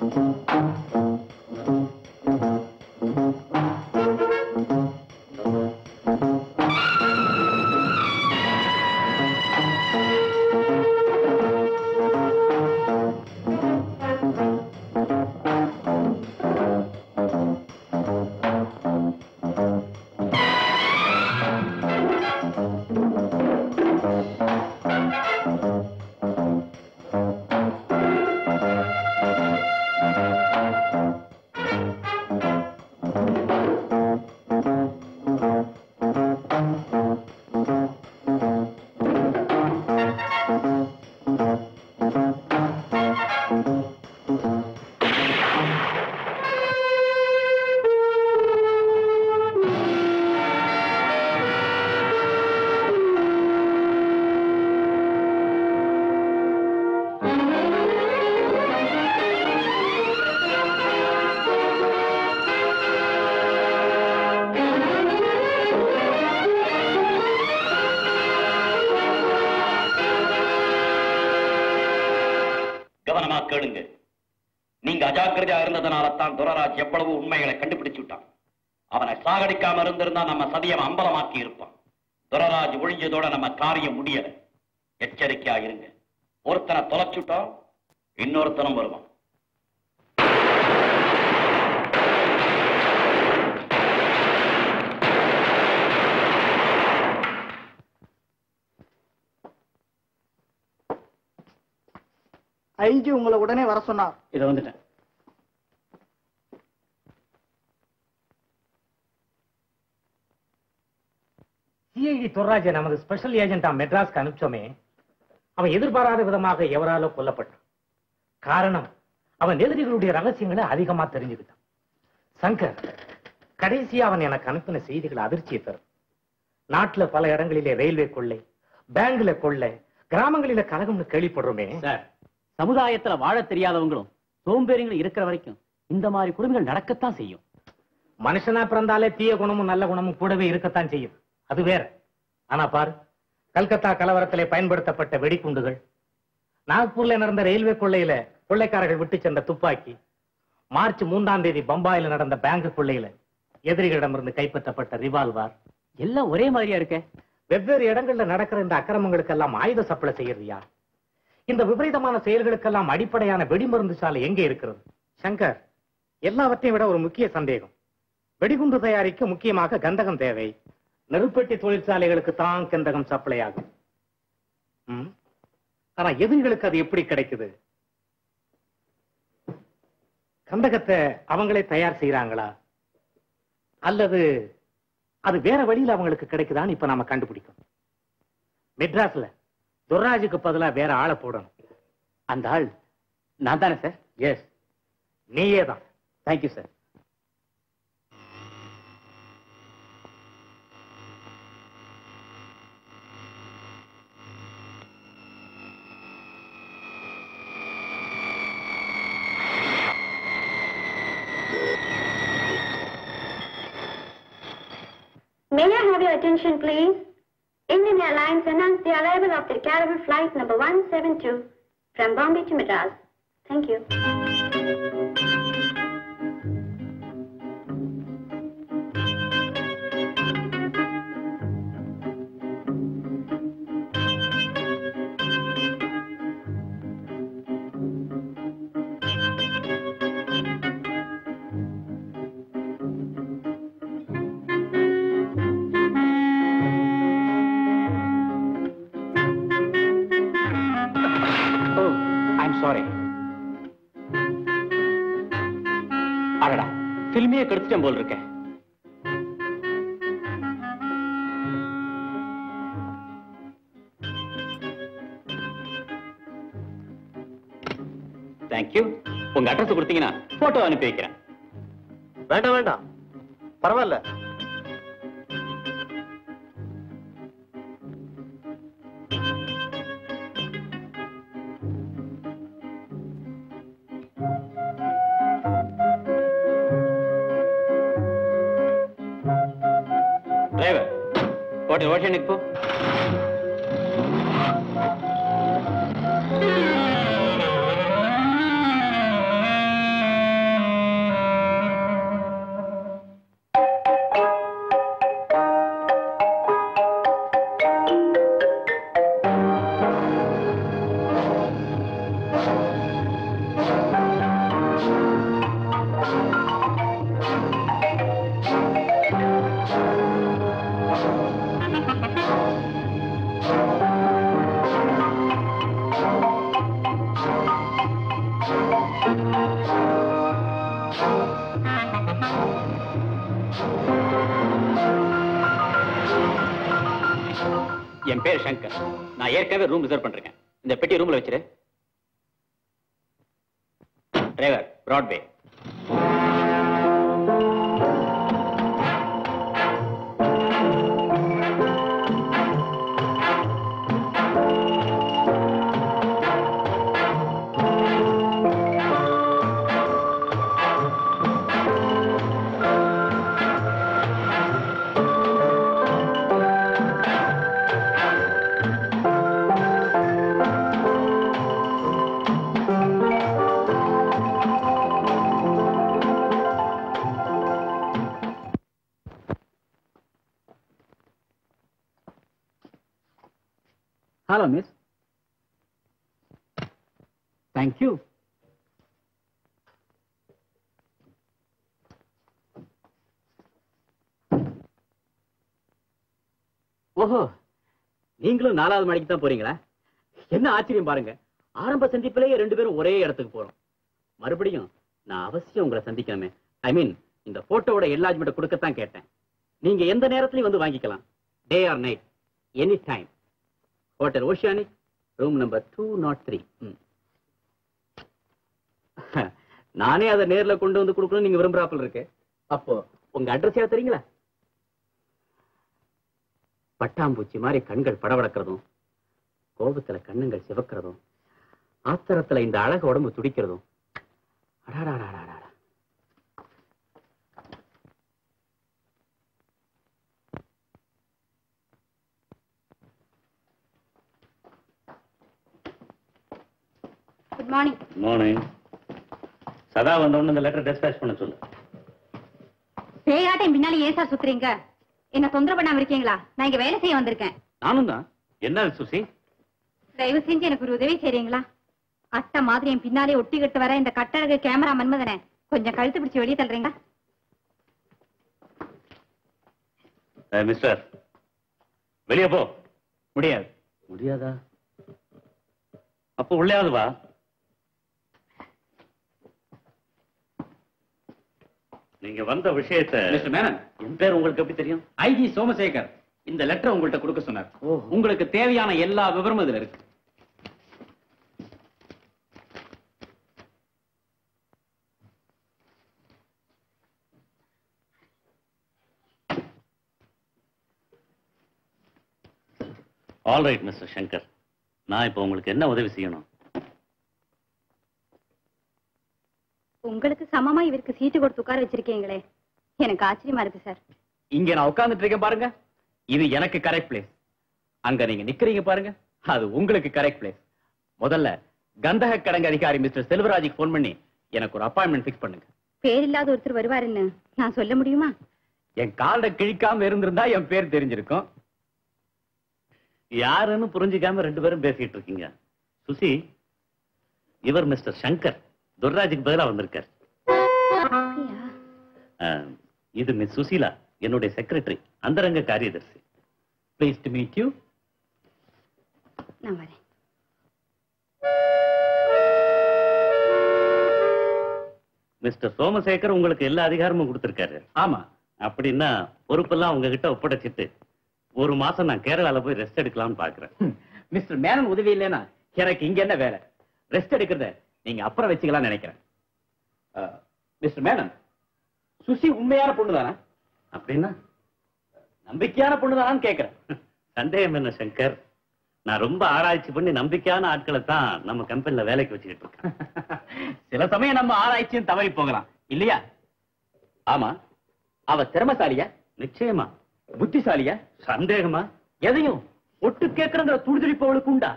கவனமா கேளுங்க நீங்க அஜாக்கிரதையா இருந்ததுனால தான் துரராஜ் எவ்வளவு உண்மைகளை கண்டுபிடிச்சு விட்டான் அவனை சாகடிக்காம இருந்திருந்தா நம்ம சதியம் அம்பலமாக்கி இருப்பான் துரராஜ் ஒழிஞ்சதோட நம்ம காரியம் முடியல எச்சரிக்கையா இருங்க ஒருத்தனை தொலைச்சுட்டோம் இன்னொருத்தனும் வருவான் ஐஜி உங்களை உடனே வர சொன்னார் இதை வந்துட்டேன் சிஐடி துர்ராஜை நமது ஸ்பெஷல் ஏஜென்டா மெட்ராஸ்க்கு அனுப்பிச்சோமே அவன் எதிர்பாராத விதமாக எவராலோ கொல்லப்பட்டான் காரணம் அவன் எதிரிகளுடைய ரகசியங்களை அதிகமா தெரிஞ்சுக்கிட்டான் சங்கர் கடைசியா அவன் எனக்கு அனுப்பின செய்திகள் அதிர்ச்சியை தரும் நாட்டுல பல இடங்களிலே ரயில்வே கொள்ளை பேங்க்ல கொள்ளை கிராமங்களில கலகம்னு கேள்விப்படுறோமே சார் சமுதாயத்துல வாழ தெரியாதவங்களும் சோம்பேறிங்களும் இருக்கிற வரைக்கும் இந்த மாதிரி கொடுமைகள் நடக்கத்தான் செய்யும் மனுஷனா பிறந்தாலே தீய குணமும் நல்ல குணமும் கூடவே இருக்கத்தான் செய்யும் அது வேற ஆனா பாரு கல்கத்தா கலவரத்திலே பயன்படுத்தப்பட்ட வெடிகுண்டுகள் நாக்பூர்ல நடந்த ரயில்வே கொள்ளையில கொள்ளைக்காரர்கள் விட்டு சென்ற துப்பாக்கி மார்ச் மூன்றாம் தேதி பம்பாயில நடந்த பேங்க் கொள்ளையில எதிரிகளிடமிருந்து கைப்பற்றப்பட்ட ரிவால்வார் எல்லாம் ஒரே மாதிரியா இருக்க வெவ்வேறு இடங்கள்ல நடக்கிற இந்த அக்கிரமங்களுக்கெல்லாம் ஆயுத சப்ளை செய்யறது யார் இந்த விபரீதமான செயல்களுக்கெல்லாம் அடிப்படையான வெடிமருந்து சாலை எங்கே இருக்கிறது சங்கர் எல்லாவற்றையும் விட ஒரு முக்கிய சந்தேகம் வெடிகுண்டு தயாரிக்க முக்கியமாக கந்தகம் தேவை நெருப்பெட்டி தொழிற்சாலைகளுக்கு தான் கந்தகம் சப்ளை ஆகும் ம். ஆனா எதிரிகளுக்கு அது எப்படி கிடைக்குது கந்தகத்தை அவங்களே தயார் செய்யறாங்களா அல்லது அது வேற வழியில அவங்களுக்கு கிடைக்குதான்னு இப்ப நாம கண்டுபிடிக்கணும் மெட்ராஸ்ல துர்ராஜுக்கு பதிலா வேற ஆளை போடணும் அந்த ஆள் நான் தானே சார் எஸ் நீயே தான் thank you sir May I have your attention, please? Indian Airlines announced the arrival of their Caravan flight number 172 from Bombay to Madras. Thank you. Oh I'm sorry அடடா ஃபில்மையே கெடுத்துட்டேன் போல் இருக்கேன் தேங்க்யூ உங்க அட்ரஸ் கொடுத்தீங்கன்னா photo அனுப்பி வைக்கிறேன் வேண்டாம் வேண்டாம் பரவாயில்ல டிரைவர் ஓட்டு ஓஷனுக்கு போ என் பேர் சங்கர் நான் ஏற்கனவே ரூம் ரிசர்வ் பண்றேன் இந்த பெட்டி ரூம்ல வச்சிரு driver Broadway hello miss thank you ஓஹோ நீங்களும் நாலாவது மணிக்கு தான் போறீங்களா என்ன ஆச்சரியம் பாருங்க ஆரம்ப சந்திப்பிலேயே ரெண்டு பேரும் ஒரே இடத்துக்கு போறோம் மறுபடியும் நான் அவசியம் உங்களை சந்திக்கணுமே ஐ மீன் இந்த போட்டோவோட எல்லாஜ்மெண்ட் கொடுக்கத்தான் கேட்டேன் நீங்க எந்த நேரத்திலயும் வந்து வாங்கிக்கலாம் day or night any time hotel Oceanic room number two not three நானே அதை நேர்ல கொண்டு வந்து கொடுக்கணும் நீங்க விரும்புறாப்புல இருக்கு அப்போ உங்க அட்ரஸ் ஏதாவது தெரியுங்களா பட்டாம்பூச்சி மாதிரி கண்கள் படபடக்கிறதும் கோபத்துல கண்ணுங்கள் சிவக்கிறதும் ஆத்திரத்துல இந்த அழகு உடம்பு துடிக்கிறதும் அடாடாடாடாடா குட் மார்னிங் மார்னிங் சதா வந்த உடனே இந்த லெட்டர் டிஸ்பேச் பண்ண சொல்லு பேயாட்டம் பின்னால ஏன் சார் சுத்துறீங்க என்ன தொந்தரவு பண்ணாம இருக்கீங்களா நான் இங்க வேலை செய்ய வந்திருக்கேன் நானும் தான் என்ன சுசி தயவு செஞ்சு எனக்கு ஒரு உதவி செய்றீங்களா அட்டை மாதிரி என் பின்னாலே ஒட்டிக்கிட்டு வர இந்த கட்டழகு கேமரா மன்மதனை கொஞ்சம் கழுத்து பிடிச்சு வெளியே தள்ளுறீங்களா மிஸ்டர் வெளியே போ முடியாது முடியாதா அப்போ உள்ளேயாவது வா நீங்க வந்த விஷயத்தை மிஸ்டர் மேனன் என் பேர் உங்களுக்கு எப்படி தெரியும் ஐஜி சோமசேகர் இந்த லெட்டர் உங்கள்ட்ட கொடுக்க சொன்னார் உங்களுக்கு தேவையான எல்லா விவரமும் இதுல இருக்கு ஆல் ரைட் மிஸ்டர் சங்கர் நான் இப்போ உங்களுக்கு என்ன உதவி செய்யணும் உங்களுக்கு சமமா இவருக்கு சீட்டு கொடுத்து உட்கார வச்சிருக்கீங்களே எனக்கு ஆச்சரியமா இருக்கு சார் இங்க நான் உட்கார்ந்துட்டு இருக்கேன் பாருங்க இது எனக்கு கரெக்ட் பிளேஸ் அங்க நீங்க நிக்கிறீங்க பாருங்க அது உங்களுக்கு கரெக்ட் பிளேஸ் முதல்ல கந்தக கடங்க அதிகாரி மிஸ்டர் செல்வராஜுக்கு ஃபோன் பண்ணி எனக்கு ஒரு அப்பாயின்மெண்ட் ஃபிக்ஸ் பண்ணுங்க பேர் இல்லாத ஒருத்தர் வருவாருன்னு நான் சொல்ல முடியுமா என் காலை கிழிக்காம இருந்திருந்தா என் பேர் தெரிஞ்சிருக்கும் யாருன்னு புரிஞ்சுக்காம ரெண்டு பேரும் பேசிட்டு இருக்கீங்க சுசி இவர் மிஸ்டர் சங்கர் துர்ராஜுக்கு பதிலா வந்திருக்கார் அப்படியா? அஹ், இது மிஸ் சுசீலா என்னுடைய செக்ரட்டரி அந்தரங்க காரியதர்சி ப்ளீஸ் டு மீட் யூ நான் வரேன் மிஸ்டர் சோமசேகர் உங்களுக்கு எல்லா அதிகாரமும் கொடுத்திருக்காரு ஆமா அப்படின்னா பொறுப்பெல்லாம் உங்ககிட்ட ஒப்படைச்சிட்டு ஒரு மாசம் நான் கேரளால போய் ரெஸ்ட் எடுக்கலாம்னு பாக்குறேன் மிஸ்டர் மேனன் உதவி இல்லைன்னா எனக்கு இங்க என்ன வேலை ரெஸ்ட் எடுக்கிறத நீங்க அப்புறம் வச்சுக்கலாம் நினைக்கிறேன் மிஸ்டர் மேனன் சுசி உண்மையான பொண்ணுதானா அப்படின்னா நம்பிக்கையான பொண்ணுதானான்னு கேக்குறேன் சந்தேகம் என்ன சங்கர் நான் ரொம்ப ஆராய்ச்சி பண்ணி நம்பிக்கையான ஆட்களை தான் நம்ம கம்பெனில வேலைக்கு வச்சுக்கிட்டு இருக்கேன் சில சமயம் நம்ம ஆராய்ச்சியும் தவறி போகலாம் இல்லையா ஆமா அவ திறமசாலியா நிச்சயமா புத்திசாலியா சந்தேகமா எதையும் ஒட்டு கேட்கறங்கிற துடிதுடிப்பு அவளுக்கு உண்டா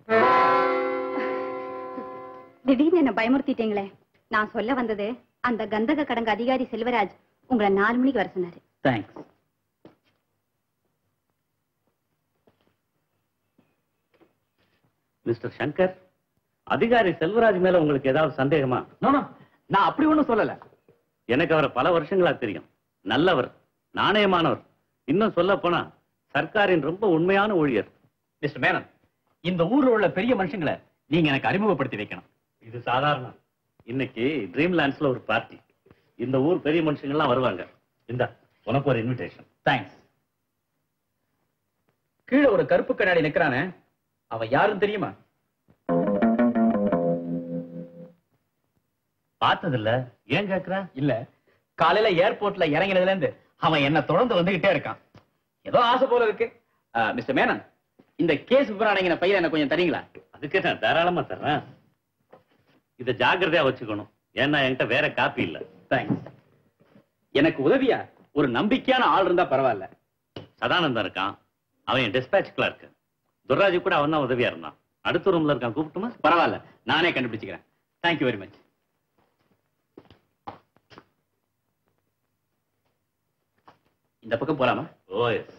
திடீர்னு என்ன பயமுறுத்திட்டீங்களே நான் சொல்ல வந்தது அந்த கந்தக கடங்க அதிகாரி செல்வராஜ் உங்களை நாலு மணிக்கு வர சொன்னாரு தேங்க்ஸ் மிஸ்டர் சங்கர் அதிகாரி செல்வராஜ் மேல உங்களுக்கு ஏதாவது சந்தேகமா நான் அப்படி ஒண்ணும் சொல்லல எனக்கு அவரை பல வருஷங்களா தெரியும் நல்லவர் நாணயமானவர் இன்னும் சொல்ல போனா சர்க்காரின் ரொம்ப உண்மையான ஊழியர் மிஸ்டர் மேனன் இந்த ஊர்ல உள்ள பெரிய மனுஷங்களை நீங்க எனக்கு அறிமுகப்படுத்தி வைக்கணும் இது சாதாரணம் இன்னைக்கு ட்ரீம் லேண்ட்ஸ்ல ஒரு பார்ட்டி இந்த ஊர் பெரிய மனுஷங்க எல்லாம் வருவாங்க இந்த உனக்கு ஒரு இன்விடேஷன் தேங்க்ஸ் கீழே ஒரு கருப்பு கண்ணாடி நிக்கிறானே அவன் யாருன்னு தெரியுமா பார்த்தது இல்ல ஏன் கேக்குற இல்ல காலையில ஏர்போர்ட்ல இறங்கினதுல இருந்து அவன் என்ன தொடர்ந்து வந்துகிட்டே இருக்கான் ஏதோ ஆசை போல இருக்கு மிஸ்டர் மேனன் இந்த கேஸ் விவராணிங்கிற பையன் என்ன கொஞ்சம் தரீங்களா அதுக்கு நான் தாராளமா தர்றேன் இத ஜாக்கிரதையா வச்சுக்கணும் ஏன்னா என்கிட்ட வேற காப்பி இல்ல தேங்க்ஸ் எனக்கு உதவியா ஒரு நம்பிக்கையான ஆள் இருந்தா பரவாயில்ல சதானந்தம் இருக்கான் அவன் என் டிஸ்பேச் கிளார்க் துர்ராஜு கூட அவன் தான் உதவியா இருந்தான் அடுத்த ரூம்ல இருக்கான் கூப்பிட்டுமா பரவாயில்ல நானே கண்டுபிடிச்சுக்கிறேன் தேங்க்யூ வெரி மச் இந்த பக்கம் போலாமா ஓ எஸ்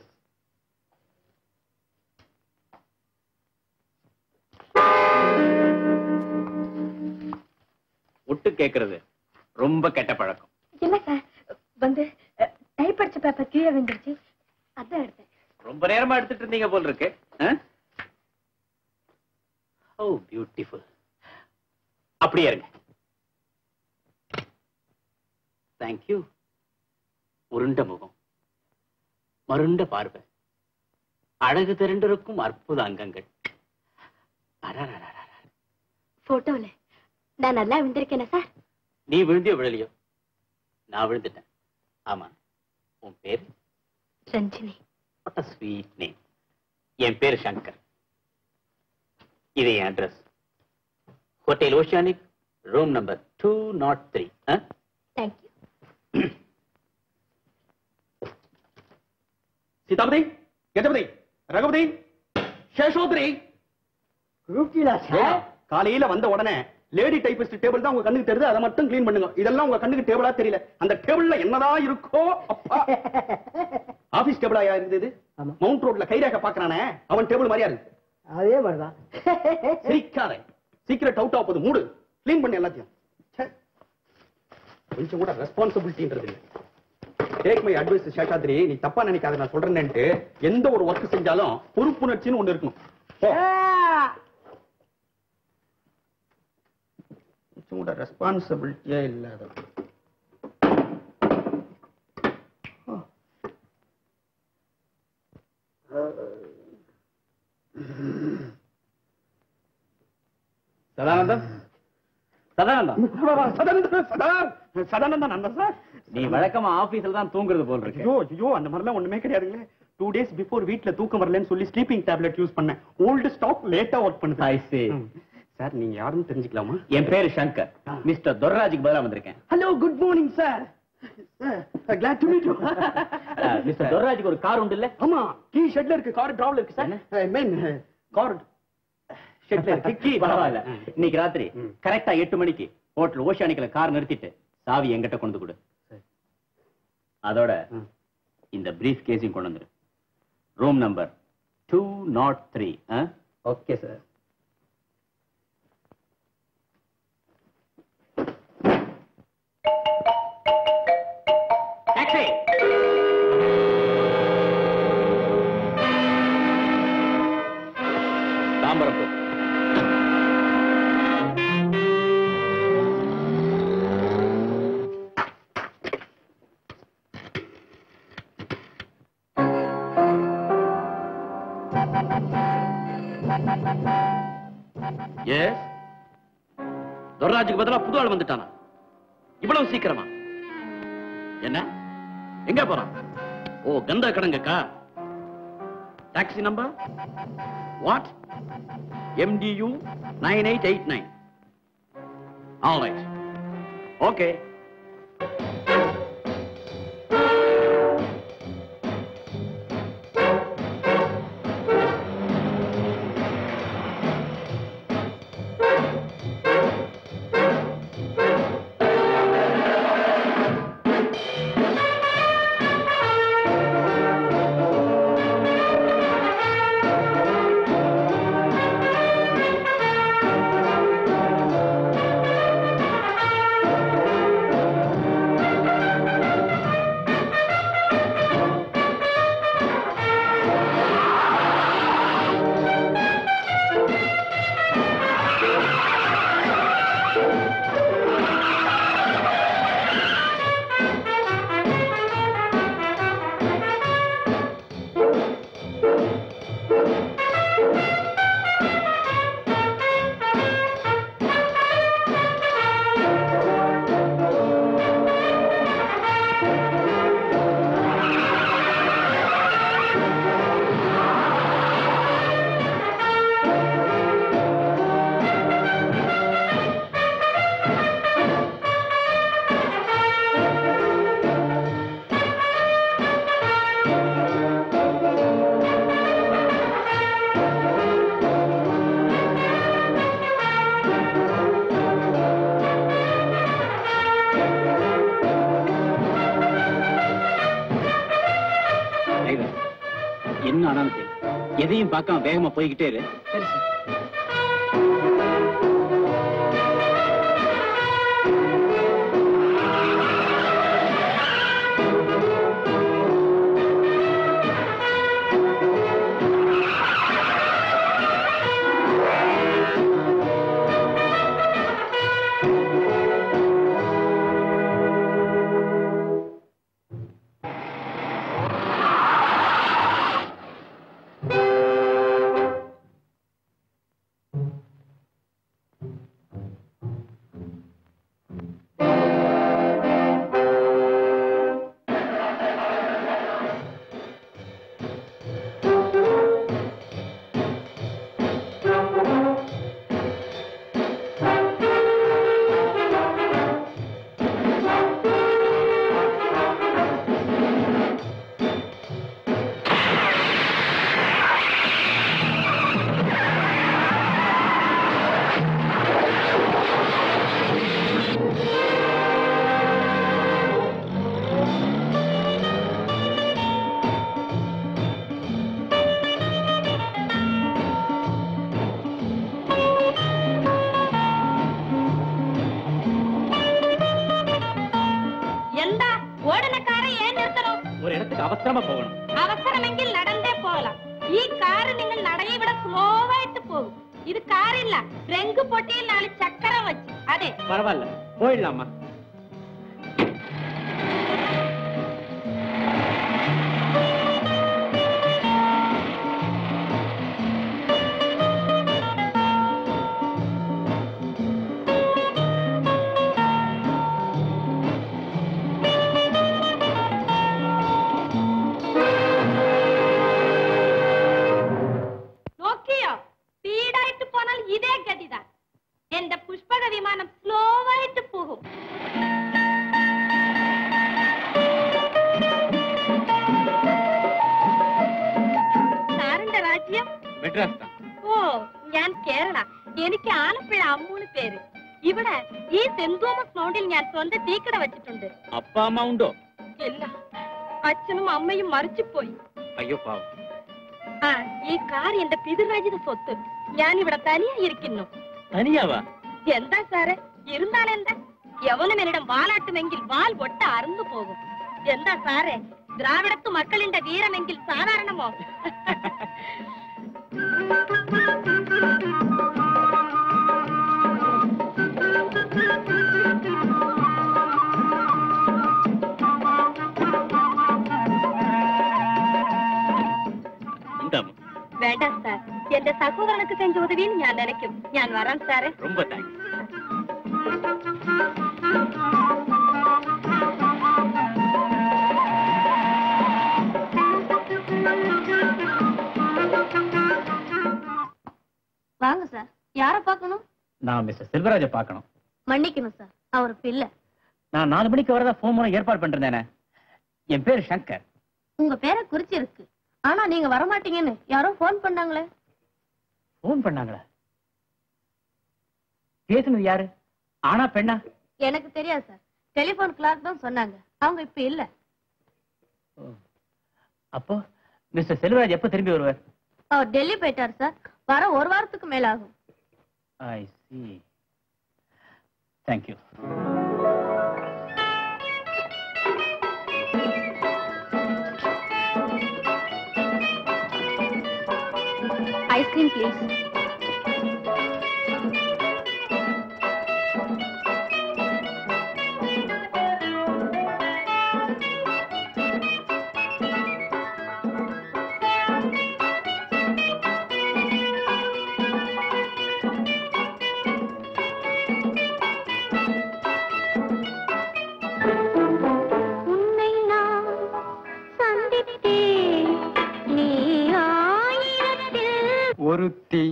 ஒட்டு கேக்குறது ரொம்ப கெட்ட பழக்கம் இல்ல சார் வந்து டைப் அடிச்ச பேப்பர் கீழே விழுந்துருச்சு அதான் எடுத்தேன் ரொம்ப நேரமா எடுத்துட்டு இருந்தீங்க போல் இருக்கு ஓ பியூட்டிஃபுல் அப்படியே இருங்க தேங்க்யூ உருண்ட முகம் மருண்ட பார்வை அழகு திரண்டிருக்கும் அற்புத அங்கங்கள் அடடடடட. போட்டோல நான் நல்லா விழுந்திருக்கேனே சார் நீ விழுந்தியோ விழலையோ நான் விழுந்துட்டேன் ஆமா உன் பேரு Ranjini what a sweet name என் பேர் சங்கர் இது என் address hotel Oceanic room number two not three thank you Seethapathi Gajapathi Raghupathi Seshadri கூப்பிட்டீங்களா சார் காலையில வந்த உடனே லேடி டைபிஸ்ட் டேபிள் தான் உங்க கண்ணுக்கு தெரியுது அதை மட்டும் க்ளீன் பண்ணுங்க இதெல்லாம் உங்க கண்ணுக்கு டேபிளா தெரியல அந்த டேபிள்ல என்னதான் இருக்கோ அப்பா ஆபீஸ் டேபிளா இருந்தது ஆமா. மவுண்ட் ரோட்ல கைரேகை பாக்குறானே அவன் டேபிள் மாதிரியா இருக்கு அதே மாதிரிதான் சிரிக்காத சீக்கிரம் அவுட் ஆக போகுது மூடு க்ளீன் பண்ணு எல்லாத்தையும் ச்சே. கொஞ்சம் கூட ரெஸ்பான்சிபிலிட்டின்றது இல்லை டேக் மை அட்வைஸ் சேஷாத்ரி நீ தப்பா நினைக்காத நான் சொல்றேன்னுட்டு எந்த ஒரு ஒர்க் செஞ்சாலும் பொறுப்புணர்ச்சின்னு ஒண்ணு இருக்கணும் போ. கொஞ்சம் கூட ரெஸ்பான்சிபிலிட்டியே இல்லாத சதானந்தம் சதானந்தம் சதானந்தம் சதா- சதானந்தம் நான் சார் நீ வழக்கமா ஆபீஸ்ல தான் தூங்குறது போல் இருக்கு ஐயோ ஐயோ அந்த மாதிரிலாம் ஒண்ணுமே கிடையாதுங்களே டூ டேஸ் பிஃபோர் வீட்ல தூக்கம் வரலன்னு சொல்லி ஸ்லீப்பிங் டேப்லெட் யூஸ் பண்ணேன் ஓல்டு ஸ்டாக் லேட்டா ஒர்க் பண்ணுது I see. ம். சார் நீங்க யாருன்னு தெரிஞ்சுக்கலாமா என் பேரு சங்கர் மிஸ்டர் துர்ராஜுக்கு பதிலா வந்திருக்கேன் hello good morning sir glad to meet you mister துர்ராஜுக்கு ஒரு கார் உண்டு இல்ல ஆமா கீ ஷெட்ல இருக்கு கார் டிராவல் இருக்கு சார் ஐ மீன் கார் ஷெட்ல இருக்கு கீ பரவாயில்ல இன்னைக்கு ராத்திரி ம். கரெக்டா எட்டு மணிக்கு ஹோட்டல் ஓஷானிக்கல கார் நிறுத்திட்டு சாவி என்கிட்ட கொண்டு கொடு அதோட ம். இந்த பிரீஃப் கேஸையும் கொண்டு வந்துரு room number two not three okay sir taxi Tambaram போ எஸ் துர்ராஜுக்கு பதிலா புது ஆள் வந்துட்டானா இவ்வளவு சீக்கிரமா என்ன எங்க போறான் ஓ கந்தா கடங்கக்கா taxi number what MTU nine eight eight nine all right okay ஆனாலும் சரி எதையும் பார்க்காம வேகமா போய்கிட்டே இரு சரி சார் എന്താ ഓടുന്ന കാറ് ഏൻ നിർത്തണം ஒரு இடத்துக்கு அவசரமா போகணும் അവസരമെങ്കിൽ നടന്നേ പോകலாம் ഈ കാറ് നിങ്ങൾ നടയെ ഇവിടെ സ്ലോ ആയിട്ട് പോകും ഇത് കാറില്ല രംഗ് പൊട്ടിയിൽ നാല് ചക്രം വെച്ച് അതെ பரவாயில்ல போயிடலாமா നോക്കിയോ സ്പീഡായിട്ട് പോന്നാൽ ഇതേ ഗതിതാ എന്റെ പുഷ്പക വിമാനം സ്ലോ ആയിട്ട് പോകും സാറിന്റെ രാജ്യം மெட்ராஸ் தான் ഓ ഞാൻ കേരള എനിക്ക് ആലപ്പുഴ അമ്മൂന്ന് പേര് ഇവിടെ ഈ സെന്റ് തോമസ് മൗണ്ടിൽ ഞാൻ സ്വന്തം തീക്കട വെച്ചിട്ടുണ്ട് அப்பா அம்மா உண்டோ ഇല്ല അച്ഛനും അമ്മയും മറിച്ചുപോയി ஐயோ பாவம் ആ ഈ കാർ എന്റെ പിതൃരാജിത സ്വത്ത് ഞാൻ ഇവിടെ തനിയായിരിക്കുന്നു தனியாவா എന്താ സാറേ ഇരുന്നാലെന്താ യവനും എന്നിടം വാലാട്ടുമെങ്കിൽ വാൽ പൊട്ട അറന്നു പോകും എന്താ സാറേ ദ്രാവിഡത്തു മക്കളിന്റെ വീരമെങ്കിൽ സാധാരണമോ இந்தாம்மா വേണ്ട സാർ എന്റെ സഹോദരനക്ക് സെഞ്ച ഉദവിന്ന് ഞാൻ നനയ്ക്കും ഞാൻ വരാം സാറേ ரொம்ப தேங்க்ஸ் வாங்க சார் யார பார்க்கணும் நான் மிஸ்டர் செல்வராஜ பார்க்கணும் மன்னிக்கணும் சார் அவர் பிள்ளை நான் நாலு மணிக்கு வரதா போன் மூலம் ஏற்பாடு பண்றேனே என் பேரு சங்கர் உங்க பேரை குறிச்சிருக்கு ஆனா நீங்க வரமாட்டீங்கன்னு யாரோ போன் பண்ணாங்களே போன் பண்ணாங்களா பேசுனது யாரு ஆனா பெண்ணா எனக்கு தெரியாது சார் டெலிபோன் கிளாக் தான் சொன்னாங்க அவங்க இப்ப இல்ல அப்போ மிஸ்டர் செல்வராஜ் எப்ப திரும்பி வருவார் அவர் டெல்லி போயிட்டார் சார் வர ஒரு வாரத்துக்கு மேல ஆகும் I see thank you ice cream please உன்னை நான் சந்தித்தேன் நீ ஆயிரத்தில் ஒருத்தி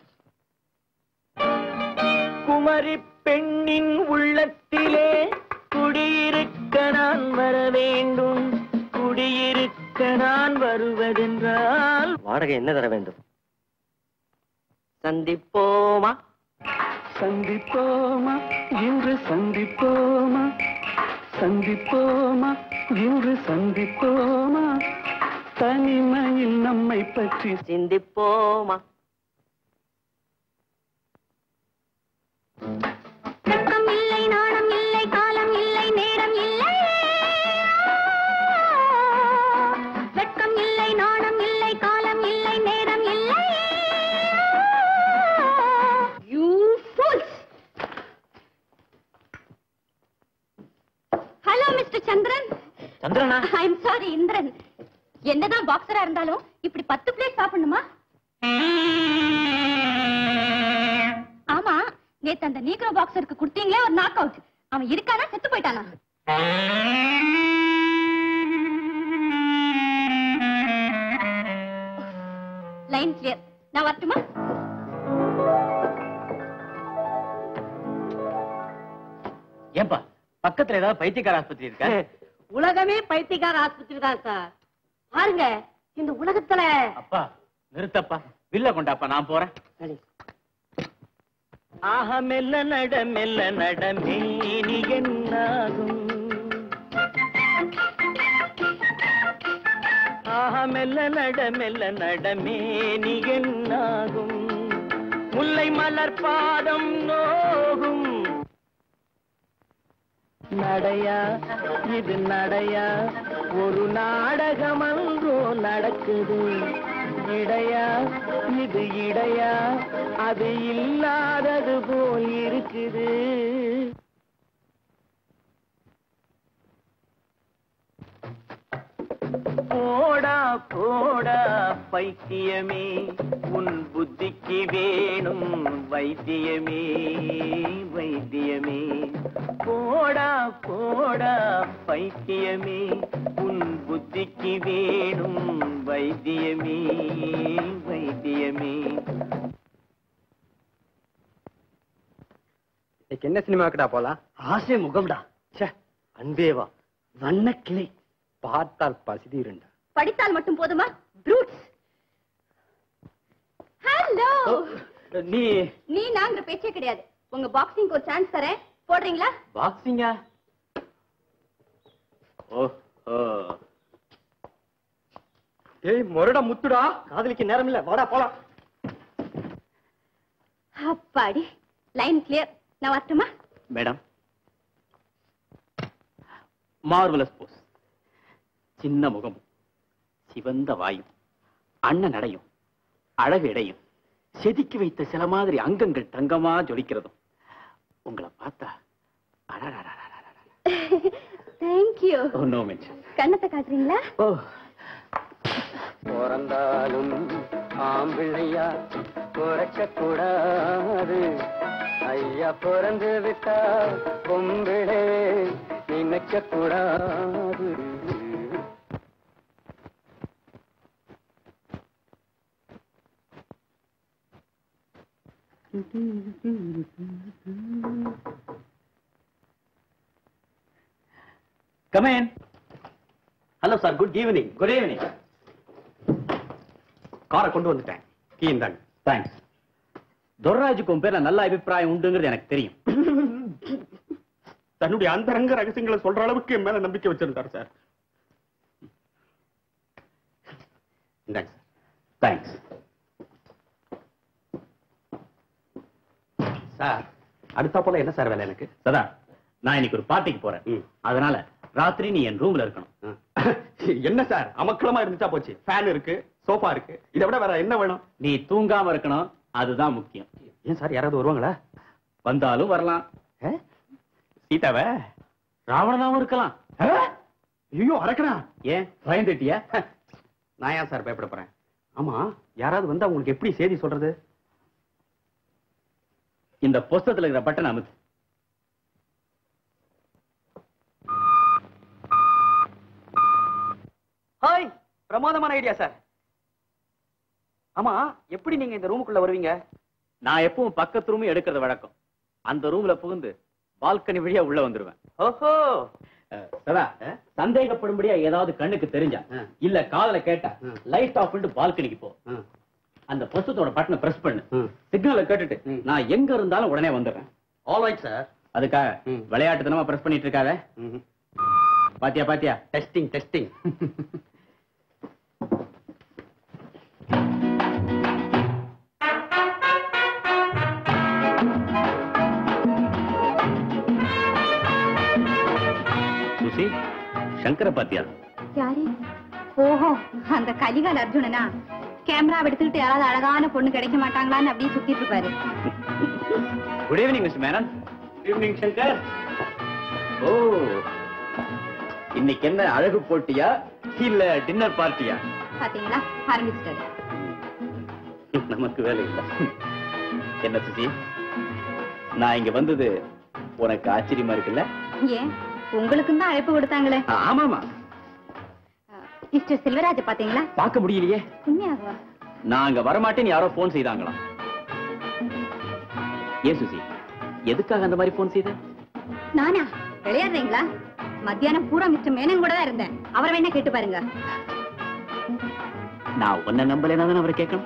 குமரி பெண்ணின் உள்ளத்திலே குடியிருக்க நான் வர வேண்டும் குடியிருக்க நான் வருவதென்றால் வாடகை என்ன தர வேண்டும் சந்திப்போமா சந்திப்போமா இன்று சந்திப்போமா சந்திப்போமா இன்று சந்திப்போமா தனிமையில் நம்மை பற்றி சிந்திப்போமா வெட்கம் இல்லை நாணம் இல்லை காலம் இல்லை நேரம் இல்லை வெட்கம் இல்லை நாணம் இல்லை காலம் இல்லை நேரம் இல்லை you fools hello mister Chandran சந்திரனா ஐ எம் சாரி இந்திரன் என்னதான் பாக்ஸரா இருந்தாலும் இப்படி பத்து பிளேட் சாப்பிடணுமா ஆமா நேத்து அந்த நீக்ரோ பாக்ஸருக்கு கொடுத்தீங்களே ஒரு நாக் அவுட் அவன் இருக்கானா செத்து போயிட்டானா லைன் கிளியர் நான் வரட்டுமா ஏன்பா பக்கத்துல ஏதாவது பைத்தியக்கார ஆஸ்பத்திரி இருக்கா உலகமே பைத்தியக்கார ஆஸ்பத்திரி தான் சார் பாருங்க இந்த உலகத்துல அப்பா நிறுத்தப்பா வில்ல கொண்டாப்பா நான் போறேன் ஆஹா மெல்ல நட மெல்ல நட மேனி என்னாகும் ஆஹா மெல்ல நட மெல்ல நட மேனி என்னாகும் முல்லை மலர் பாதம் நோகும் நடையா இது நடையா ஒரு நாடகம் அன்றோ நடக்குது இடையா இது இடையா அது இல்லாதது போல் இருக்குது போடா போடா பைத்தியமே உன் புத்திக்கு வேணும் வைத்தியமே வைத்தியமே போடா போடா பைத்தியமே உன் புத்திக்கு வேணும் வைத்தியமே வைத்தியமே இன்னைக்கு என்ன சினிமாக்குடா போலாம் ஆசை முகம்டா ச்சே அன்பேவா வண்ணக்கிளை பார்த்தால் பசிதீருண்டா படித்தால் மட்டும் போதுமா ப்ரூட்ஸ் ஹலோ நீ நீ நாங்கிற பேச்சே கிடையாது உங்க பாக்ஸிங்க்கு ஒரு சான்ஸ் தரேன் போடுறீங்களா பாக்ஸிங்கா ஓஹோ ஏய் மொரடா முத்துடா காதலிக்கு நேரம் இல்ல வாடா போலாம் அப்பாடி லைன் கிளியர் நான் வரட்டுமா மேடம் மார்வலஸ் போஸ் சின்ன முகம் சிவந்த வாயும் அண்ணன் நடையும் அழகு இடையும் செதுக்கி வைத்த சில மாதிரி அங்கங்கள் தங்கமா ஜொலிக்கிறதும் உங்களை பார்த்தா தேங்க்யூ நோ மென்ஷன் கண்ணத்தை காட்டுறீங்களா ஓ பிறந்தாலும் ஆம்பிள்ளையா பிறக்க கூடாது ஐயா பிறந்து விட்டா பொம்பிளே நினைக்க கூடாது come on hello sir good evening good evening காரை கொண்டு வந்துட்டேன் கீ இந்தாங்க தேங்க்ஸ் துர்ராஜுக்கு உன் பேர்ல நல்ல அபிப்பிராயம் உண்டுங்கிறது எனக்கு தெரியும் தன்னுடைய அந்தரங்க ரகசியங்களை சொல்ற அளவுக்கு என் மேல நம்பிக்கை வச்சிருந்தார் சார் இந்தாங்க சார் தேங்க்ஸ் சார் அடுத்த போல என்ன சார் வேலை எனக்கு சதா நான் இன்னைக்கு ஒரு பார்ட்டிக்கு போறேன் ம். அதனால ராத்திரி நீ என் ரூம்ல இருக்கணும் என்ன சார் அமக்களமா இருந்துச்சா போச்சு ஃபேன் இருக்கு சோஃபா இருக்கு இதை விட வேற என்ன வேணும் நீ தூங்காம இருக்கணும் அதுதான் முக்கியம் ஏன் சார் யாராவது வருவாங்களா வந்தாலும் வரலாம் சீதாவை ராவணனாவும் இருக்கலாம் ஐயோ அரக்கணா ஏன் பயந்துட்டியா நான் ஏன் சார் பயப்பட போறேன் ஆமா யாராவது வந்து உங்களுக்கு எப்படி செய்தி சொல்றது இந்த புஸ்தகத்துல இருக்கிற பட்டன் அமுத்து ஹாய் பிரமாதமான ஐடியா சார் ஆமா எப்படி நீங்க இந்த ரூமுக்குள்ள வருவீங்க நான் எப்பவும் பக்கத்து ரூம் எடுக்கிறது வழக்கம் அந்த ரூம்ல புகுந்து பால்கனி வழியா உள்ள வந்துருவேன் ஓஹோ அஹ், சதா சந்தேகப்படும்படியா ஏதாவது கண்ணுக்கு தெரிஞ்சா ஆ. இல்ல காதல கேட்டா ம். லைட் ஆஃப் பண்ணிட்டு பால்கனிக்கு போ ம். அந்த புஸ்தகத்தோட பட்டனை பிரஸ் பண்ணு ம். சிக்னலை கேட்டுட்டு ம். நான் எங்க இருந்தாலும் உடனே வந்துடுறேன் ஆல் ரைட் சார் அதுக்காக ம். விளையாட்டுத்தனமா பிரஸ் பண்ணிட்டு இருக்காத பாத்தியா பாத்தியா டெஸ்டிங் டெஸ்டிங் சுசி சங்கர பாத்தியா யாரு ஓஹோ அந்த கலிகால் அர்ஜுனனா கேமரா எடுத்துக்கிட்டு யாராவது அழகான பொண்ணு கிடைக்க மாட்டாங்களான்னு அப்படியே சுத்திட்டு இருப்பாரு good evening mister Menon evening Shankar ஓ இன்னைக்கு என்ன அழகு போட்டியா இல்ல டின்னர் பார்ட்டியா பாத்தீங்களா ஆரம்பிச்சிட்டாரு நமக்கு வேலை இல்லை என்ன சுசி நான் இங்க வந்தது உனக்கு ஆச்சரியமா இருக்குல்ல ஏன் உங்களுக்கும் தான் அழைப்பு கொடுத்தாங்களே ஆமாமா மிஸ்டர் செல்வராஜ் பாத்தீங்களா பார்க்க முடியலையே உண்மையாகவா நான் அங்க வரமாட்டேன்னு யாரோ போன் செய்தாங்களாம் ஏன் சுசி எதுக்காக அந்த மாதிரி போன் செய்த நானா விளையாடுறீங்களா மத்தியானம் பூரா மிஸ்டர் மேனன் கூட தான் இருந்தேன் அவரை வேணா கேட்டு பாருங்க நான் உன்னை நம்பலைன்னா தானே அவரை கேட்கணும்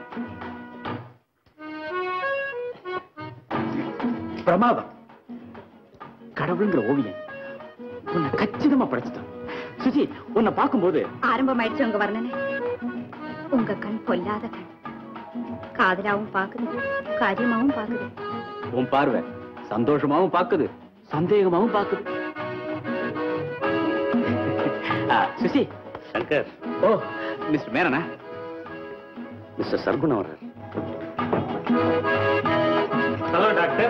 பிரமாதம் கடவுளுங்கிற ஓவியம் உன்னை கச்சிதமா படைச்சிட்டான் சுஜி உன்னை பார்க்கும்போது ஆரம்பமாயிடுச்சு உங்க வர்ணனை உங்க கண் பொல்லாத கண் காதலாவும் பாக்குது காரியமாவும் பாக்குது உன் பார்வை சந்தோஷமாவும் பாக்குது சந்தேகமாவும் பாக்குது ஆ, சுசி சங்கர் ஓ மிஸ்டர் மேனனா மிஸ்டர் சர்குணம் வர்றார் hello doctor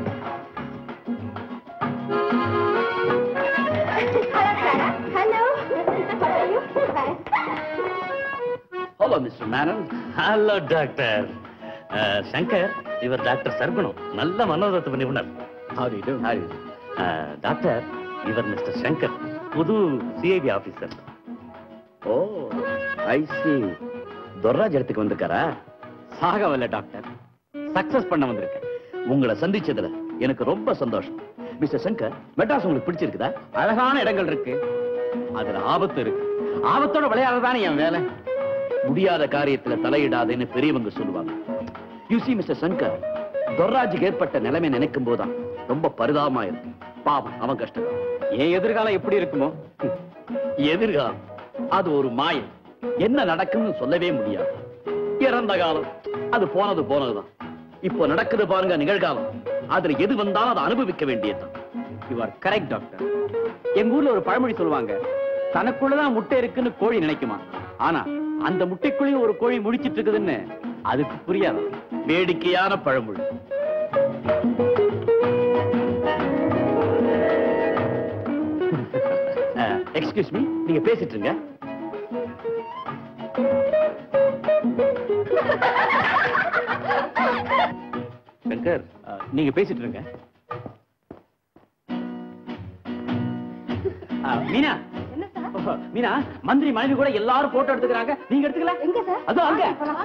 hello hello mister Menon hello doctor Shankar இவர் டாக்டர் சர்குணம் நல்ல மனோதத்துவ நிபுணர் அஹ், டாக்டர் இவர் மிஸ்டர் சங்கர் புது CID officer oh I see Durraj இடத்துக்கு வந்திருக்காரா சாகவல்ல டாக்டர் சக்சஸ் பண்ண வந்திருக்கேன் உங்களை சந்திச்சதுல எனக்கு ரொம்ப சந்தோஷம் மிஸ்டர் சங்கர் மெட்ராஸ் உங்களுக்கு பிடிச்சிருக்குதா அழகான இடங்கள் இருக்கு அதுல ஆபத்து இருக்கு ஆபத்தோட விளையாடுறதானே என் வேலை முடியாத காரியத்துல தலையிடாதேன்னு பெரியவங்க சொல்லுவாங்க யூ சி மிஸ்டர் சங்கர் துர்ராஜுக்கு ஏற்பட்ட நிலைமை நினைக்கும் போதுதான் ரொம்ப பரிதாபமா இருக்கு பாவம் அவன் கஷ்டக்காரன் என் எதிர்காலம் எப்படி இருக்குமோ எதிர்காலம் அது ஒரு மாயம் என்ன நடக்கும்னு சொல்லவே முடியாது இறந்த காலம் அது போனது போனதுதான் இப்போ நடக்குது பாருங்க நிகழ்காலம் அதுல எது வந்தாலும் அதை அனுபவிக்க வேண்டியதுதான் யூ ஆர் கரெக்ட் டாக்டர் எங்க ஊர்ல ஒரு பழமொழி சொல்லுவாங்க தனக்குள்ளதான் முட்டை இருக்குன்னு கோழி நினைக்குமா ஆனா அந்த முட்டைக்குள்ளேயும் ஒரு கோழி முடிச்சிட்டு இருக்குதுன்னு அதுக்கு புரியாது வேடிக்கையான பழமொழி எக்ஸ்கியூஸ் மீ நீங்க பேசிட்டு இருங்க சங்கர் அஹ், நீங்க பேசிட்டு இருங்க அஹ், மீனா ஓஹோ, மீனா மந்திரி மனைவி கூட எல்லாரும் போட்டோ எடுத்துக்கிறாங்க நீங்க எடுத்துக்கல எங்க சார் அதோ அங்க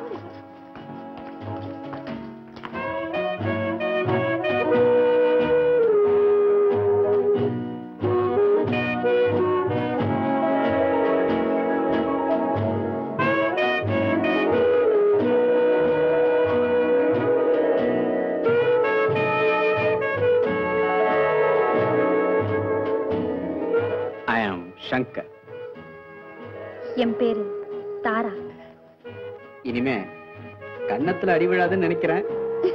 ஐ ஆம் சங்கர் என் பேரு தாரா இனிமே கன்னத்துல அடி விழாதுன்னு நினைக்கிறேன்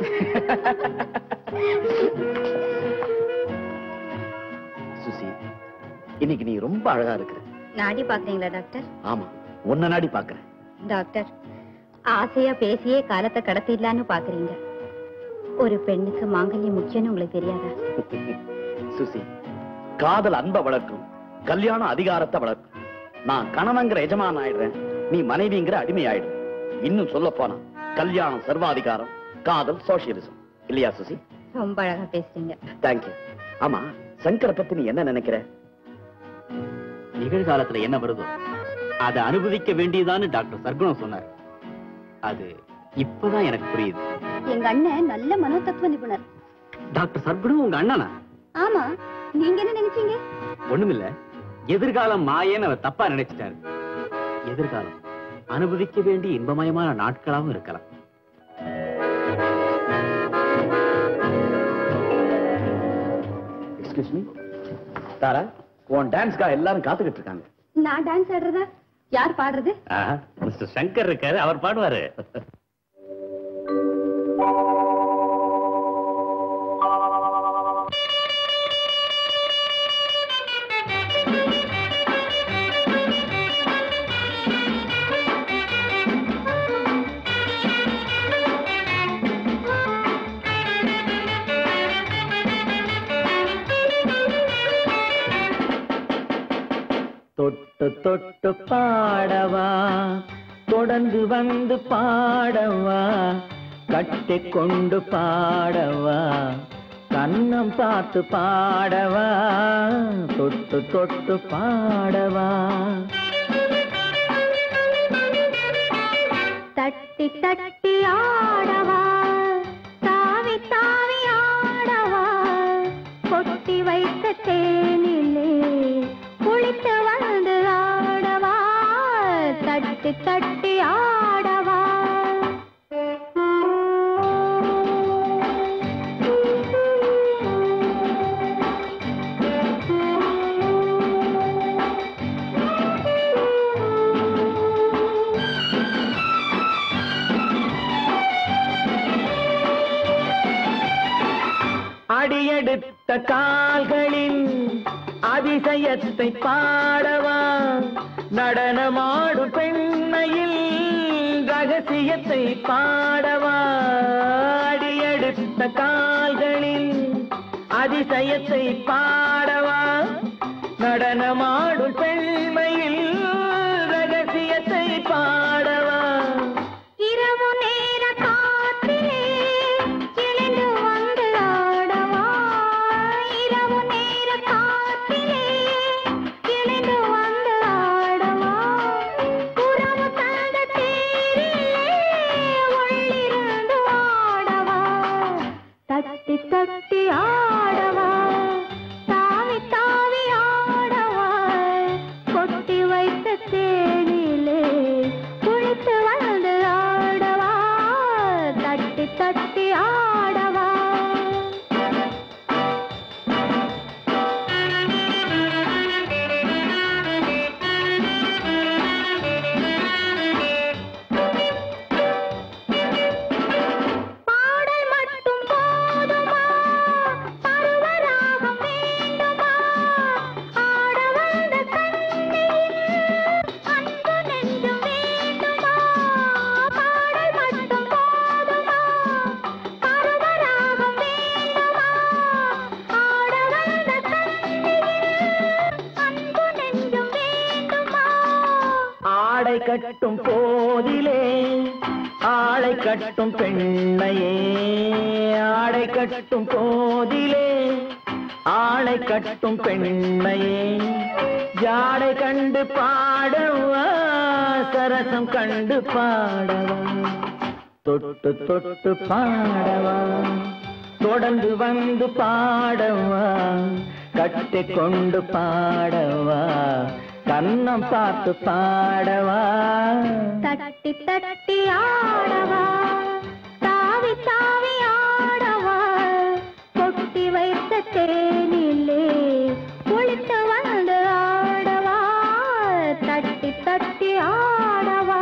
சுசி இன்னைக்கு நீ ரொம்ப அழகா இருக்கிற நாடி பாக்குறீங்களா டாக்டர் ஆமா உன்ன நாடி பாக்குறேன் டாக்டர் ஆசையா பேசியே காலத்தை கடத்திடலான்னு பாக்குறீங்க ஒரு பெண்ணுக்கு மாங்கல்யம் முக்கியம்னு உங்களுக்கு தெரியாதா சுசி காதல் அன்ப வளர்க்கும் கல்யாணம் அதிகாரத்தை வளர்க்கும் நான் கணவங்கிற எஜமான் ஆயிடுறேன் நீ மனைவிங்கிற அடிமை ஆயிடு இன்னும் சொல்ல போனா கல்யாணம் சர்வாதிகாரம் காதல் சோசியலிசம் இல்லையா சுசி ரொம்ப அழகா பேசுறீங்க தேங்க்யூ ஆமா சங்கரை பத்தி நீ என்ன நினைக்கிற நிகழ்காலத்துல என்ன வருதோ அதை அனுபவிக்க வேண்டியதான்னு டாக்டர் சர்க்குணம் சொன்னார் அது இப்பதான் எனக்கு புரியுது எங்க அண்ணன் நல்ல மனோதத்துவ நிபுணர் டாக்டர் சர்க்குணம் உங்க அண்ணனா ஆமா நீங்க என்ன நினைச்சீங்க ஒண்ணுமில்ல எதிர்காலம் மாயேன்னு அவர் தப்பா நினைச்சிட்டாரு எதிர்காலம் அனுபவிக்க வேண்டிய இன்பமயமான நாட்களாகவும் இருக்கலாம் எக்ஸ்கியூஸ் மீ தாரா உன் டான்ஸ்க்காக எல்லாரும் காத்துக்கிட்டு இருக்காங்க நான் டான்ஸ் ஆடுறதா யார் பாடுறது மிஸ்டர் சங்கர் இருக்காரு அவர் பாடுவாரு தொட்டு தொட்டு பாடவா தொடர்ந்து வந்து பாடவா கட்டி கொண்டு பாடவா கண்ணம் பார்த்து பாடவா தொட்டு தொட்டு பாடவா தட்டி தட்டி ஆடவா தாவி தாவி ஆடவா கொட்டி வைத்த தேனிலே குளித்து வந்து ஆடவா தட்டி தட்டி ஆடவா அடியெடுத்த கால்களின் அதிசயத்தை பாடவா நடனமாடும் பெண்மையில் ரகசியத்தை பாடவா அடியெடுத்த கால்களின் அதிசயத்தை பாடவா நடனமாடும் பெண்மையில் ரகசியத்தை பாடவா இரவு நேர காற்றிலே எழுந்து வந்து ஆடவா இரவு நேர காற்றிலே எழுந்து வந்து ஆடவா உறவு தந்த தேரிலே உள்ளிருந்து ஆடவா தட்டி தட்டி ஆடவா தாவி தாவி ஆடவா கொட்டி வைத்த தேனிலே குளித்து வந்து ஆடவா தட்டி தட்டி ஆடவா பாடல் மட்டும் போதுமா பருவராகம் வேண்டுமா ஆட வந்த கண்ணில் அன்பு நெஞ்சம் வேண்டுமா பாடல் மட்டும் போதுமா பருவராகம் வேண்டுமா ஆட வந்த கண்ணில் அன்பு நெஞ்சம் வேண்டுமா ஆடை கட்டும் போதிலே ஆளை கட்டும் பெண்ணையே ஆடை கட்டும் போதிலே ஆளை கட்டும் பெண்ணையே ஜாடை கண்டு பாடவா சரசம் கண்டு பாடவா தொட்டு தொட்டு பாடவா தொடர்ந்து வந்து பாடவா கட்டி கொண்டு பாடவா கண்ணம் பார்த்து பாடவா தட்டி தட்டி ஆடவா தாவி தாவி ஆடவா கொட்டி வைத்த தேனிலே குளித்து வந்து ஆடவா தட்டி தட்டி ஆடவா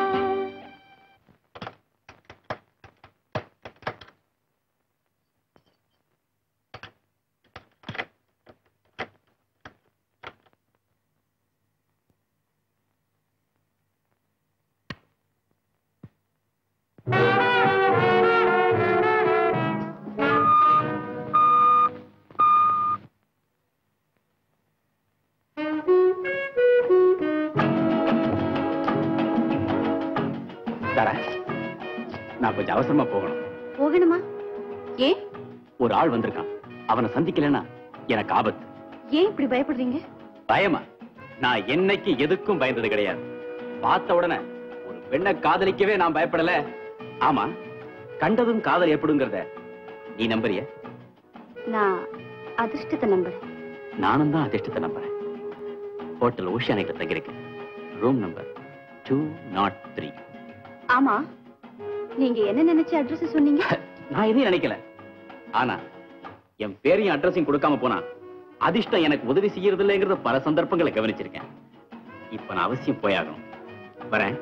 தரா நான் கொஞ்சம் அவசரமா போகணும் போகணுமா ஏன் ஒரு ஆள் வந்திருக்கான் அவனை சந்திக்கலைன்னா எனக்கு ஆபத்து ஏன் இப்படி பயப்படுறீங்க பயமா நான் என்னைக்கு எதுக்கும் பயந்தது கிடையாது பார்த்த உடனே ஒரு பெண்ணை காதலிக்கவே நான் பயப்படல ஆமா கண்டதும் காதல் ஏற்படுங்கிறத நீ நம்புறிய நான் அதிர்ஷ்டத்தை நம்புறேன் நானும் தான் அதிர்ஷ்டத்தை நம்புறேன் ஹோட்டல் ஓஷியானிக்ல தங்கியிருக்கேன் room number two not three ஆமா நீங்க என்ன நினைச்சு அட்ரஸ் சொன்னீங்க நான் எதையும் நினைக்கல ஆனா என் பேரையும் அட்ரஸையும் கொடுக்காம போனா அதிர்ஷ்டம் எனக்கு உதவி செய்யறது இல்லைங்கிறத பல சந்தர்ப்பங்களை கவனிச்சிருக்கேன் இப்ப நான் அவசியம் போயாகணும் வரேன்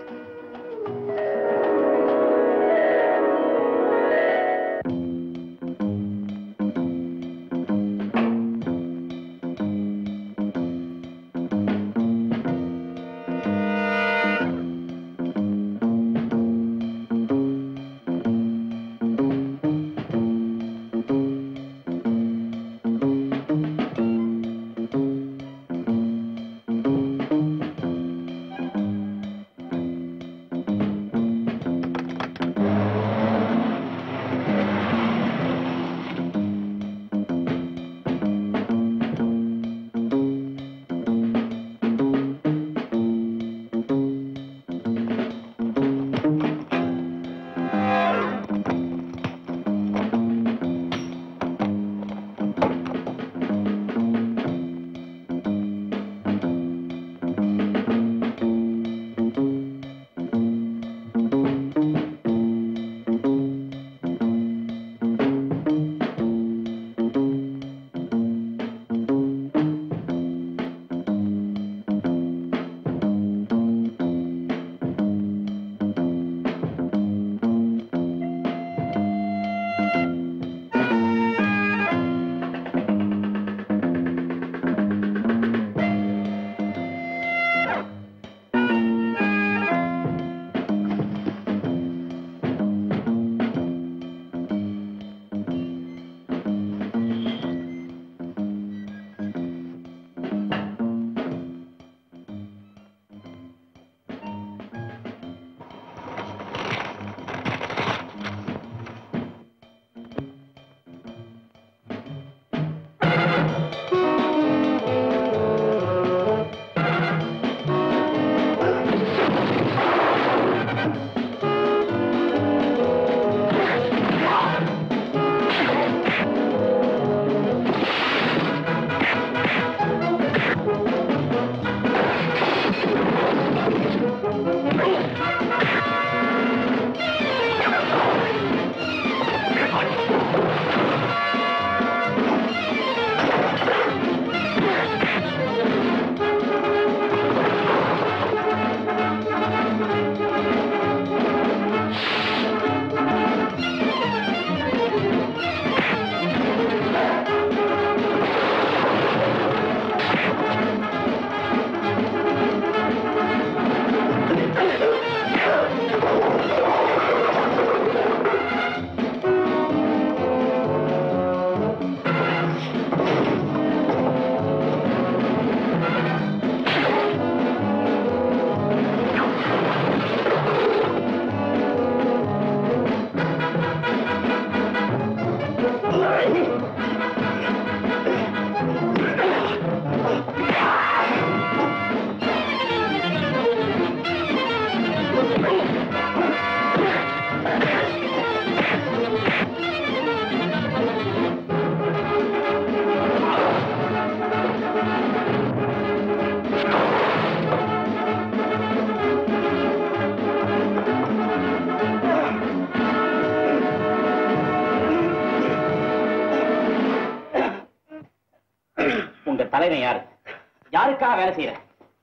தலைவன் யாரு யாருக்காக வேலை செய்யற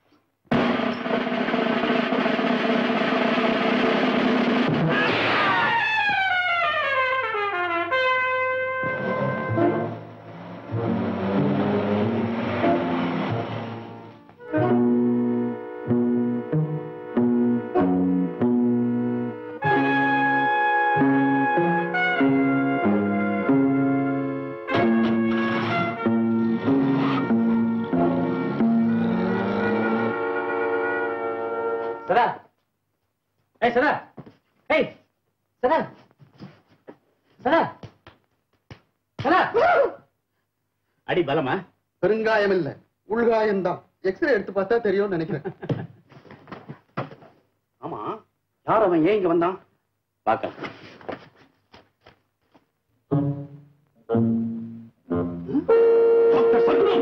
சதா ஏய் சதா ஏய் சதா சதா சதா அடி பலமா பெருங்காயம் இல்ல உள்காயம் தான் எக்ஸ்ரே எடுத்து பார்த்தா தெரியும்னு நினைக்கிறேன் ஆமா யார் அவன் ஏன் இங்க வந்தான் பார்க்க doctor Shanmugam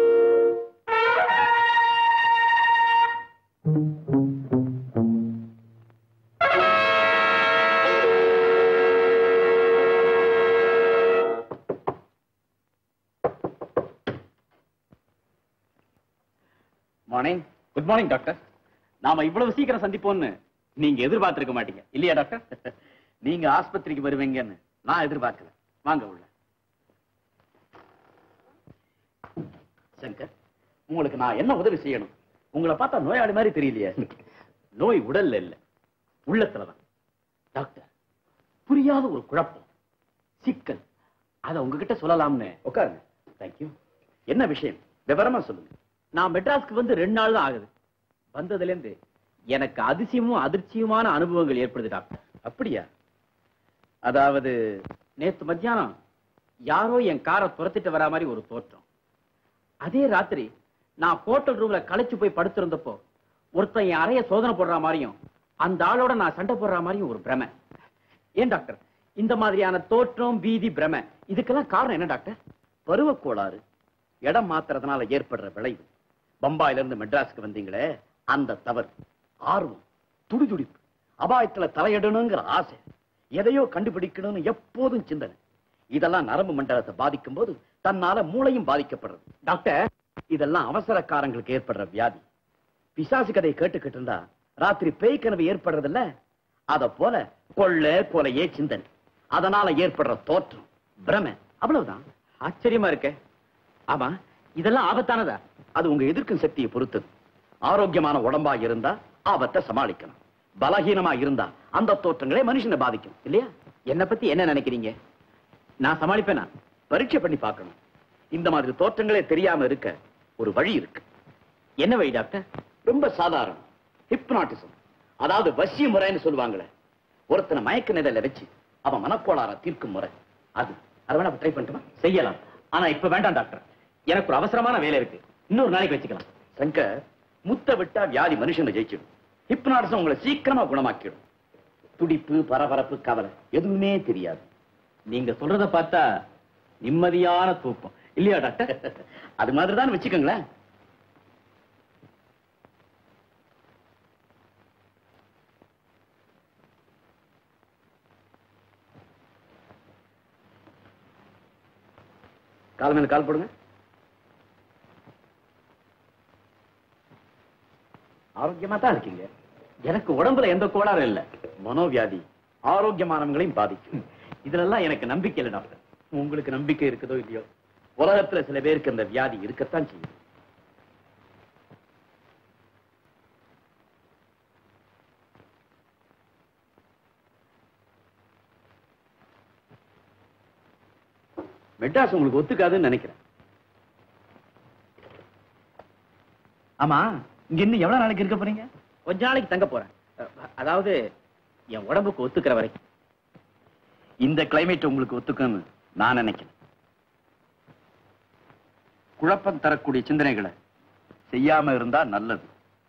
morning good morning doctor நாம இவ்வளவு சீக்கிரம் சந்திப்போம்னு நீங்க எதிர்பார்த்திருக்க மாட்டீங்க இல்லையா டாக்டர் நீங்க ஆஸ்பத்திரிக்கு வருவீங்கன்னு நான் எதிர்பார்க்கல வாங்க உள்ள சங்கர் உங்களுக்கு நான் என்ன உதவி செய்யணும் உங்களை பார்த்தா நோயாளி மாதிரி தெரியலையே நோய் உடல்ல இல்ல உள்ளத்துலதான் டாக்டர் புரியாத ஒரு குழப்பம் சிக்கல் அத உங்ககிட்ட சொல்லலாம்னு உட்காருங்க தேங்க்யூ என்ன விஷயம் விவரமா சொல்லுங்க நான் மெட்ராஸ்க்கு வந்து ரெண்டு நாள் தான் ஆகுது வந்ததுல இருந்து எனக்கு அதிசயமும் அதிர்ச்சியுமான அனுபவங்கள் ஏற்படுது டாக்டர் அப்படியா அதாவது நேத்து மத்தியானம் யாரோ என் காரை துரத்திட்டு வரா மாதிரி ஒரு தோற்றம் அதே ராத்திரி நான் ஹோட்டல் ரூம்ல களைச்சு போய் படுத்திருந்தப்போ ஒருத்தன் என் அறைய சோதனை போடுற மாதிரியும் அந்த ஆளோட நான் சண்டை போடுற மாதிரியும் ஒரு பிரமை ஏன் டாக்டர் இந்த மாதிரியான தோற்றம் பீதி பிரமை இதுக்கெல்லாம் காரணம் என்ன டாக்டர் பருவக் கோளாறு இடம் மாத்துறதுனால ஏற்படுற விளைவு பம்பாயில இருந்து மெட்ராஸ்க்கு வந்தீங்களே அந்த தவறு ஆர்வம் துடிதுடிப்பு அபாயத்துல தலையிடணுங்கிற ஆசை எதையோ கண்டுபிடிக்கணும்னு எப்போதும் சிந்தனை இதெல்லாம் நரம்பு மண்டலத்தை பாதிக்கும் போது தன்னால மூளையும் பாதிக்கப்படுறது டாக்டர் இதெல்லாம் அவசரக்காரங்களுக்கு ஏற்படுற வியாதி பிசாசு கதையை கேட்டுக்கிட்டு இருந்தா ராத்திரி பேய் கனவு ஏற்படுறதில்ல அத போல கொள்ள கொலையே சிந்தனை அதனால ஏற்படுற தோற்றம் பிரமை அவ்வளவுதான் ஆச்சரியமா இருக்க ஆமா இதெல்லாம் ஆபத்தானதா அது உங்க எதிர்க்கும் சக்தியை பொறுத்தது ஆரோக்கியமான உடம்பா இருந்தா ஆபத்தை சமாளிக்கணும் பலகீனமா இருந்தா அந்த தோற்றங்களே மனுஷனை பாதிக்கும் இல்லையா என்ன பத்தி என்ன நினைக்கிறீங்க நான் சமாளிப்பேனா பரீட்சை பண்ணி பார்க்கணும் இந்த மாதிரி தோற்றங்களே தெரியாம இருக்க ஒரு வழி இருக்கு என்ன வழி டாக்டர் ரொம்ப சாதாரணம் ஹிப்னாட்டிசம் அதாவது வசிய முறைன்னு சொல்லுவாங்களே ஒருத்தனை மயக்க நிலையில வச்சு அவன் மனக்கோளாற தீர்க்கும் முறை அது அதை வேணா ட்ரை பண்ணட்டுமா செய்யலாம் ஆனா இப்ப வேண்டாம் டாக்டர் எனக்கு ஒரு அவசரமான வேலை இருக்கு இன்னொரு நாளைக்கு வச்சுக்கலாம் சங்கர் முத்த விட்டா வியாதி மனுஷனை ஜெயிச்சிடும் ஹிப்னாட்டிசம் உங்களை சீக்கிரமா குணமாக்கிடும் துடிப்பு பரபரப்பு கவலை எதுவுமே தெரியாது நீங்க சொல்றத பார்த்தா நிம்மதியான தூக்கம் இல்லையா டாக்டர் அது மாதிரி தான் வச்சுக்கோங்களேன் கால் மேல கால் போடுங்க ஆரோக்கியமா தான் இருக்கீங்க எனக்கு உடம்புல எந்த கோளாறும் இல்ல மனோவியாதி ஆரோக்கியமானவங்களையும் பாதிக்கும் இதுலெல்லாம் எனக்கு நம்பிக்கை இல்லை டாக்டர் உங்களுக்கு நம்பிக்கை இருக்குதோ இல்லையோ உலகத்துல சில பேருக்கு அந்த வியாதி இருக்கத்தான் செய்யும் மெட்ராஸ் உங்களுக்கு ஒத்துக்காதுன்னு நினைக்கிறேன் ஆமா இங்க இன்னும் எவ்வளவு நாளைக்கு இருக்க போறீங்க கொஞ்ச நாளைக்கு தங்க போறேன் அஹ், அதாவது என் உடம்புக்கு ஒத்துக்கிற வரைக்கும் இந்த கிளைமேட் உங்களுக்கு ஒத்துக்கும்னு நான் நினைக்கிறேன் குழப்பம் தரக்கூடிய சிந்தனைகளை செய்யாம இருந்தா நல்லது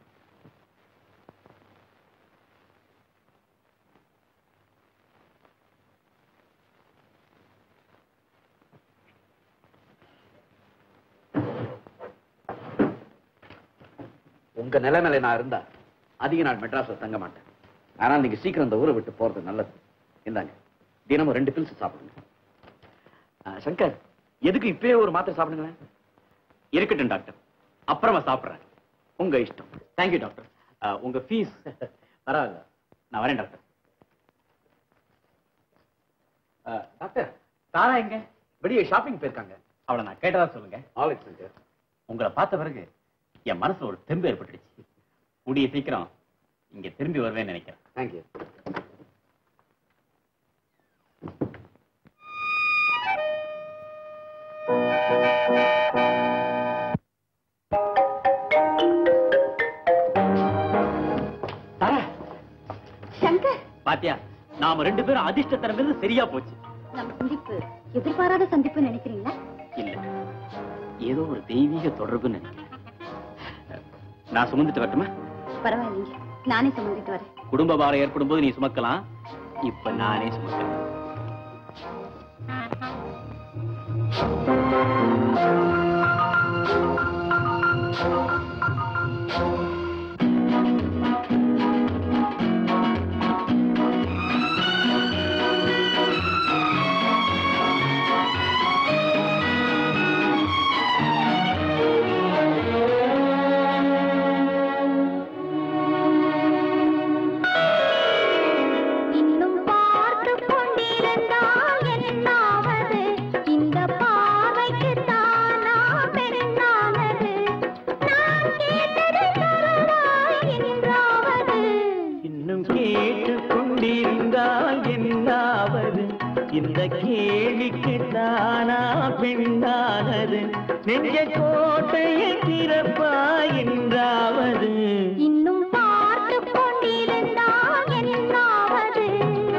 உங்க நிலைமையில நான் இருந்தா அதிக நாள் மெட்ராஸ்ல தங்க மாட்டேன் ஆனால் நீங்க சீக்கிரம் இந்த ஊரை விட்டு போறது நல்லது இந்தாங்க தினமும் ரெண்டு பில்ஸ் சாப்பிடுங்க ஆ, சங்கர் எதுக்கு இப்பவே ஒரு மாத்திரை சாப்பிடுங்களேன் இருக்கட்டும் டாக்டர் அப்புறமா சாப்பிடுறேன் உங்க இஷ்டம் தேங்க்யூ டாக்டர் அஹ், உங்க ஃபீஸ் பரவாயில்ல நான் வரேன் டாக்டர் அஹ், டாக்டர் தாரா எங்க வெளியே ஷாப்பிங் போயிருக்காங்க அவளை நான் கேட்டதா சொல்லுங்க ஆலெக்ஸ் உங்களை பார்த்த பிறகு என் மனசுல ஒரு தெம்பு ஏற்பட்டுடுச்சு கூடிய சீக்கிரம் இங்க திரும்பி வருவேன்னு நினைக்கிறேன் தேங்க்யூ தாரா சங்கர் பாத்தியா நாம ரெண்டு பேரும் அதிர்ஷ்டத்தனம் இருந்து சரியா போச்சு நம்ம சந்திப்பு எதிர்பாராத சந்திப்பு நினைக்கிறீங்களா இல்ல ஏதோ ஒரு தெய்வீக தொடர்புன்னு நினைக்கிறேன் நான் சுமந்துட்டு வரட்டுமா பரவாயில்லைங்க நானே சுமந்துட்டு வரேன் குடும்ப பாரம் ஏற்படும் போது நீ சுமக்கலாம் இப்ப நானே சுமக்கிறேன் இன்னும் பார்த்து கொண்டிருந்தால் என்னாவது இந்த பார்வைக்கு தானா பெண்ணானது நான் கேட்டது தருவாய் என்றாவது இன்னும் கேட்டு கொண்டிருந்தால் என்னாவது இந்த கேள்விக்கு தானா பெண்ணானது நெஞ்ச கோட்டையை திறப்பாய் என்றாவது இன்னும் பார்த்து கொண்டிருந்தால் என்னாவது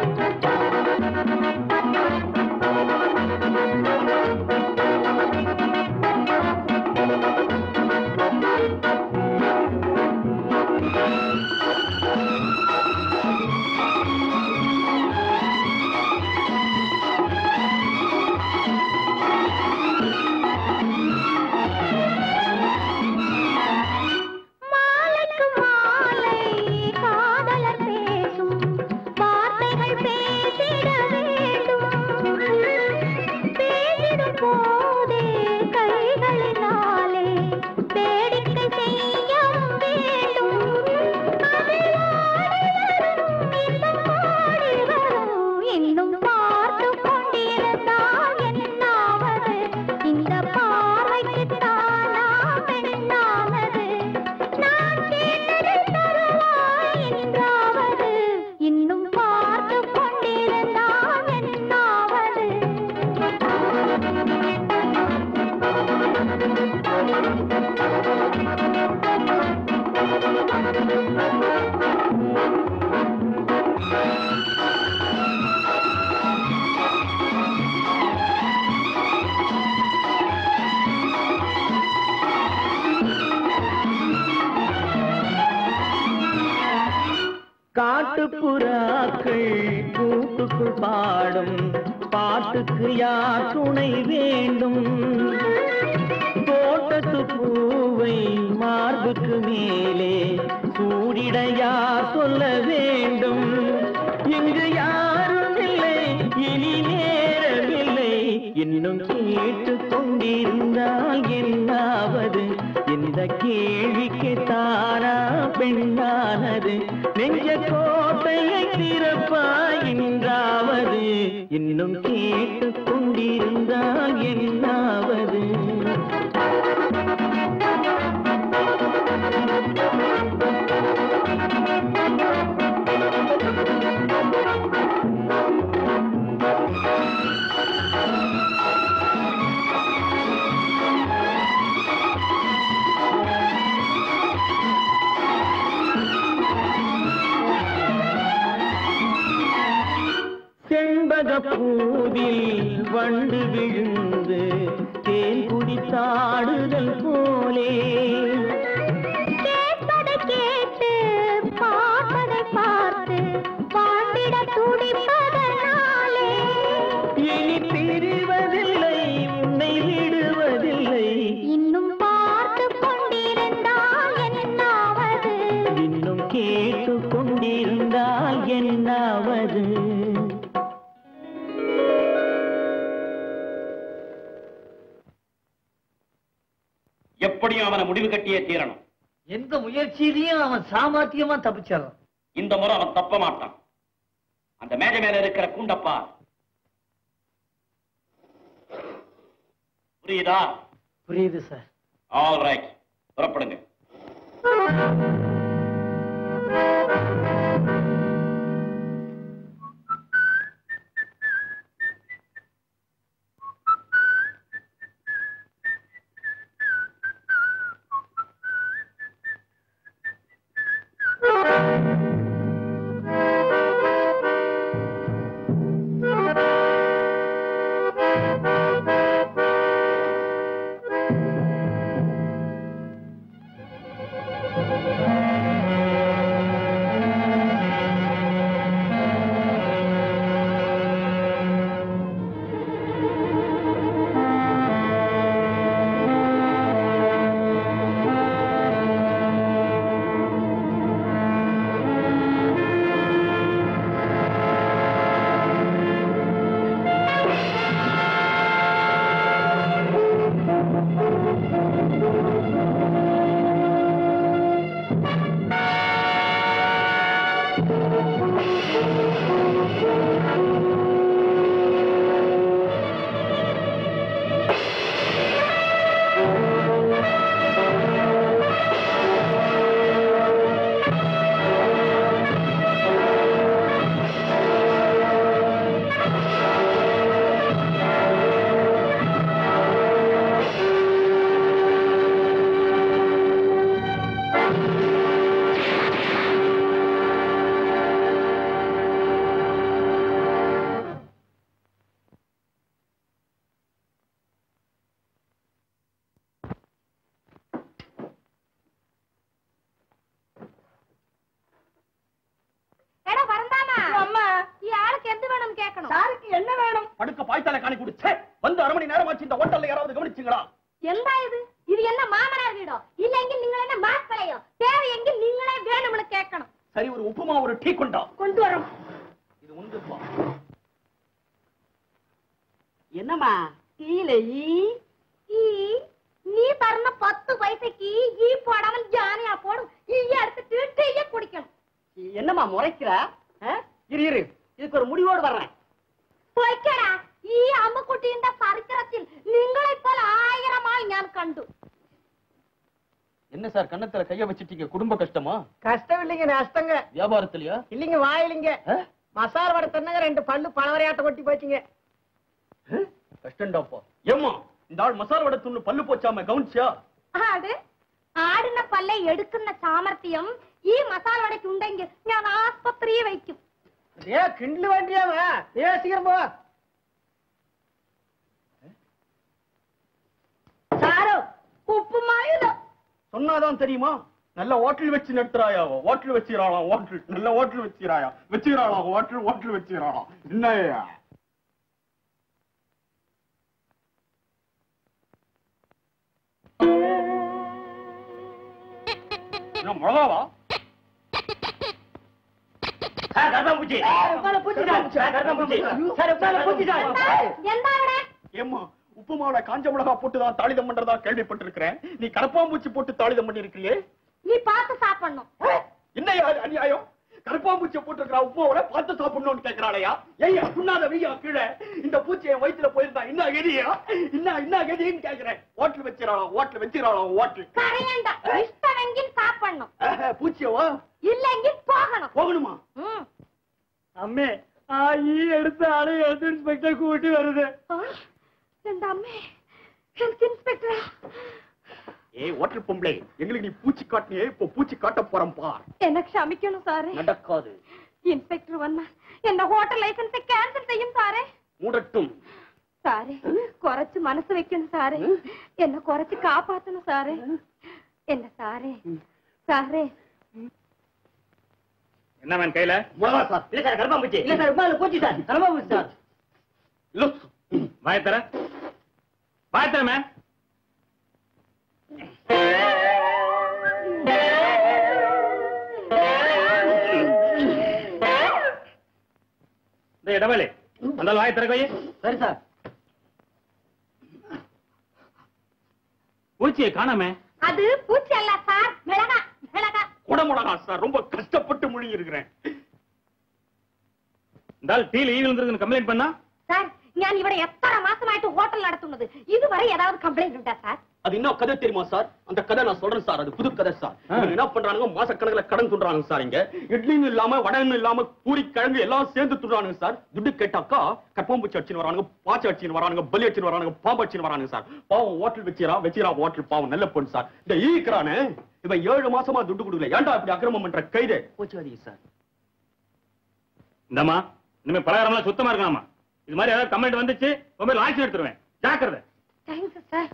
மாலைக்கு மாலை காதலர் பேசும் வார்த்தைகள் பேசிட வேண்டும் பேசிடும் போதே கைகளினாலே வேடிக்கை செய்யவும் வேண்டும் அதில் ஆடி வரும் இன்பம் ஆடி வரும் இன்னும் பார்த்து கொண்டிருந்தால் என்னாவது இந்த பார்வைக்கு தானா பெண்ணானது நான் கேட்டது தருவாய் என்றாவது இன்னும் பார்த்து கொண்டிருந்தால் என்னாவது காட்டுப்புறாக்கள் கூட்டுக்குள் பாடும் பாட்டுக்கு யார் துணை வேண்டும் தோட்டத்து பூவை மார்புக்கு மேலே சூடிட யார் சொல்ல வேண்டும் இங்கு யாரும் இல்லை இனி நேரமில்லை இன்னும் கேட்டு கொண்டிருந்தால் என்னாவது இந்த கேள்விக்கு தானா பெண்ணானது நெஞ்ச கோட்டையை திறப்பாய் என்றாவது இன்னும் கேட்டு கொண்டிருந்தால் என்னாவது செண்பக பூவில் வண்டு விழுந்து தேன் குடித்தாடுதல் போலே கேட்பதை கேட்டு பார்ப்பதை பார்த்து வாழ்ந்திட துடிப்பதனாலே இனி பிரிவதில்லை உன்னை விடுவதில்லை இன்னும் பார்த்து கொண்டிருந்தால் என்னாவது இன்னும் கேட்டு கொண்டிருந்தால் என்னாவது முடிவு கட்டியே தீரணும் எந்த முயற்சியிலையும் அவன் சாமர்த்தியமா தப்பிச்சிடறான் இந்த முறை அவன் தப்ப மாட்டான் அந்த மேஜை மேல இருக்கிற கூண்டப்பா புரியுதா புரியுது சார் ஆல் ரைட் புறப்படுங்க எடா வரந்தாமா அம்மா ഈ ആൾക്ക് എന്ത് വേണം കേൾക്കണം சாருக்கு என்ன வேணும் படுக்க பாய்த்தால காணி குடிச்சே வந்து அரை மணி நேரம் ஆச்சு இந்த ஹோட்டல்ல யாராவது கவனிச்சுங்களா എന്താ ഇത് ഇത് എന്ന മാമനാർ വീടോ ഇല്ലെങ്കിൽ നിങ്ങൾ എന്നെ മാക്കളയോ தேவைയെങ്കിൽ നിങ്ങളെ വേണമെന്ന് കേൾക്കണം சரி ஒரு உப்புமா ஒரு டீ கொண்டா കൊണ്ടുവരും இது உண்டுப்பா என்னம்மா டீல ஈ ഈ നീ തരുന്ന പത്ത് പൈസക്ക് ഈ പോടാമൽ ജാനിയാ പോടും ഈ എടുത്തിട്ട് ടീയെ കുടിക്കണം என்னம்மா முறைக்கிற ஆ? இரு இரு இதுக்கு ஒரு முடிவோடு வர்றேன் പൊയ്ക്കടാ ഈ അമ്മക്കുട്ടിയുടെ ചരിത്രത്തിൽ നിങ്ങളെപ്പോലെ ആയിരം ആൾ ഞാൻ കണ്ടു என்ன சார் கண்ணத்துல கைய வச்சிட்டீங்க குடும்ப கஷ்டமா கஷ்டம் இல்லைங்க நஷ்டங்க வியாபாரத்திலயா இல்லைங்க வாயிலிங்க மசாலா வடை தின்னங்க ரெண்டு பல்லு பழவரையாட்டம் கொட்டி போச்சுங்க கஷ்டம்டாப்பா ஏம்மா இந்த ஆள் மசாலா வடை துண்ணு பல்லு போச்சாம கவனிச்சியா ആട് ആടിന പല്ല എടുക്കുന്ന സാമർത്ഥ്യം ഈ മസാല വടയ്ക്ക് ഉണ്ടെങ്കിൽ ഞാൻ ആസ്പത്രിയെ വയ്ക്കും ஏ கிண்டல் வேண்டியாவ ஏ சீக்கிரம் போ സാരോ ഉപ്പുമായിലോ சொன்னாதான் தெரியுமா நல்ல ஹோட்டல் வச்சு நடத்துறாயா ஹோட்டல் வச்சுக்கிறாளாம் ஹோட்டல் நல்ல ஹோட்டல் வச்சுக்கிறாயா வச்சுக்கிறாளாம் ஹோட்டல் ஹோட்டல் வச்சுக்கிறாளாம் என்னய்யா என்ன மிளகாவா എന്താ ഇവിടെ ஏம்மா உப்பு மாவுல காஞ்ச மிளகா போட்டுதான் தாளிதம் பண்றதா கேள்விப்பட்டிருக்கிறேன் நீ கரப்பாம்பூச்சி போட்டு தாளிதம் பண்ணிருக்கியே நீ பார்த்து சாப்பிடணும் என்ன யா- அநியாயம் கருப்பாம்பூச்சியை போட்டிருக்கிறா உப்புமாவோட பார்த்து சாப்பிடணும்னு கேட்கிறாளையா ஏய்யா புண்ணாத வெய்யா கீழே இந்த பூச்சி என் வயித்துல போயிருந்தா என்ன கதியா என்ன என்ன கதின்னு கேக்குறேன் ஹோட்டல் வச்சிடலாம் ஹோட்டல் வச்சிடலாம் ஹோட்டல் കരയണ്ട ഇഷ്ടമെങ്കിൽ സാപ്പിടണം பூச்சியவா ഇല്ലെങ്കിൽ പോകണം போகணுமா ഉം. அம்மே ஆ ஈ எடுத்த ஆளு ஹெல்த் இன்ஸ்பெக்டர் கூட்டி வருது ആ, എന്റെ അമ്മേ ഹെൽത്ത് ഇൻസ്പെക്ടർ ஏய் ஹோட்டல் பொம்பளை எங்களுக்கு நீ பூச்சி காட்டினியே இப்போ பூச்சி காட்ட போறோம் பார் എന്നെ ക്ഷമിക്കണം സാറേ நடக்காது ഇൻസ്പെക്ടർ വന്നാൽ എന്റെ ഹോട്ടൽ ലൈസൻസ് ക്യാൻസൽ ചെയ്യും സാറേ மூடட்டும் സാറേ കുറച്ച് മനസ്സ് വെക്കണം സാറേ എന്നെ കുറച്ച് കാപ്പാത്തണം സാറേ എന്റെ സാറേ സാറേ என்ன மேன் கையில மிளகா சார் இல்ல சார் கருப்பாம்பூச்சி இல்ல சார் உமால பூச்சி சார் கருப்பாம்பூச்சி சார் லுக் வாய தர வாய தர மேன் இந்த இடவேளை அந்த வாய திறக்க வை. சரி சார் பூச்சியை காணாமே அது பூச்சி அல்ல சார் மிளகா மிளகா குடமுடகா சார் ரொம்ப கஷ்டப்பட்டு முழுங்கி இருக்கிறேன் இந்த டீல ஈ விழுந்திருக்குன்னு கம்ப்ளைண்ட் பண்ணா சார் ഞാൻ ഇവിടെ എത്ര മാസമായിട്ട് ഹോട്ടൽ നടത്തുന്നത് ഇതുവരെ ഏതാവത് കംപ്ലൈന്റ് ഉണ്ടാ സാർ அது என்ன கதை தெரியுமா சார் அந்த கதை நான் சொல்றேன் சார் அது புது கதை சார் இவங்க என்ன பண்றாங்க மாசக்கணக்குல கடன் துடுறாங்க சார் இங்க இட்லியும் இல்லாம வடனும் இல்லாம பூரி கிழங்கு எல்லாம் சேர்ந்து துடுறானுங்க சார் துட்டு கேட்டாக்கா கப்பாம்பூச்சி அடிச்சுன்னு வரானுங்க பாச்சி அடிச்சுன்னு வரானுங்க பலி அடிச்சுன்னு வரானுங்க பாம்பு அடிச்சுன்னு வரானுங்க சார் பாவம் ஹோட்டல் வச்சிரா வச்சிரா ஹோட்டல் பாவம் நல்ல பொண்ணு சார் இந்த ஈக்கிறானே இவன் ஏழு மாசமா துட்டு கொடுக்கல ஏன்டா இப்படி அக்கிரமம் பண்ற கைது போச்சாதீங்க சார் இந்தம்மா இனிமே பலகாரம்லாம் சுத்தமா இருக்கணுமா இது மாதிரி ஏதாவது கம்ப்ளைண்ட் வந்துச்சு மொபைல் ஆக்ஷன் எடுத்துருவேன் ஜாக்கிரதை தேங்க்ஸ் சார்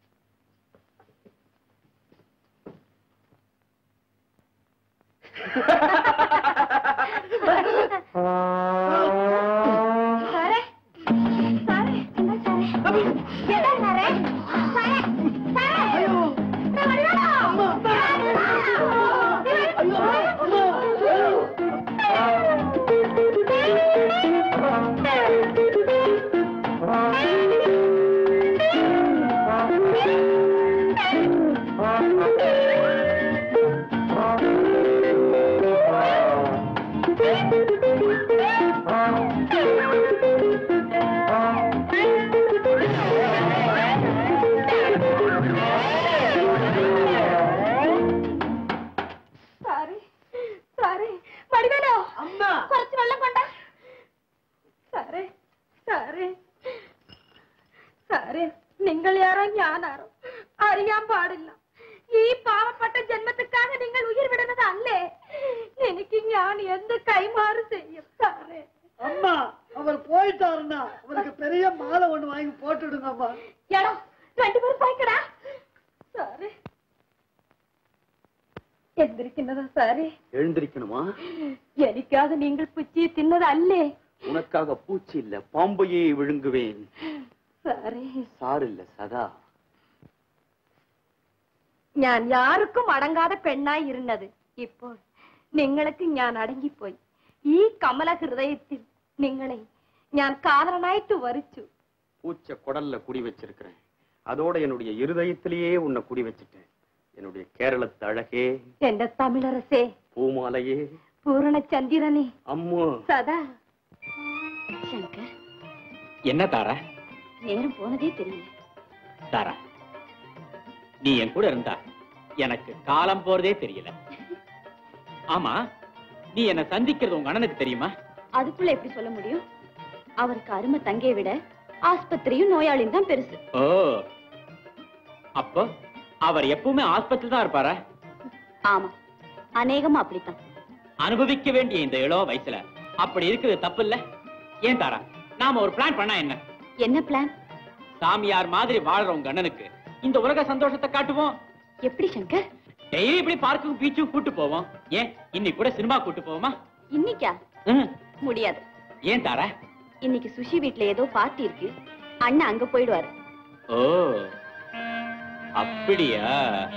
സാറേ സാറേ എന്താ സാറേ എന്താ സാറേ സാറേ സാറേ അയ്യോ സാറേ സാറേ വടിവേലോ അമ്മ കുറച്ച് വെള്ളം കൊണ്ട സാറേ സാറേ സാറേ നിങ്ങൾ யாரோ ഞാനാരോ അറിയാൻ പാടില്ല ഈ പാവപ്പെട്ട ജന്മത്തിക്കാக നിങ്ങൾ ഉயிർ വിടുന്നത് അല്ലേ എനിക്ക് ഞാൻ എന്ത് കൈമാறு ചെയ്യും സാറേ அம்மா அவர் போயிட்டாருன்னா அவருக்கு பெரிய மாலை ஒண்ணு வாங்கி போட்டுடுங்க அம்மா എടോ രണ്ടുപേരും പോയിക്കടാ സാറേ എന്തിരിക്കുന്നതാ സാറേ எழுந்திருக்கணுமா എനിക്കാக നിങ്ങൾ പുച്ചിയെ തിന്നതല്ലേ உனக்காக பூச்சி இல்ல பாம்பையே விழுங்குவேன் സാറേ சார் இல்ல சதா ഞാൻ യാർക്കും അടങ്ങാതെ പെണ്ണായി ഇരുന്നത് ഇപ്പോൾ നിങ്ങൾക്ക് ഞാൻ അടങ്ങിപ്പോയി ഈ കമല ഹൃദയത്തിൽ നിങ്ങളെ ഞാൻ കാതലനായിട്ട് വരിച്ചു பூச்ச குடல்ல குடி வச்சிருக்கிறேன் அதோட என்னுடைய இருதயத்திலேயே உன்னை குடி வச்சிட்டேன் என்னுடைய கேரளத்து அழகே എന്റെ തമിഴരസേ பூமாலையே പൂർണ്ണചന്ദ്രനെ அம்மு സദാ சங்கர் என்ன தாரா நேரம் போனதே தெரியல தாரா நீ என் கூட இருந்தா எனக்கு காலம் போறதே தெரியல ஆமா நீ என்ன சந்திக்கிறது உங்க அண்ணனுக்கு தெரியுமா அதுக்குள்ள எப்படி சொல்ல முடியும் அவருக்கு அருமை தங்கையை விட ஆஸ்பத்திரியும் நோயாளியும் தான் பெருசு ஓ அப்போ அவர் எப்பவுமே ஆஸ்பத்திரி தான் இருப்பாரா ஆமா அநேகமா அப்படித்தான் அனுபவிக்க வேண்டிய இந்த இளோ வயசுல அப்படி இருக்குது தப்பு இல்ல ஏன் தாரா நாம ஒரு பிளான் பண்ணா என்ன என்ன பிளான் சாமியார் மாதிரி வாழ்ற உங்க அண்ணனுக்கு இந்த உலக சந்தோஷத்தை காட்டுவோம் எப்படி சங்கர் டெய்லி இப்படி பார்க்கும் பீச்சும் கூட்டு போவோம் ஏன் இன்னைக்கு கூட சினிமா கூட்டு போவோமா இன்னைக்கா ம், முடியாது ஏன் தாரா இன்னைக்கு சுஷி வீட்ல ஏதோ பார்ட்டி இருக்கு அண்ணன் அங்க போயிடுவாரு ஓ அப்படியா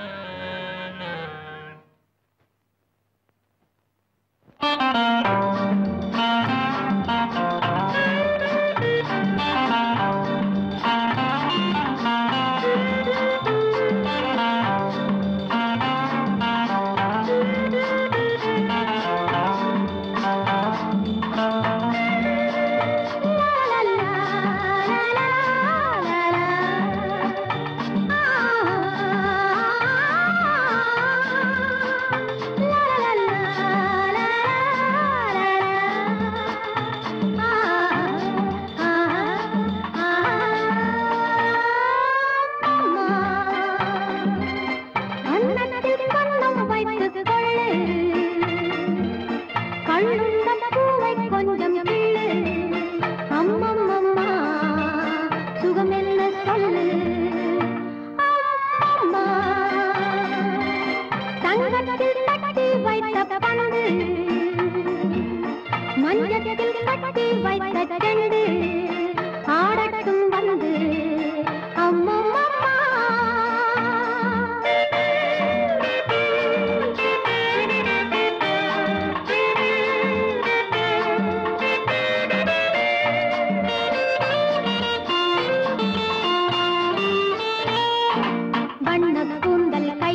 கண்ணத்தில் கண்ணம் வைத்துக் கொள்ளு கண்ணுண்ட பூவை கொஞ்சம் கிள்ளு அம்மம்மம்மா சுகம் என்ன சொல்லு அம்மம்மா தங்கத்தில் கட்டி வைத்த பந்து மஞ்சத்தில் கட்டி வைத்த செண்டு ஆடட்டும் வந்து அம்மம்மா வண்ண கூந்தல்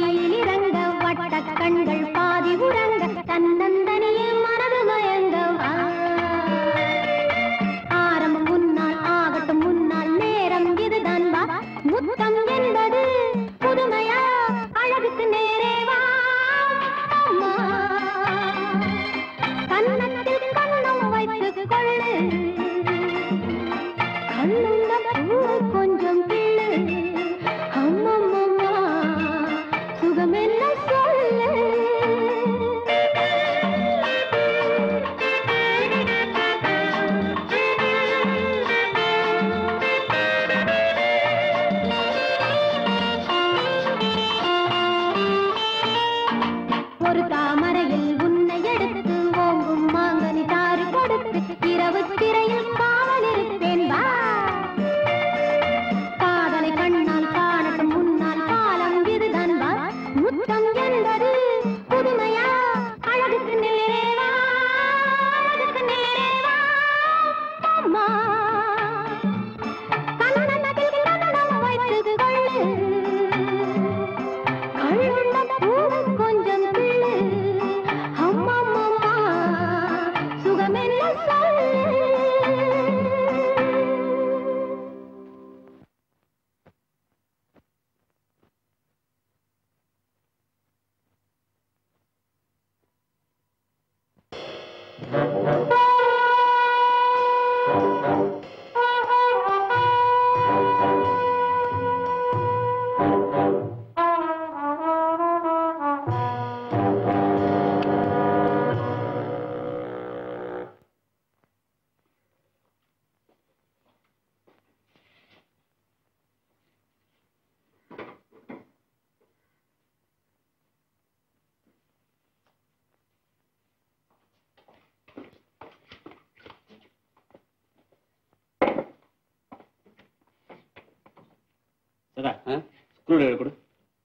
சதா ஸ்க்ரூ டிரைவர் கொடு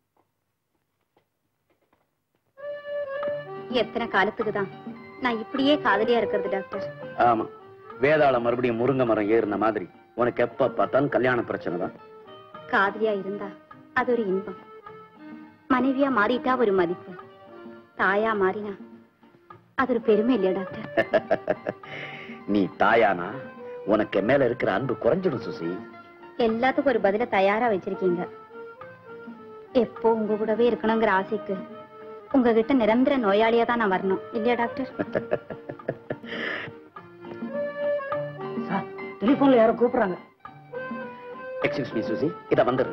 எத்தனை காலத்துக்கு தான் நான் இப்படியே காதலியா இருக்கிறது டாக்டர் ஆமா வேதாள மறுபடியும் முருங்கை மரம் ஏறின மாதிரி உனக்கு எப்ப பார்த்தாலும் கல்யாண பிரச்சனை தான் காதலியா இருந்தா அது ஒரு இன்பம் மனைவியா மாறிட்டா ஒரு மதிப்பு தாயா மாறினா அது ஒரு பெருமை இல்லையா டாக்டர் நீ தாயானா உனக்கு என் மேல இருக்கிற அன்பு குறைஞ்சிடும் சுசி எல்லாத்துக்கும் ஒரு பதில தயாரா வச்சிருக்கீங்க எப்போ உங்க கூடவே இருக்கணுங்கிற ஆசைக்கு உங்ககிட்ட நிரந்தர நோயாளியா தான் நான் வரணும் இல்லையா டாக்டர் டெலிபோன்ல யாரோ கூப்பிடுறாங்க எக்ஸ்கியூஸ் மீ சுசி இத வந்துரு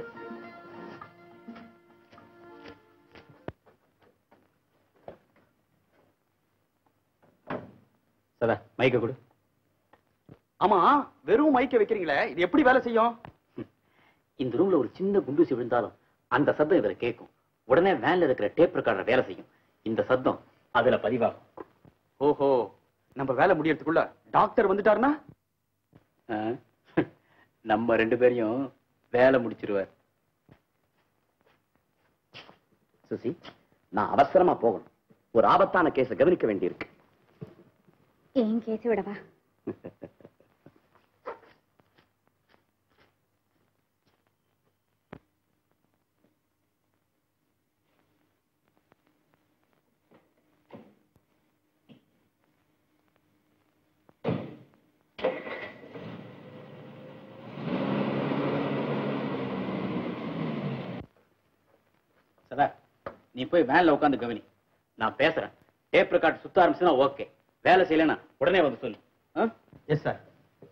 சதா மைக்க கொடு ஆமா வெறும் மைக்க வைக்கிறீங்களே இது எப்படி வேலை செய்யும் இந்த ரூம்ல ஒரு சின்ன குண்டூசி விழுந்தாலும் அந்த சத்தம் இதுல கேட்கும் உடனே வேன்ல இருக்கிற டேப் ரெக்கார்டர் வேலை செய்யும் இந்த சத்தம் அதுல பதிவாகும் ஓஹோ நம்ம வேலை முடியறதுக்குள்ள டாக்டர் வந்துட்டாருன்னா ஆ? நம்ம ரெண்டு பேரையும் வேலை முடிச்சிருவார் சுசி நான் அவசரமா போகணும் ஒரு ஆபத்தான கேஸ கவனிக்க வேண்டியிருக்கு ஏன் கேசி விடவா சதா நீ போய் வேன்ல உட்காந்து கவனி நான் பேசுறேன் டேப் ரெக்கார்ட் சுத்த ஆரம்பிச்சுன்னா ஓகே வேலை செய்யலைன்னா உடனே வந்து சொல்லு எஸ் சார்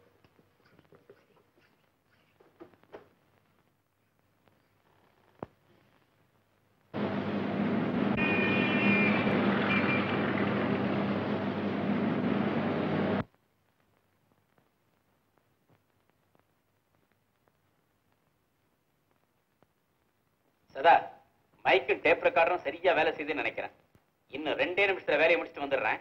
சதா மைக்கு டேப் ரெக்கார்டரும் சரியா வேலை செய்யுதுன்னு நினைக்கிறேன் இன்னும் ரெண்டே நிமிஷத்துல வேலையை முடிச்சுட்டு வந்துடுறேன்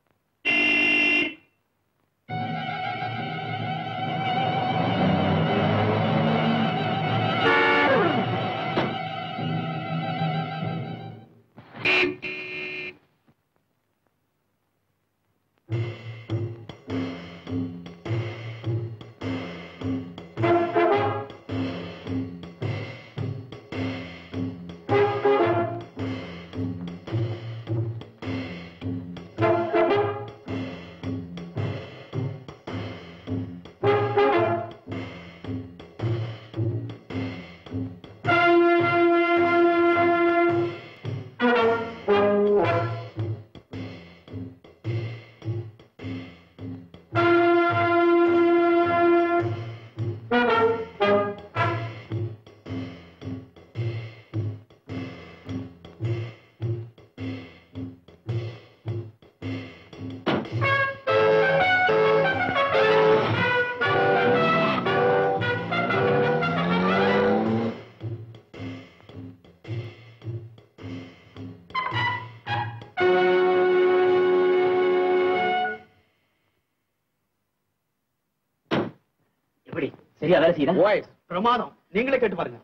எப்படி சரியா வேலை செய்யுதா வாய்ஸ் பிரமாதம் நீங்களே கேட்டு பாருங்க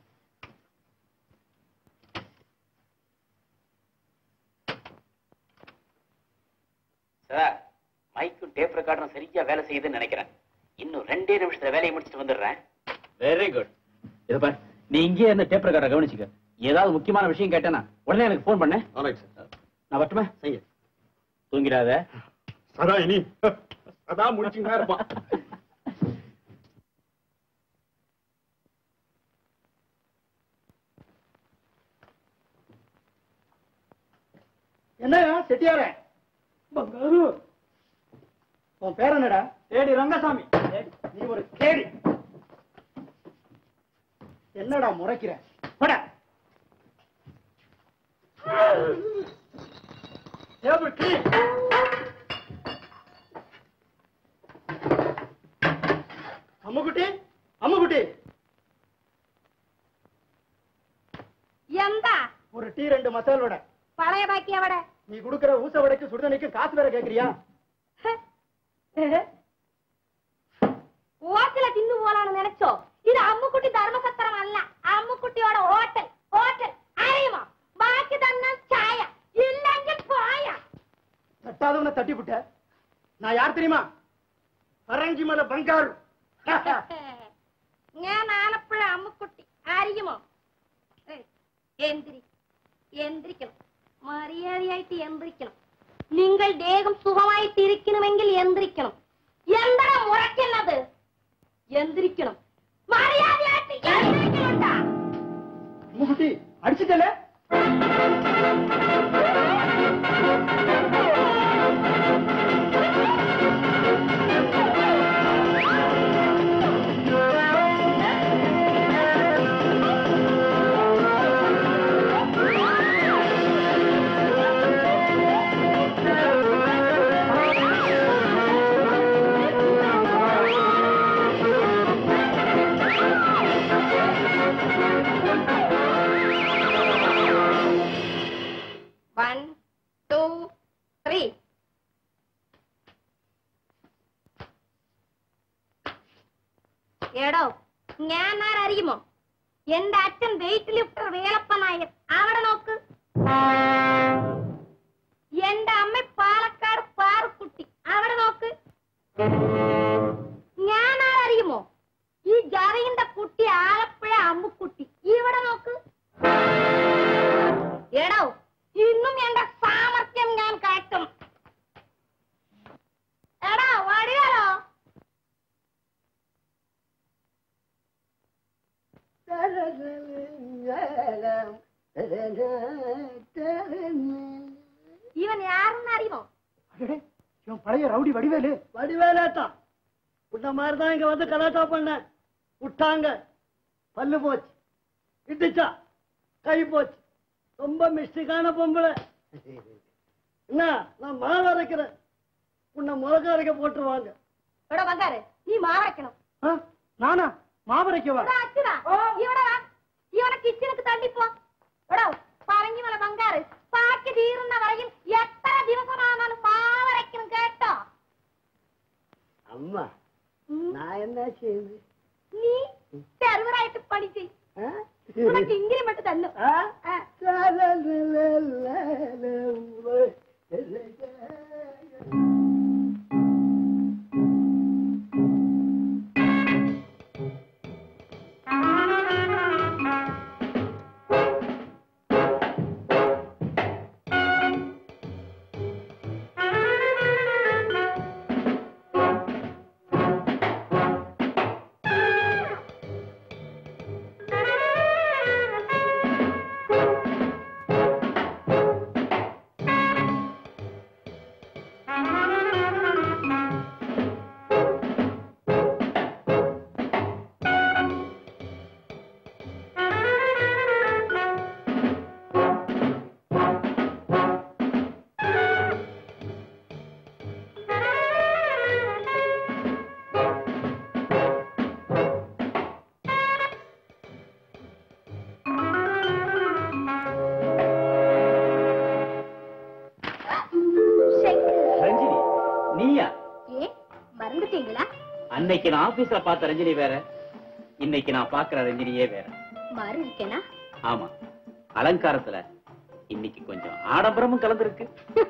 சார் மைக்கும் டேப் ரெக்கார்டரும் சரியா வேலை செய்யுதுன்னு நினைக்கிறேன் இன்னும் ரெண்டே நிமிஷத்துல வேலையை முடிச்சுட்டு வந்துடுறேன் வெரி குட் இது பாரு நீ இங்கே இருந்த டேப் ரெக்கார்டரை கவனிச்சுக்க ஏதாவது முக்கியமான விஷயம் கேட்டேனா உடனே எனக்கு ஃபோன் பண்ணு நான் வரட்டுமா செய்ய தூங்கிடாத சதா இனி அதான் முடிச்சுங்க இருப்பான் என்னையா செட்டியாரே பங்காரு உன் பேர் என்னடா ஏடி ரங்கசாமி நீ ஒரு கேடி என்னடா முறைக்கிற போடா டேபிள் கிளீன் அம்முக்குட்டி அம்முக்குட்டி எந்த ஒரு டீ ரெண்டு மசால் வடை பழைய பாக்கிய விட நீ குடுக்கிற ஊச வடைக்கு சுடுதண்ணிக்கு காசு வேற கேக்குறியா ஹோட்டல தின்னு போலான்னு நினைச்சோ இது அம்முக்குட்டி தர்மசத்திரம் அல்ல அம்முக்குட்டியோட ஹோட்டல் ஹோட்டல் அறியுமா பாக்கி தன்னா சாய இல்லங்க போயா தட்டாதவனை தட்டி விட்ட நான் யார் தெரியுமா பரங்கி மலை பங்காரு ഞാൻ ആലപ്പുഴ അമ്മുക്കുട്ടി അറിയുമോ ഏയ്, എந்திരി എந்திരിക്കണം മര്യാദയായിട്ട് എந்திരിക്കണം നിങ്ങൾ ദേഹം സുഖമായിട്ടിരിക്കണമെങ്കിൽ എந்திരിക്കണം എന്താണ് മുറയ്ക്കുന്നത് എந்திരിക്കണം മര്യാദയായിട്ട് എந்திരിക്കണുണ്ടാ அம்முக்குட்டி அடிச்சுட்டல വൺ ടു ത്രീ എടോ ഞാൻ ആരറിയുമോ എന്റെ അച്ഛൻ വെയിറ്റ് ലിഫ്റ്റർ വേലപ്പ നായർ അവിടെ നോക്ക് എന്റെ അമ്മ പാലക്കാട് പാറുക്കുട്ടി അവിടെ നോക്ക് ഞാൻ ആരറിയുമോ ഈ ജറിന്റെ കുട്ടി ആലപ്പുഴ അമ്മുക്കുട്ടി ഇവിടെ നോക്ക് എടോ ഇന്നും എന്റെ സാമർത്ഥ്യം ഞാൻ കാട്ടും എടാ വടിയാലോ இவன் யாருன்னு அறியுமோ அடடே, இவன் பழைய ரவுடி வடிவேலு வடிவேலேட்டான் உன்ன மாதிரி தான் இங்க வந்து கலாட்டா பண்ண விட்டாங்க பல்லு போச்சு இடிச்சா கை போச்சு ரொம்ப மிஸ்டேக்கான பொம்பளை என்ன நான் மாவு அரைக்கிறேன் உன்னை மிளகா அரைக்க போட்டுருவாங்க എടാ ബംഗാറ് നീ മാറക്കണം ஆ, நானா மாவு அரைக்கவா എടാ അച്ഛനാ ഇവിടെ വാ ഇവനെ കിച്ചണിക്ക് തള്ളിപ്പോ എടോ പറഞ്ഞു പോലെ ബംഗാറ് പാക്ക് തീരുന്ന വരയിൽ എത്ര ദിവസമാണെന്നാലും മാവരയ്ക്കണം കേട്ടോ அம்மா நான் என்ன செய்யுது നീ സെർവറായിട്ട് പണി ചെയ് ഉനക്ക് ഇങ്ങനെ മട്ട് തന്നു ரஞ்சினி நீயா ஏ மறந்துட்டீங்களா அன்னைக்கு நான் ஆபீஸ்ல பார்த்த ரஞ்சினி வேற இன்னைக்கு நான் பாக்குற ரஞ்சினியே வேற மாறி இருக்கேனா ஆமா அலங்காரத்துல இன்னைக்கு கொஞ்சம் ஆடம்பரமும் கலந்துருக்கு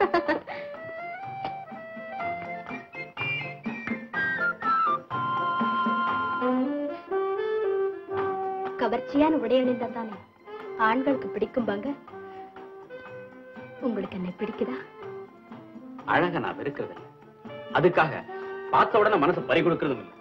கவர்ச்சியான உடை அணிந்தா தானே ஆண்களுக்கு பிடிக்கும் பாங்க உங்களுக்கு என்ன பிடிக்குதா அழக நான் வெறுக்கிறது இல்ல அதுக்காக பார்த்த உடனே மனசு பறி கொடுக்கறதும் இல்ல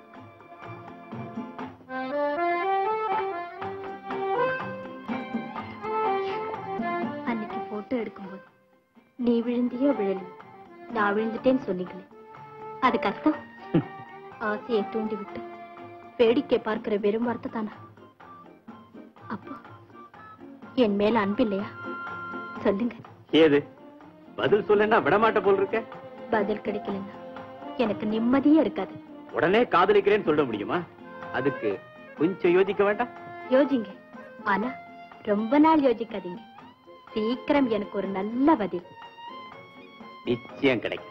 அன்னைக்கு போட்டோ எடுக்கும்போது நீ விழுந்தியோ விழலி நான் விழுந்துட்டேன்னு சொன்னீங்களே அதுக்கு அர்த்தம் ஆசையை தூண்டிவிட்டு வேடிக்கை பார்க்கிற வெறும் வார்த்தை தானா அப்போ என் மேல அன்பில்லையா சொல்லுங்க ஏது பதில் சொல்லனா விடமாட்ட போல் இருக்க பதில் கிடைக்கலன்னா எனக்கு நிம்மதியே இருக்காது உடனே காதலிக்கிறேன்னு சொல்ல முடியுமா அதுக்கு கொஞ்சம் யோசிக்க வேண்டாம் யோசிங்க ஆனா ரொம்ப நாள் யோசிக்காதீங்க சீக்கிரம் எனக்கு ஒரு நல்ல பதில் நிச்சயம் கிடைக்கும்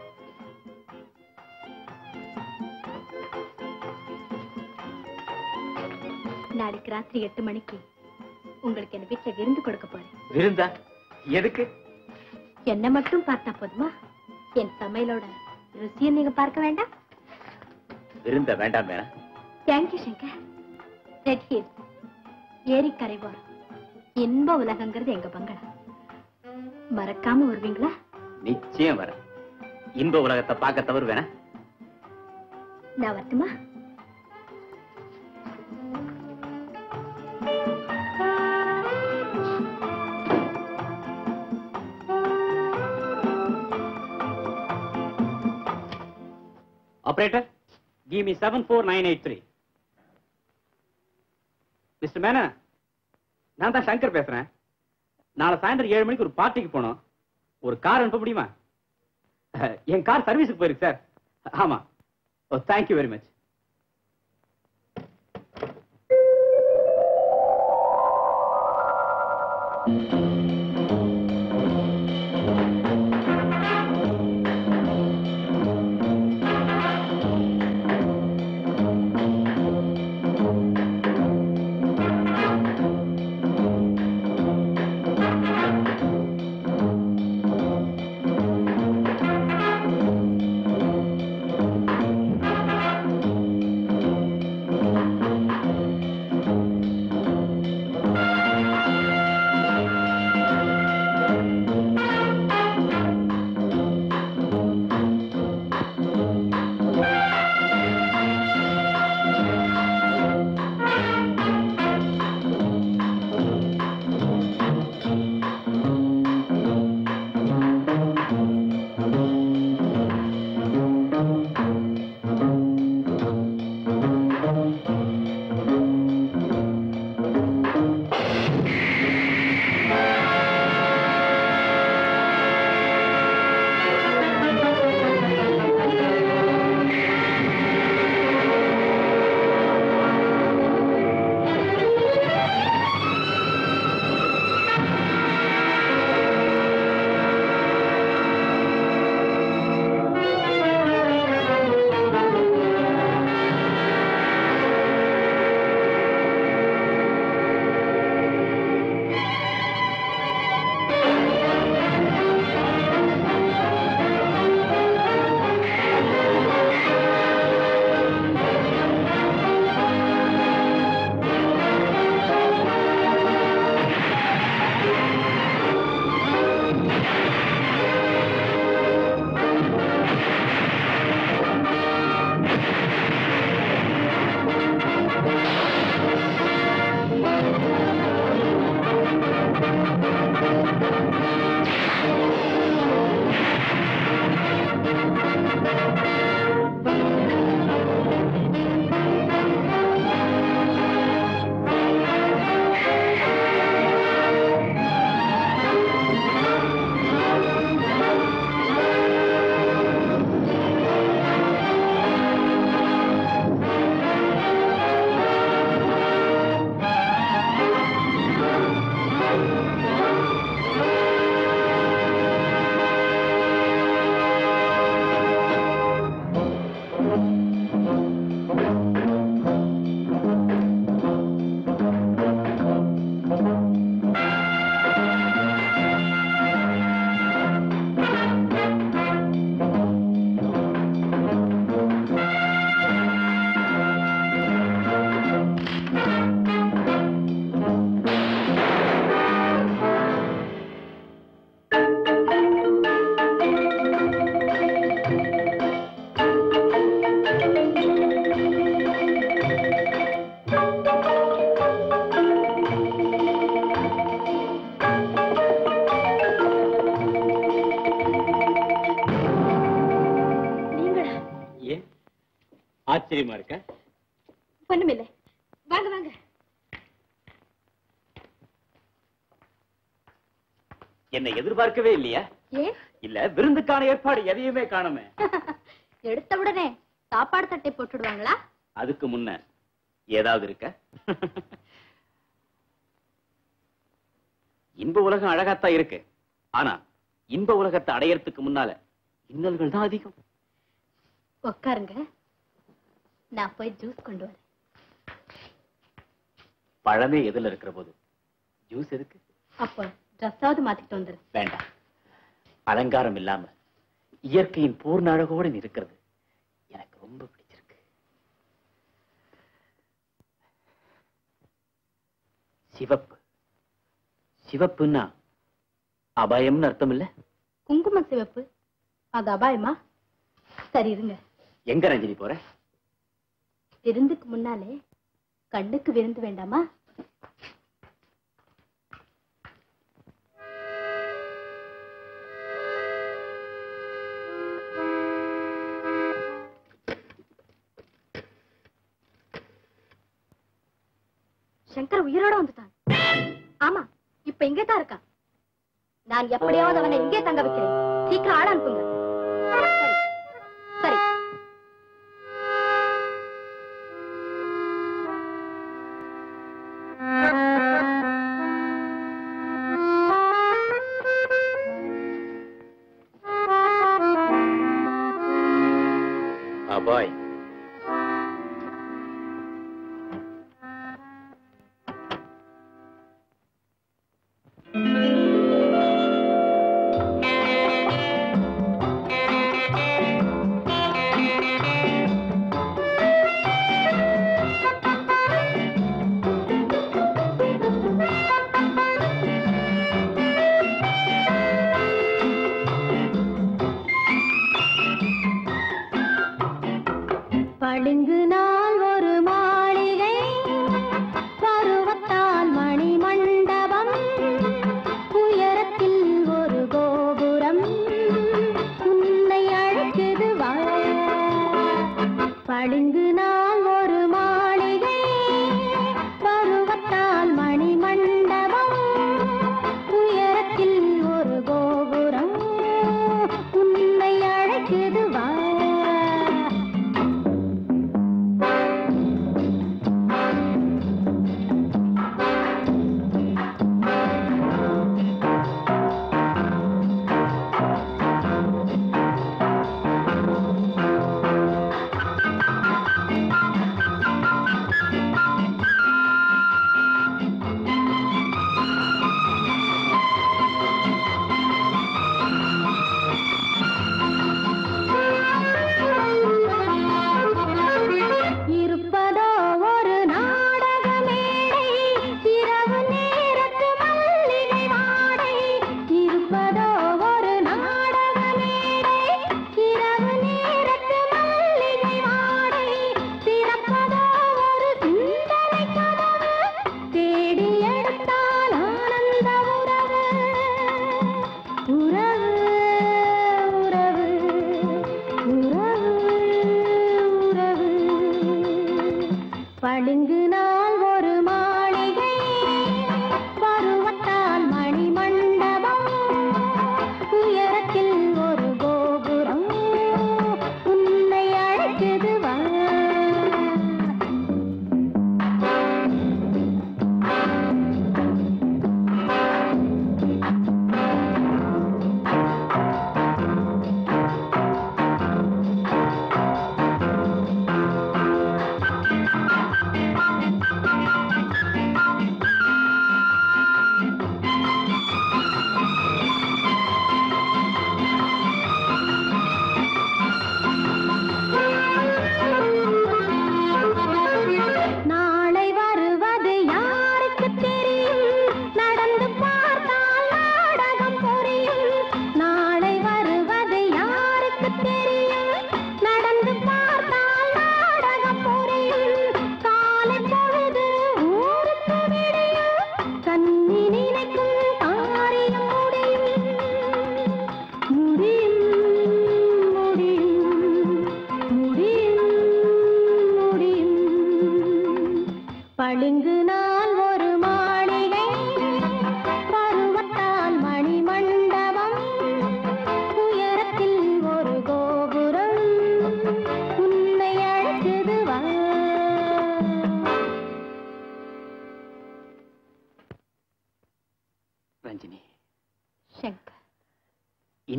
நாளைக்கு ராத்திரி எட்டு மணிக்கு உங்களுக்கு என் வீட்டுல விருந்து கொடுக்க போறேன் விருந்தா எதுக்கு என்ன மட்டும் பார்த்தா போதுமா என் சமையலோட ருசியை நீங்க பார்க்க வேண்டாம் விருந்த வேண்டாம் மேனா தேங்க்யூ சங்கர் ரெட் ஹில் ஏரிக்கரை ஓரம் இன்ப உலகங்கிறது எங்க பங்களா மறக்காம வருவீங்களா நிச்சயம் வரேன் இன்ப உலகத்தை பார்க்க தவறுவேனா நான் வரட்டுமா operator give me seven four nine eight three mister மேனா நான் தான் சங்கர் பேசுறேன் நாளை சாயந்தரம் ஏழு மணிக்கு ஒரு பார்ட்டிக்கு போனோம் ஒரு கார் அனுப்ப முடியுமா அஹ், என் கார் சர்வீஸுக்கு போயிருக்கு சார் ஆமா ஓ தேங்க்யூ வெரி மச் ஆச்சரியமா இருக்க ஒண்ணுமில்லை வாங்க வாங்க என்னை எதிர்பார்க்கவே இல்லையா ஏன் இல்ல விருந்துக்கான ஏற்பாடு எதையுமே காணுமே எடுத்த உடனே சாப்பாடு தட்டை போட்டுடுவாங்களா அதுக்கு முன்ன ஏதாவது இருக்க இன்ப உலகம் அழகாத்தான் இருக்கு ஆனா இன்ப உலகத்தை அடையறதுக்கு முன்னால இன்னல்கள் தான் அதிகம் உட்காருங்க நான் போய் ஜூஸ் கொண்டு வரேன் பழமே எதுல இருக்கிற போது ஜூஸ் எதுக்கு அப்போ ட்ரெஸ்ஸாவது மாத்திட்டு வந்துரு வேண்டாம் அலங்காரம் இல்லாம இயற்கையின் பூர்ண அழகோடு நீ இருக்கிறது எனக்கு ரொம்ப பிடிச்சிருக்கு சிவப்பு சிவப்புன்னா அபாயம்னு அர்த்தம் இல்ல குங்கும சிவப்பு அது அபாயமா சரி இருங்க எங்க ரஞ்சினி போற விருந்துக்கு முன்னாலே கண்ணுக்கு விருந்து வேண்டாமா சங்கர் உயிரோட வந்துட்டான் ஆமா இப்ப இங்கே தான் இருக்கான் நான் எப்படியாவது அவனை இங்கே தங்க வைக்கிறேன் சீக்கிரம் ஆள் அனுப்புங்க சரி. சரி அபாய்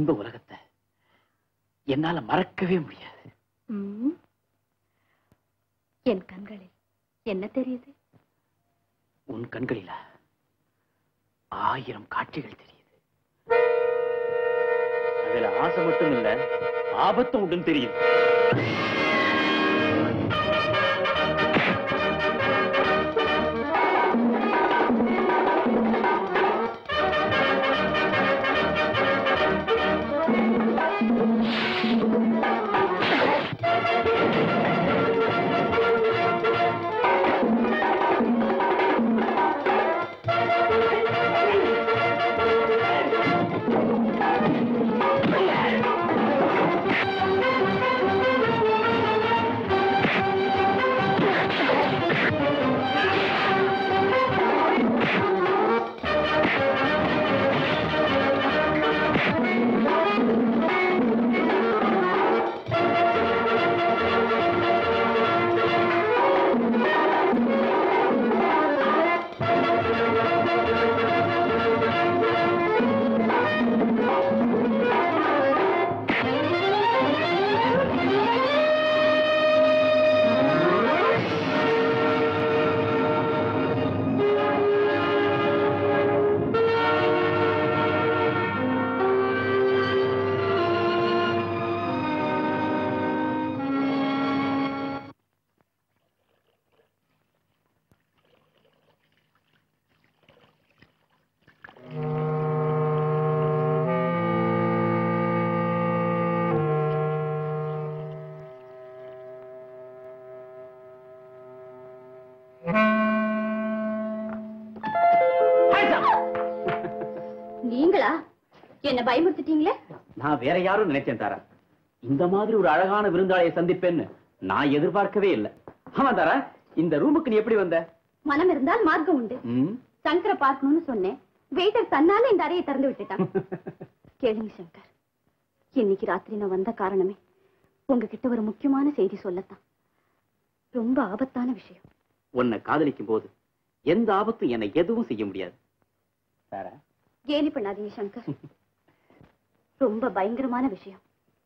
இன்ப உலகத்தை என்னால மறக்கவே முடியாது ம். என் கண்களில் என்ன தெரியுது உன் கண்களில ஆயிரம் காட்சிகள் தெரியுது அதுல ஆசை மட்டும் இல்ல ஆபத்தும் உண்டுன்னு தெரியும் நீங்களா என்ன பயமுறுத்திட்டீங்களே நான் வேற யாரும் நினைச்சேன் தாரா இந்த மாதிரி ஒரு அழகான விருந்தாளியை சந்திப்பேன்னு நான் எதிர்பார்க்கவே இல்லை ஆமா தாரா இந்த ரூமுக்கு நீ எப்படி வந்த மனம் இருந்தால் மார்க்கம் உண்டு ம், சங்கரை பார்க்கணும்னு சொன்னேன் வெயிட்டர் தன்னால இந்த அறையை திறந்து விட்டுட்டான் கேளுங்க சங்கர் இன்னைக்கு ராத்திரி நான் வந்த காரணமே உங்ககிட்ட ஒரு முக்கியமான செய்தி சொல்லத்தான் ரொம்ப ஆபத்தான விஷயம் உன்னை காதலிக்கும் போது எந்த ஆபத்தும் என்னை எதுவும் செய்ய முடியாது தாரா கேலி பண்ணாதீங்க சங்கர் ரொம்ப பயங்கரமான விஷயம்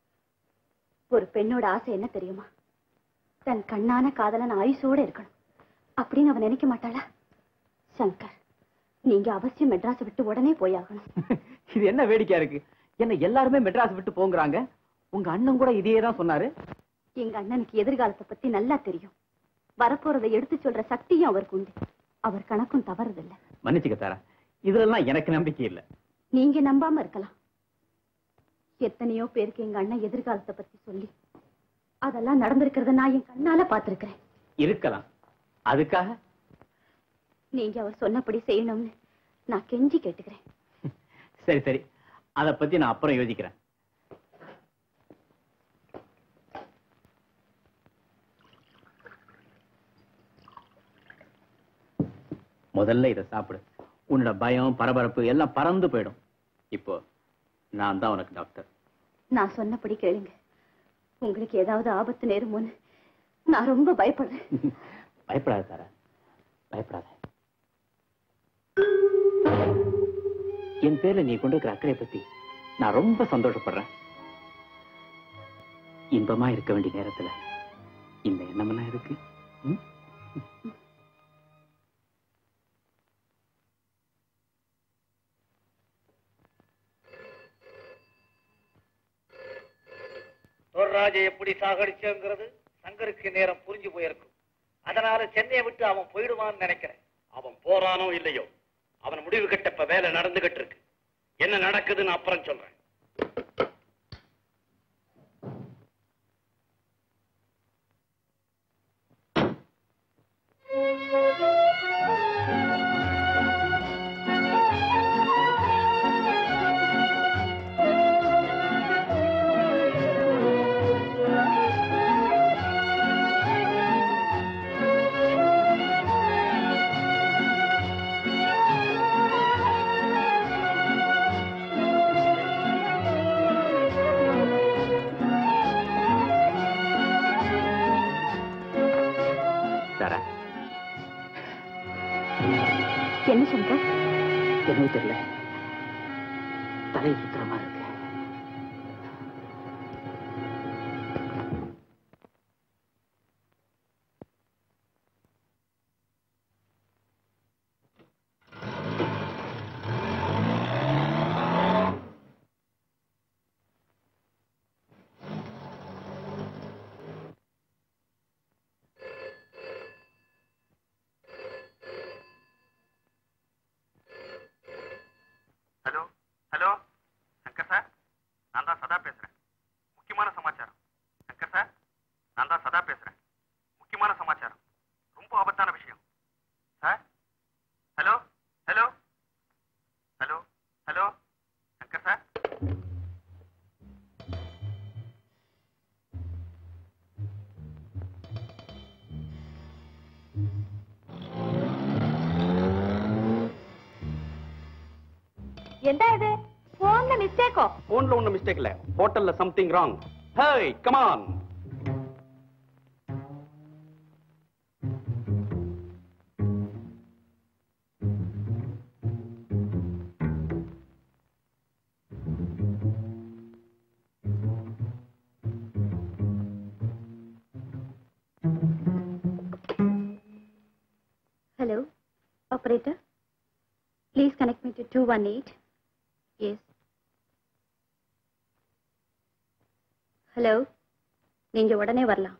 ஒரு பெண்ணோட ஆசை என்ன தெரியுமா தன் கண்ணான காதலன் ஆயுசோட இருக்கணும் அப்படின்னு அவன் நினைக்க மாட்டாளா சங்கர் நீங்க அவசியம் மெட்ராஸ் விட்டு உடனே போயாகணும் இது என்ன வேடிக்கையா இருக்கு என்ன எல்லாருமே மெட்ராஸ் விட்டு போங்கறாங்க உங்க அண்ணன் கூட இதையே தான் சொன்னாரு எங்க அண்ணனுக்கு எதிர்காலத்தை பத்தி நல்லா தெரியும் வரப்போறதை எடுத்து சொல்ற சக்தியும் அவருக்கு உண்டு அவர் கணக்கும் தவறதில்லை மன்னிச்சுக்க தாரா இதுலலாம் எனக்கு நம்பிக்கை இல்ல நீங்க நம்பாம இருக்கலாம் எத்தனையோ பேருக்கு எங்க அண்ணன் எதிர்காலத்தை பத்தி சொல்லி அதெல்லாம் நடந்திருக்கிறத நான் என் கண்ணால பாத்திருக்கிறேன் இருக்கலாம் அதுக்காக நீங்க அவர் சொன்னபடி செய்யணும்னு நான் கெஞ்சி கேட்டுக்கிறேன் சரி சரி அத பத்தி நான் அப்புறம் யோசிக்கிறேன் முதல்ல இத சாப்பிடு உன்னோட பயம் பரபரப்பு எல்லாம் பறந்து போயிடும் இப்போ நான் தான் உனக்கு டாக்டர் நான் சொன்னபடி கேளுங்க உங்களுக்கு ஏதாவது ஆபத்து நேருமோன்னு நான் ரொம்ப பயப்படுறேன் பயப்படாத தாரா பயப்படாத என் பேர்ல நீ கொண்டு இருக்கிற அக்கறை பத்தி நான் ரொம்ப சந்தோஷப்படுறேன் இன்பமா இருக்க வேண்டிய நேரத்துல இந்த எண்ணமெல்லாம் இருக்கு ம்? துர்ராஜை எப்படி சாகடிச்சோங்கிறது சங்கருக்கு நேரம் புரிஞ்சு போயிருக்கும் அதனால சென்னையை விட்டு அவன் போயிடுவான்னு நினைக்கிறேன் அவன் போறானோ இல்லையோ அவன் முடிவு கட்ட இப்ப வேலை நடந்துகிட்டு இருக்கு என்ன நடக்குதுன்னு அப்புறம் சொல்றேன் தாரா என்ன சங்கர் என்னவோ தெரியல தலையை சுத்துற மாதிரி இருக்கு எந்த இது போன்ல மிஸ்டேக்கோ போன்ல ஒண்ணும் மிஸ்டேக் இல்ல ஹோட்டல்ல something wrong hey come on Hello, operator. Please connect me to 218. Yes. Hello நீங்க உடனே வரலாம்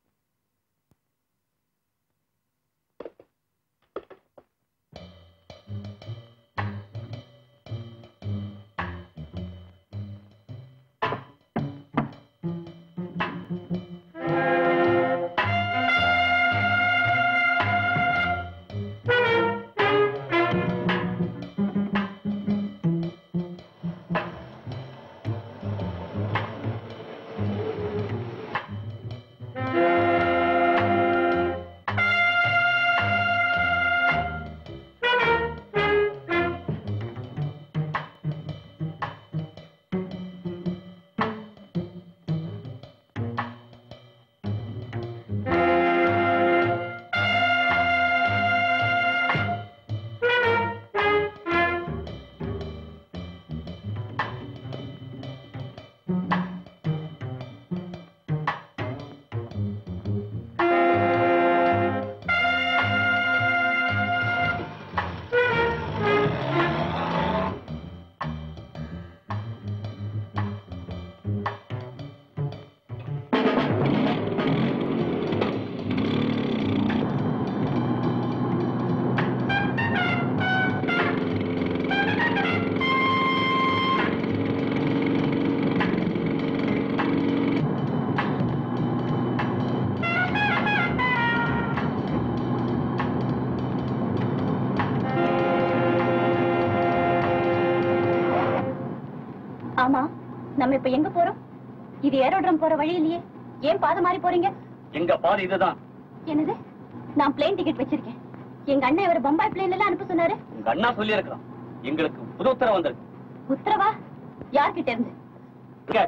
ஆமா நம்ம இப்ப எங்க போறோம் இது ஏரோட்ரம் போற வழி இல்லையே ஏன் பாதை மாறி போறீங்க எங்க பாதி இதுதான் என்னது நான் பிளேன் டிக்கெட் வச்சிருக்கேன் எங்க அண்ணன் இவரை பம்பாய் பிளேன்ல எல்லாம் அனுப்ப சொன்னாரு உங்க அண்ணா சொல்லி இருக்கிறான் எங்களுக்கு புது உத்தரவு வந்திருக்கு உத்தரவா யார்கிட்ட இருந்து இங்க,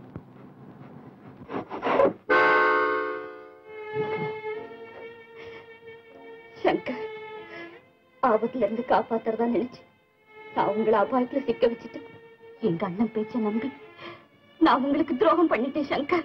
சங்கர் ஆபத்துல இருந்து காப்பாத்துறதா நினைச்சு நான் உங்களை அபாயத்துல சிக்க வச்சுட்டு எங்க அண்ணன் பேச்ச நம்பி நான் உங்களுக்கு துரோகம் பண்ணிட்டேன் சங்கர்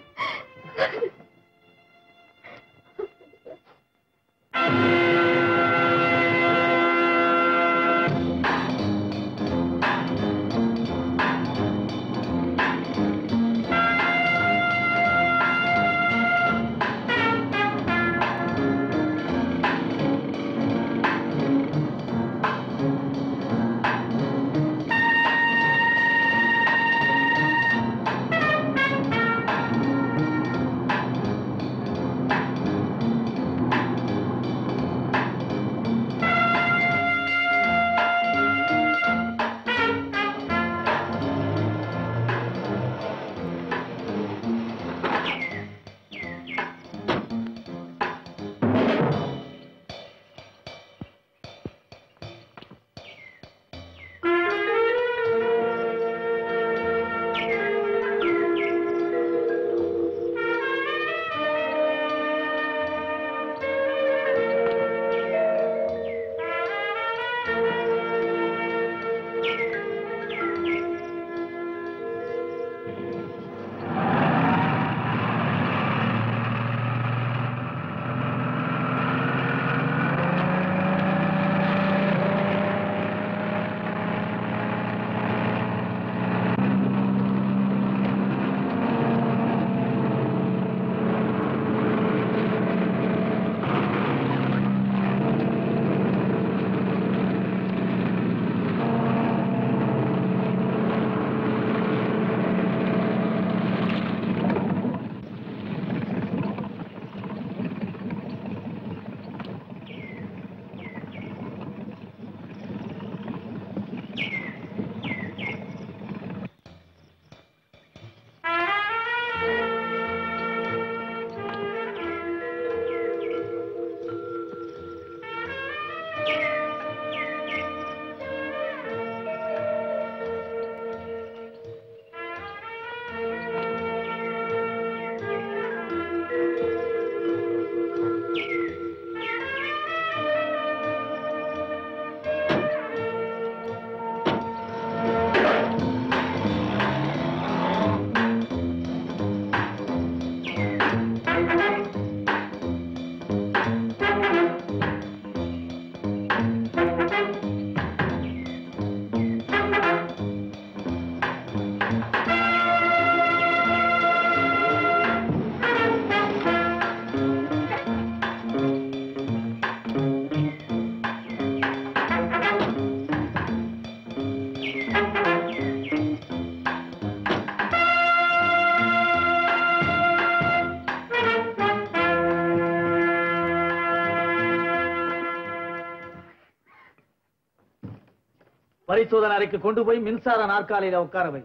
பரிசோதனை அறைக்கு கொண்டு போய் மின்சார நாற்காலியில உட்கார வை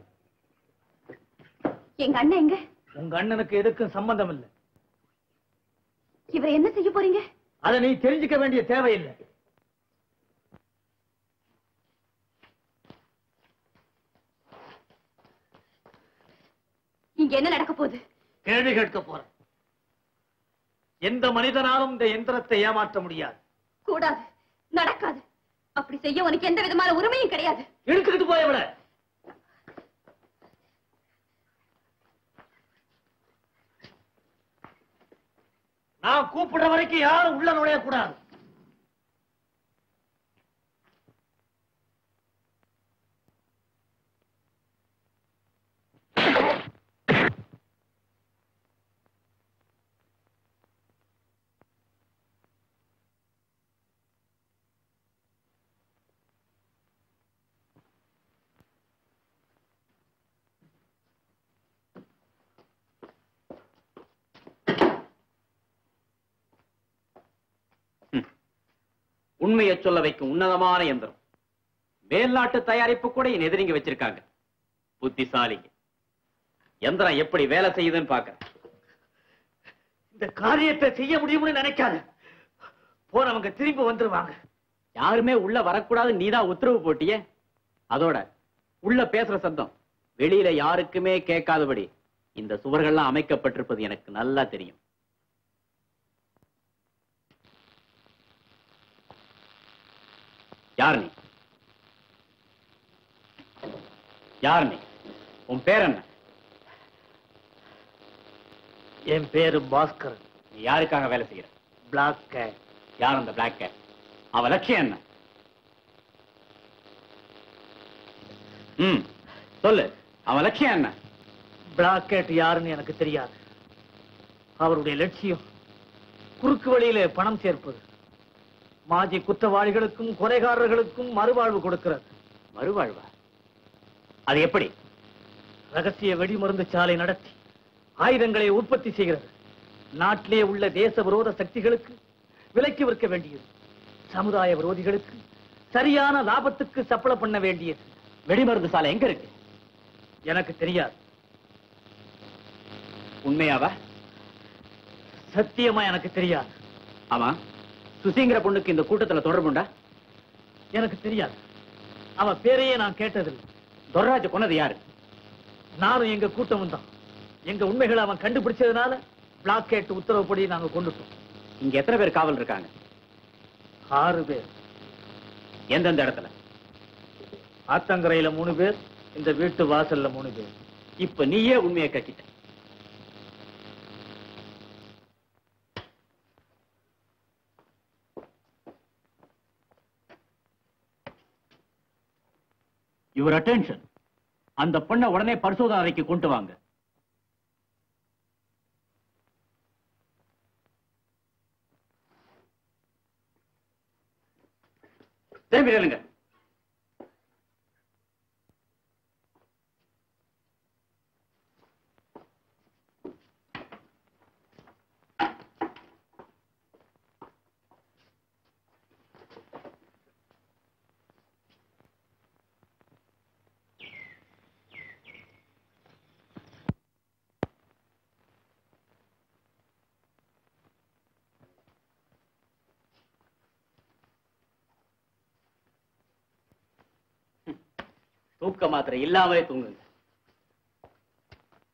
எங்க அண்ணன் எங்க உங்க அண்ணனுக்கு எதுக்கும் சம்பந்தம் இல்லை இவர் என்ன செய்ய போறீங்க அதை நீ தெரிஞ்சுக்க வேண்டிய தேவையில்லை இங்க என்ன நடக்க போகுது கேள்வி கேட்க போறேன் எந்த மனிதனாலும் இந்த எந்திரத்தை ஏமாற்ற முடியாது கூடாது நடக்காது அப்படி செய்ய உனக்கு எந்த விதமான உரிமையும் கிடையாது எடுத்துக்கிட்டு போய் விட நான் கூப்பிடுற வரைக்கும் யாரும் உள்ள நுழையக்கூடாது உண்மையை சொல்ல வைக்கும் உன்னதமான எந்திரம் மேல்நாட்டு தயாரிப்பு கூட என் எதிரிங்க வச்சிருக்காங்க புத்திசாலிங்க எந்திரம் எப்படி வேலை செய்யுதுன்னு பாக்க இந்த காரியத்தை செய்ய முடியும்னு நினைக்காத போனவங்க திரும்பி வந்துருவாங்க யாருமே உள்ள வரக்கூடாது நீதான் உத்தரவு போட்டியே அதோட உள்ள பேசுற சத்தம் வெளியில யாருக்குமே கேட்காதபடி இந்த சுவர்கள்லாம் அமைக்கப்பட்டிருப்பது எனக்கு நல்லா தெரியும் யார் நீ யார் நீ உன் பேர் என்ன என் பேரு பாஸ்கர் நீ யாருக்காக வேலை செய்யற பிளாக் கேட் யார் அந்த பிளாக் கேட் அவ லட்சியம் என்ன ம் சொல்லு அவன் லட்சியம் என்ன பிளாக் கேட் யாருன்னு எனக்கு தெரியாது அவருடைய லட்சியம் குறுக்கு வழியில பணம் சேர்ப்பது மாஜி குற்றவாளிகளுக்கும் கொலைகாரர்களுக்கும் மறுவாழ்வு கொடுக்கிறது மறுவாழ்வா அது எப்படி ரகசிய வெடிமருந்து சாலை நடத்தி ஆயுதங்களை உற்பத்தி செய்கிறது நாட்டிலே உள்ள தேச விரோத சக்திகளுக்கு விலைக்கு விற்க வேண்டியது சமுதாய விரோதிகளுக்கு சரியான லாபத்துக்கு சப்பளை பண்ண வேண்டியது வெடிமருந்து சாலை எங்க இருக்கு எனக்கு தெரியாது உண்மையாவா சத்தியமா எனக்கு தெரியாது ஆமா சுசிங்கிற பொண்ணுக்கு இந்த கூட்டத்துல தொடர்புண்டா எனக்கு தெரியாது அவ பேரையே நான் கேட்டதில்லை துர்ராஜ கொன்னது யாரு நானும் எங்க கூட்டமும் தான் எங்க உண்மைகளை அவன் கண்டுபிடிச்சதுனால பிளாக் கேட் உத்தரவுப்படி நாங்க கொண்டுட்டோம் இங்க எத்தனை பேர் காவல் இருக்காங்க ஆறு பேர் எந்தெந்த இடத்துல ஆத்தங்கரையில மூணு பேர் இந்த வீட்டு வாசல்ல மூணு பேர் இப்ப நீயே உண்மையை கட்டிட்ட யுவர் அட்டென்ஷன் அந்த பொண்ணை உடனே பரிசோதனை அறைக்கு கொண்டு வாங்க திரும்பி நில்லுங்க தூக்க மாத்திரை இல்லாமலே தூங்குங்க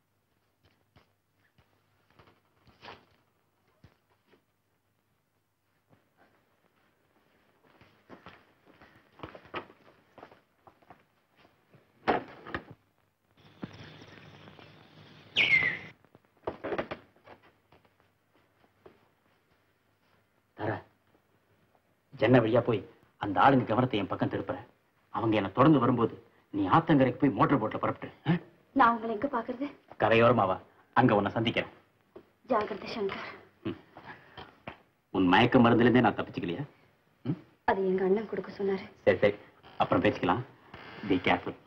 ஜன்ன வழியா போய் அந்த ஆளுங்க கவனத்தை என் பக்கம் திருப்புற அவங்க என்ன தொடர்ந்து வரும்போது நீ ஆத்தங்கரைக்கு போய் மோட்டர் போட்ல புறப்பட்டு ஆ? நான் உங்களை எங்க பாக்குறது கரையோரமாவா அங்க உன்னை சந்திக்கிறேன் ஜாகிரதை சங்கர் உன் மயக்க மருந்துலேருந்தே நான் தப்பிச்சுக்கலையா அது எங்க அண்ணன் கொடுக்க சொன்னாரு சரி சரி அப்புறம் பேசிக்கலாம் பி கேர்ஃபுல்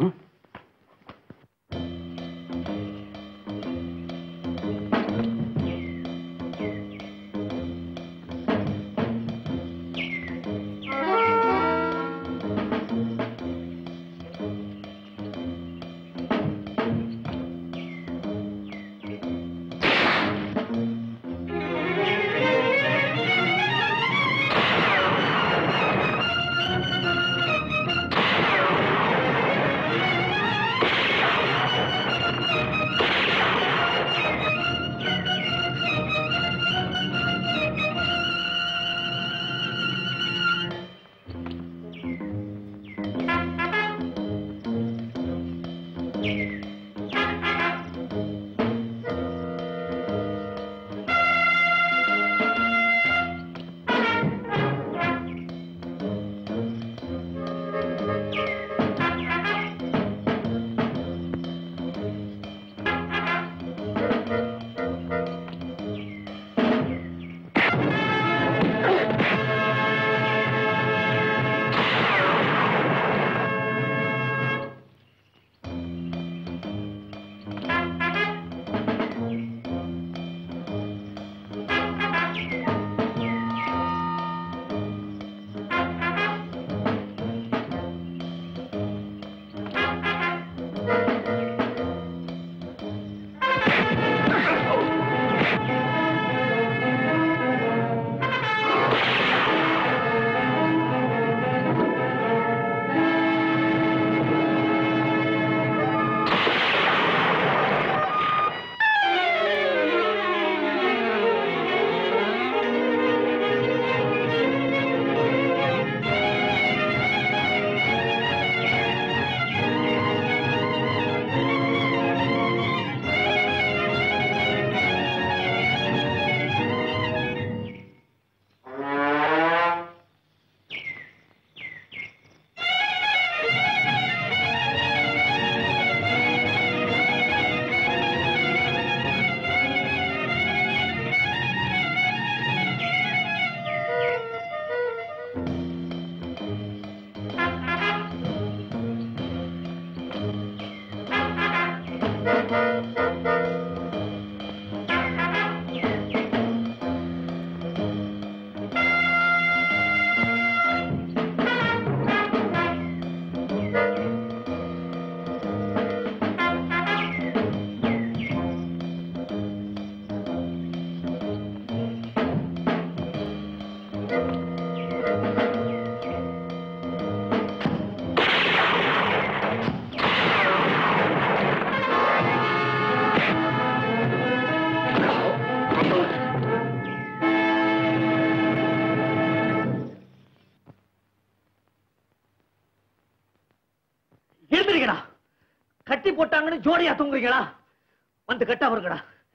எழுந்திருக்கடா கட்டி போட்டாங்கன்னு ஜோடியா தூங்குறீங்களா வந்து கட்டா வருங்கடா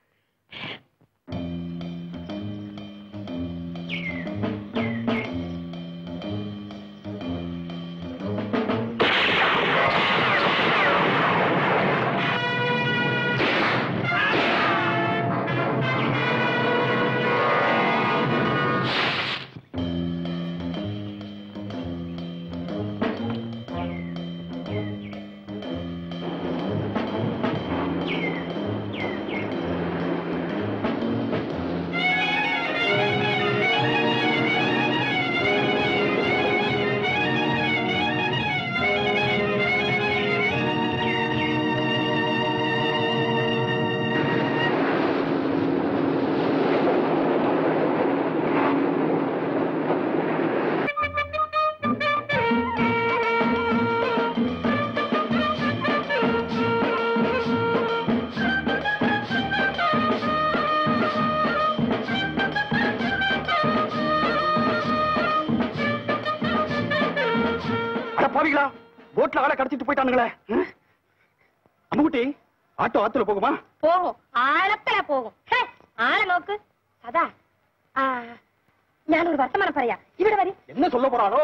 அட பாவிகளா போட்ல ஆளை கடத்திட்டு போயிட்டானுங்களே ம்? அம்முக்குட்டி ஆட்டோ ஆத்துல போகுமா போகும் ஆழத்துல போகும் ஹே, ஆழ நோக்கு சதா ஆ, ഞാനൊരു വർത്തമാനം പറയാ ഇവിടെ വരി என்ன சொல்ல போறாளோ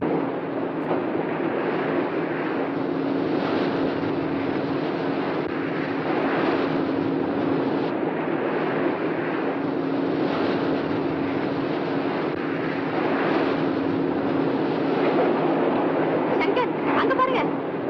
சங்கர் அங்க பாருங்க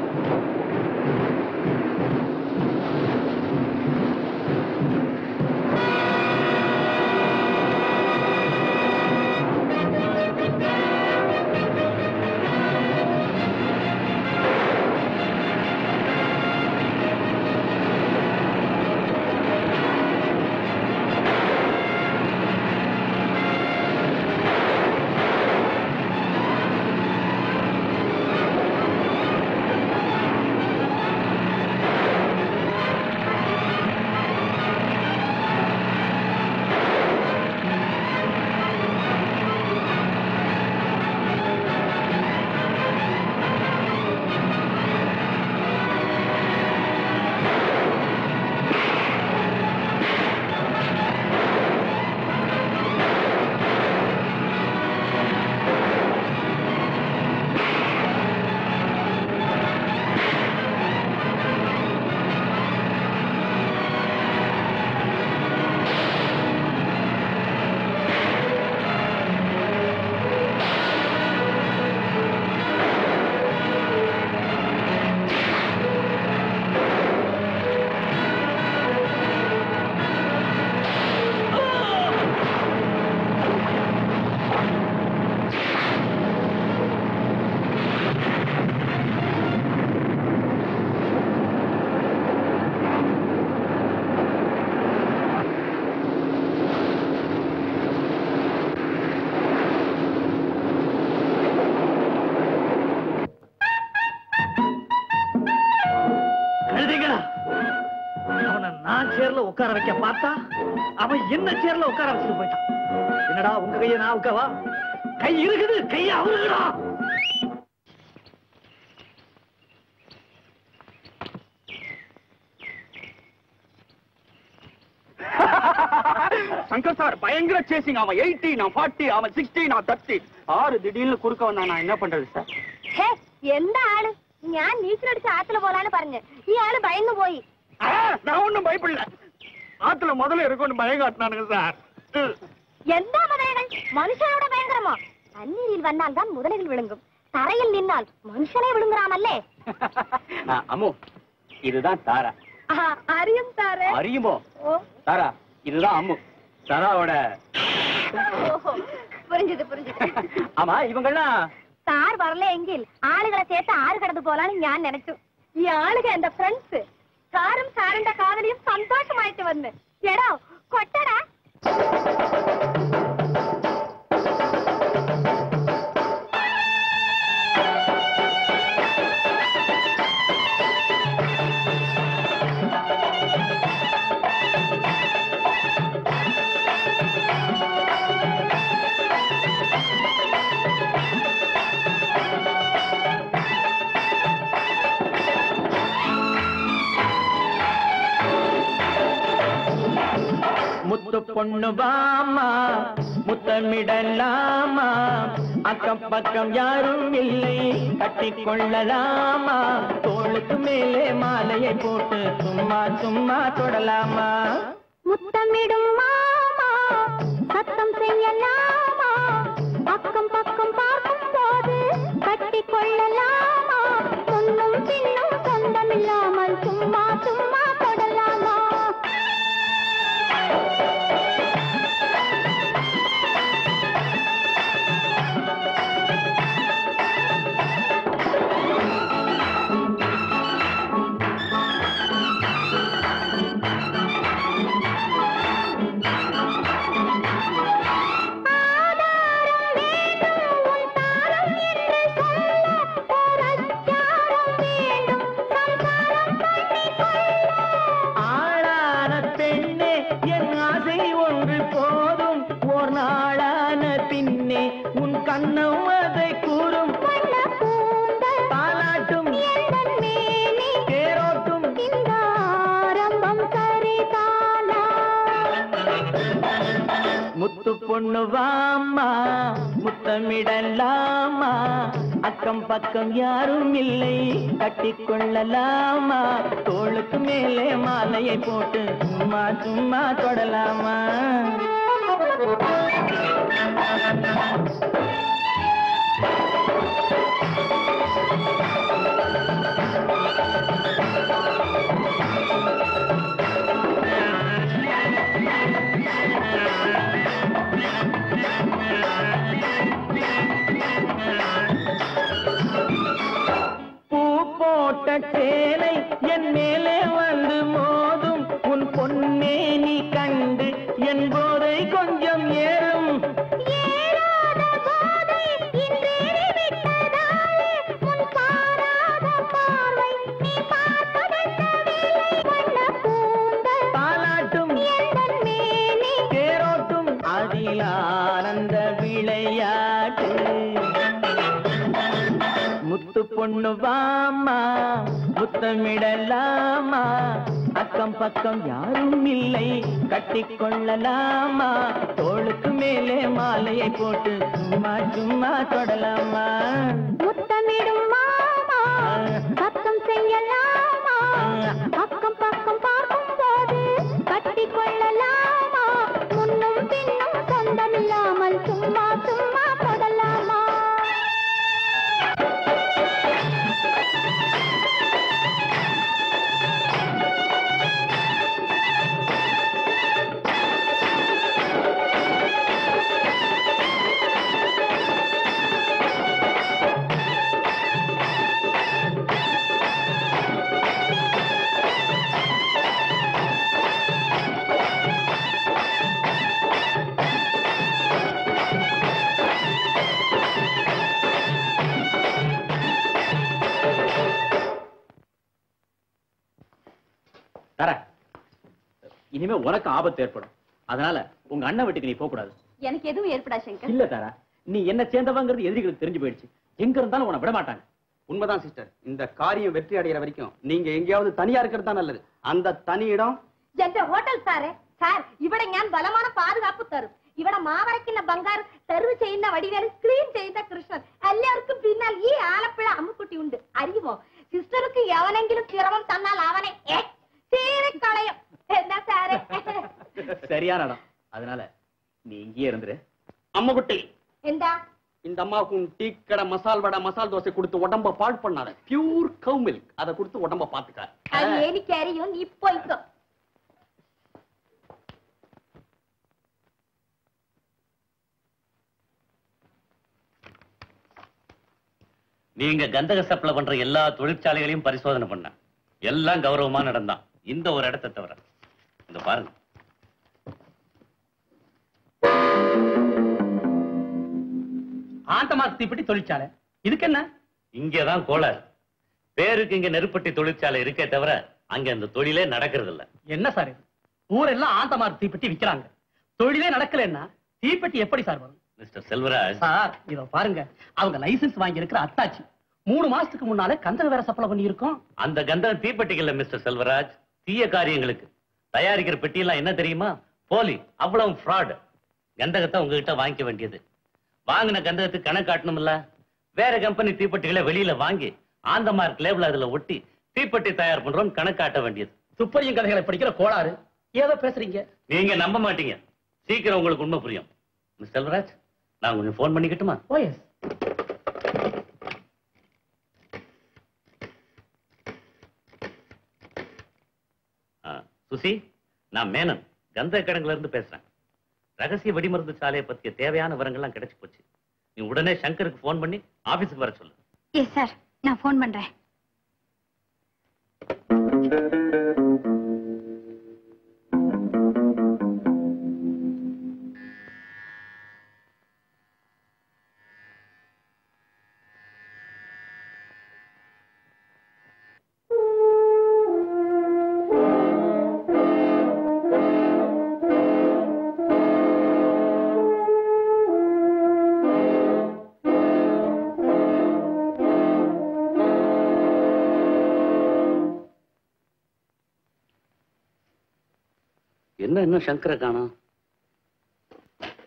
கழுதைங்களா அவனை நான் சேர்ல உட்கார வைக்க பார்த்தா அவன் என்ன சேர்ல உட்கார வச்சுட்டு போயிட்டான் என்னடா உங்க கையை நான் உட்காவா கை இருக்குது கையை அவருக்குடா சங்கர் சார் பயங்கர சேசிங் அவன் எயிட்டி நான் ஃபார்ட்டி அவன் சிக்ஸ்டி நான் தேர்ட்டி ஆறு திடீர்னு குறுக்க வந்தா நான் என்ன பண்றது சார் ഹേ എന്താ ആള് ഞാൻ നീച്ചലടിച്ച് ആത്തില് പോലാണ് പറഞ്ഞ് ഈ ആള് ഭയന്നു പോയി நான் ஒண்ணும் பயப்படல ஆத்துல முதல்ல இருக்கும்னு பயம் காட்டினானுங்க சார் എന്താ മതയകൾ മനുഷ്യനോട് ഭയങ്കരമോ തന്നീരിൽ വന്നാൽ താൻ മുതലകൾ വിളുങ്ങും തറയിൽ നിന്നാൽ മനുഷ്യനെ വിളുങ്ങുറാമല്ലേ அம்மு இதுதான் தாரா അറിയും താരേ அறியுமோ ഓ தாரா இதுதான் அம்மு தாராவோட ഓഹോ പുരിഞ്ചത് പുരിഞ്ചത് ஆமா இவங்கெல்லாம் സാർ വരലെങ്കിൽ ആളുകളെ ചേർത്ത് ആറ് കടന്നു പോലാണ് ഞാൻ നനച്ചു ഈ ആളുക എന്റെ ഫ്രണ്ട്സ് സാറും സാറിന്റെ കാവലിയും സന്തോഷമായിട്ട് വന്ന് എടോ കൊട്ടടാ முத்து பொண்ணு வாமா முத்தமிடலாமா அக்கம் பக்கம் யாரும் இல்லை கட்டிக் கொள்ளலாமா தோளுக்கு மேலே மாலையை போட்டு சும்மா சும்மா தொடலாமா முத்தமிடும் மாமா சத்தம் செய்யலாமா பக்கம் பக்கம் பார்க்கும் போது கட்டி கொள்ளலாமா முன்னும் பின்னும் சொந்தமில்லாமல் சும்மா சும்மா தொடலாமா ஆளான பெண்ணே என் ஆசை ஒன்று போதும் ஓர் நாளான பின்னே உன் கண்ணம் அதை கூறும் தாலாட்டும் தேரோட்டும் முத்து பொண்ணு வாமா முத்தமிடலாமா அக்கம் பக்கம் யாரும் இல்லை கட்டிக் கொள்ளலாமா தோளுக்கு மேலே மாலையை போட்டு சும்மா சும்மா தொடலாமா பூ போட்ட சேலை என் மேலே வந்து மோதும் உன் பொன்னே நீ கண்டு என் போதை கொஞ்சம் ஏறும் பாலாட்டும் தேரோட்டும் அதில் ஆனந்த விளையாட்டு முத்து பொண்ணு வாமா முத்தமிடலாமா அக்கம் பக்கம் யாரும் இல்லை கட்டிக் கொள்ளலாமா தோளுக்கு மேலே மாலையை போட்டு சும்மா சும்மா தொடலாமா முத்தமிடும் மாமா சத்தம் செய்யலாமா அக்கம் பக்கம் பார்க்கும் போது கட்டி கொள்ளலாமா முன்னும் பின்னும் சொந்தமில்லாமல் சும்மா சும்மா தொடலாமா தர இனிமே உனக்கு ஆபத்து ஏற்படும் அதனால உங்க அண்ணன் வீட்டுக்கு நீ போக கூடாது எனக்கு எதுவும் ஏற்படா சங்கர் இல்ல தாரா நீ என்ன சேர்ந்தவங்கிறது எதிரிகளுக்கு தெரிஞ்சு போயிடுச்சு எங்க இருந்தாலும் உன்னை விட மாட்டாங்க உண்மைதான் சிஸ்டர் இந்த காரியம் வெற்றி அடைகிற வரைக்கும் நீங்க எங்கேயாவது தனியா இருக்கிறது தான் நல்லது அந்த தனி இடம் എന്റെ ഹോട്ടൽ സാറേ സാർ ഇവിടെ ഞാൻ ബലமான പാതുകാപ്പ് തരും ഇവിടെ മാവരയ്ക്കുന്ന ബംഗാർ സെർവ് ചെയ്യുന്ന വടിവേൽ ക്ലീൻ ചെയ്യുന്ന കൃഷ്ണൻ എല്ലാവർക്കും പിന്നാൽ ഈ ആലപ്പുഴ അമ്മുക്കുട്ടി ഉണ്ട് അറിയുമോ സിസ്റ്റർക്ക് എവനെങ്കിലും ചിറവം തന്നാൽ അവനെ ഏ, ചീറിക്കളയും എന്നാ സാറേ சரியான இடம் அதனால நீ இங்கேயே இருந்துரு அம்மகுட்டி എന്താ இந்த அம்மாவுக்கு உன் டீ கடை மசால் வடை மசால் தோசை கொடுத்து உடம்ப பாழ் பண்ணாத பியூர் கவ் மில்க் அதை கொடுத்து உடம்ப பாத்துக்க അത് എനിക്കറിയും നീ പോയിക്കോ நீங்க கந்தக சப்ளை பண்ற எல்லா தொழிற்சாலைகளையும் பரிசோதனை பண்ண எல்லாம் கௌரவமான இடம் தான் இந்த ஒரு இடத்தை தவிர இந்த பாருங்க ஆண்டமார் தீப்பெட்டி தொழிற்சாலை இதுக்கு என்ன இங்கதான் கோளாறு பேருக்கு இங்க நெருப்பட்டி தொழிற்சாலை இருக்கே தவிர அங்க அந்த தொழிலே நடக்கிறது இல்ல என்ன சார் இது ஊரெல்லாம் ஆண்டமார் தீப்பெட்டி விக்கிறாங்க தொழிலே நடக்கலன்னா தீப்பெட்டி எப்படி சார் வரும் மிஸ்டர் செல்வராஜ் சார் இத பாருங்க அவங்க லைசென்ஸ் வாங்கி இருக்கிற அத்தாச்சி மூணு மாசத்துக்கு முன்னாலே கந்தக வேற சப்ளை பண்ணி இருக்கோம் அந்த கந்தகம் தீப்பெட்டிகள்ல மிஸ்டர் செல்வராஜ் தீய காரியங்களுக்கு தயாரிக்கிற பெட்டியெல்லாம் என்ன தெரியுமா போலி அவ்வளவு ஃப்ராட் கந்தகத்தை உங்ககிட்ட வாங்கிக்க வேண்டியது வாங்கின கந்தகத்துக்கு கணக்கு காட்டணும்ல வேற கம்பெனி தீப்பெட்டிகளை வெளியில வாங்கி ஆந்த மார்க் லேபிள் அதுல ஒட்டி தீப்பெட்டி தயார் பண்றோம் கணக்கு காட்ட வேண்டியது துப்பறியும் கதைகளை படிக்கிற கோளாறு ஏதோ பேசுறீங்க நீங்க நம்ப மாட்டீங்க சீக்கிரம் உங்களுக்கு உண்மை புரியும் மிஸ் செல்வராஜ் நான் கொஞ்சம் ஃபோன் பண்ணிக்கட்டுமா ஓ எஸ் ஆ, சுசி நான் மேனன் கந்த கடங்குல இருந்து பேசுறேன் ரகசிய வெடிமருந்து சாலையை பத்திய தேவையான விவரங்கள்லாம் கிடைச்சு போச்சு நீ உடனே சங்கருக்கு ஃபோன் பண்ணி ஆபீஸுக்கு வர சொல்லு எஸ் சார் நான் ஃபோன் பண்றேன் என்ன இன்னும் சங்கரை காணோம்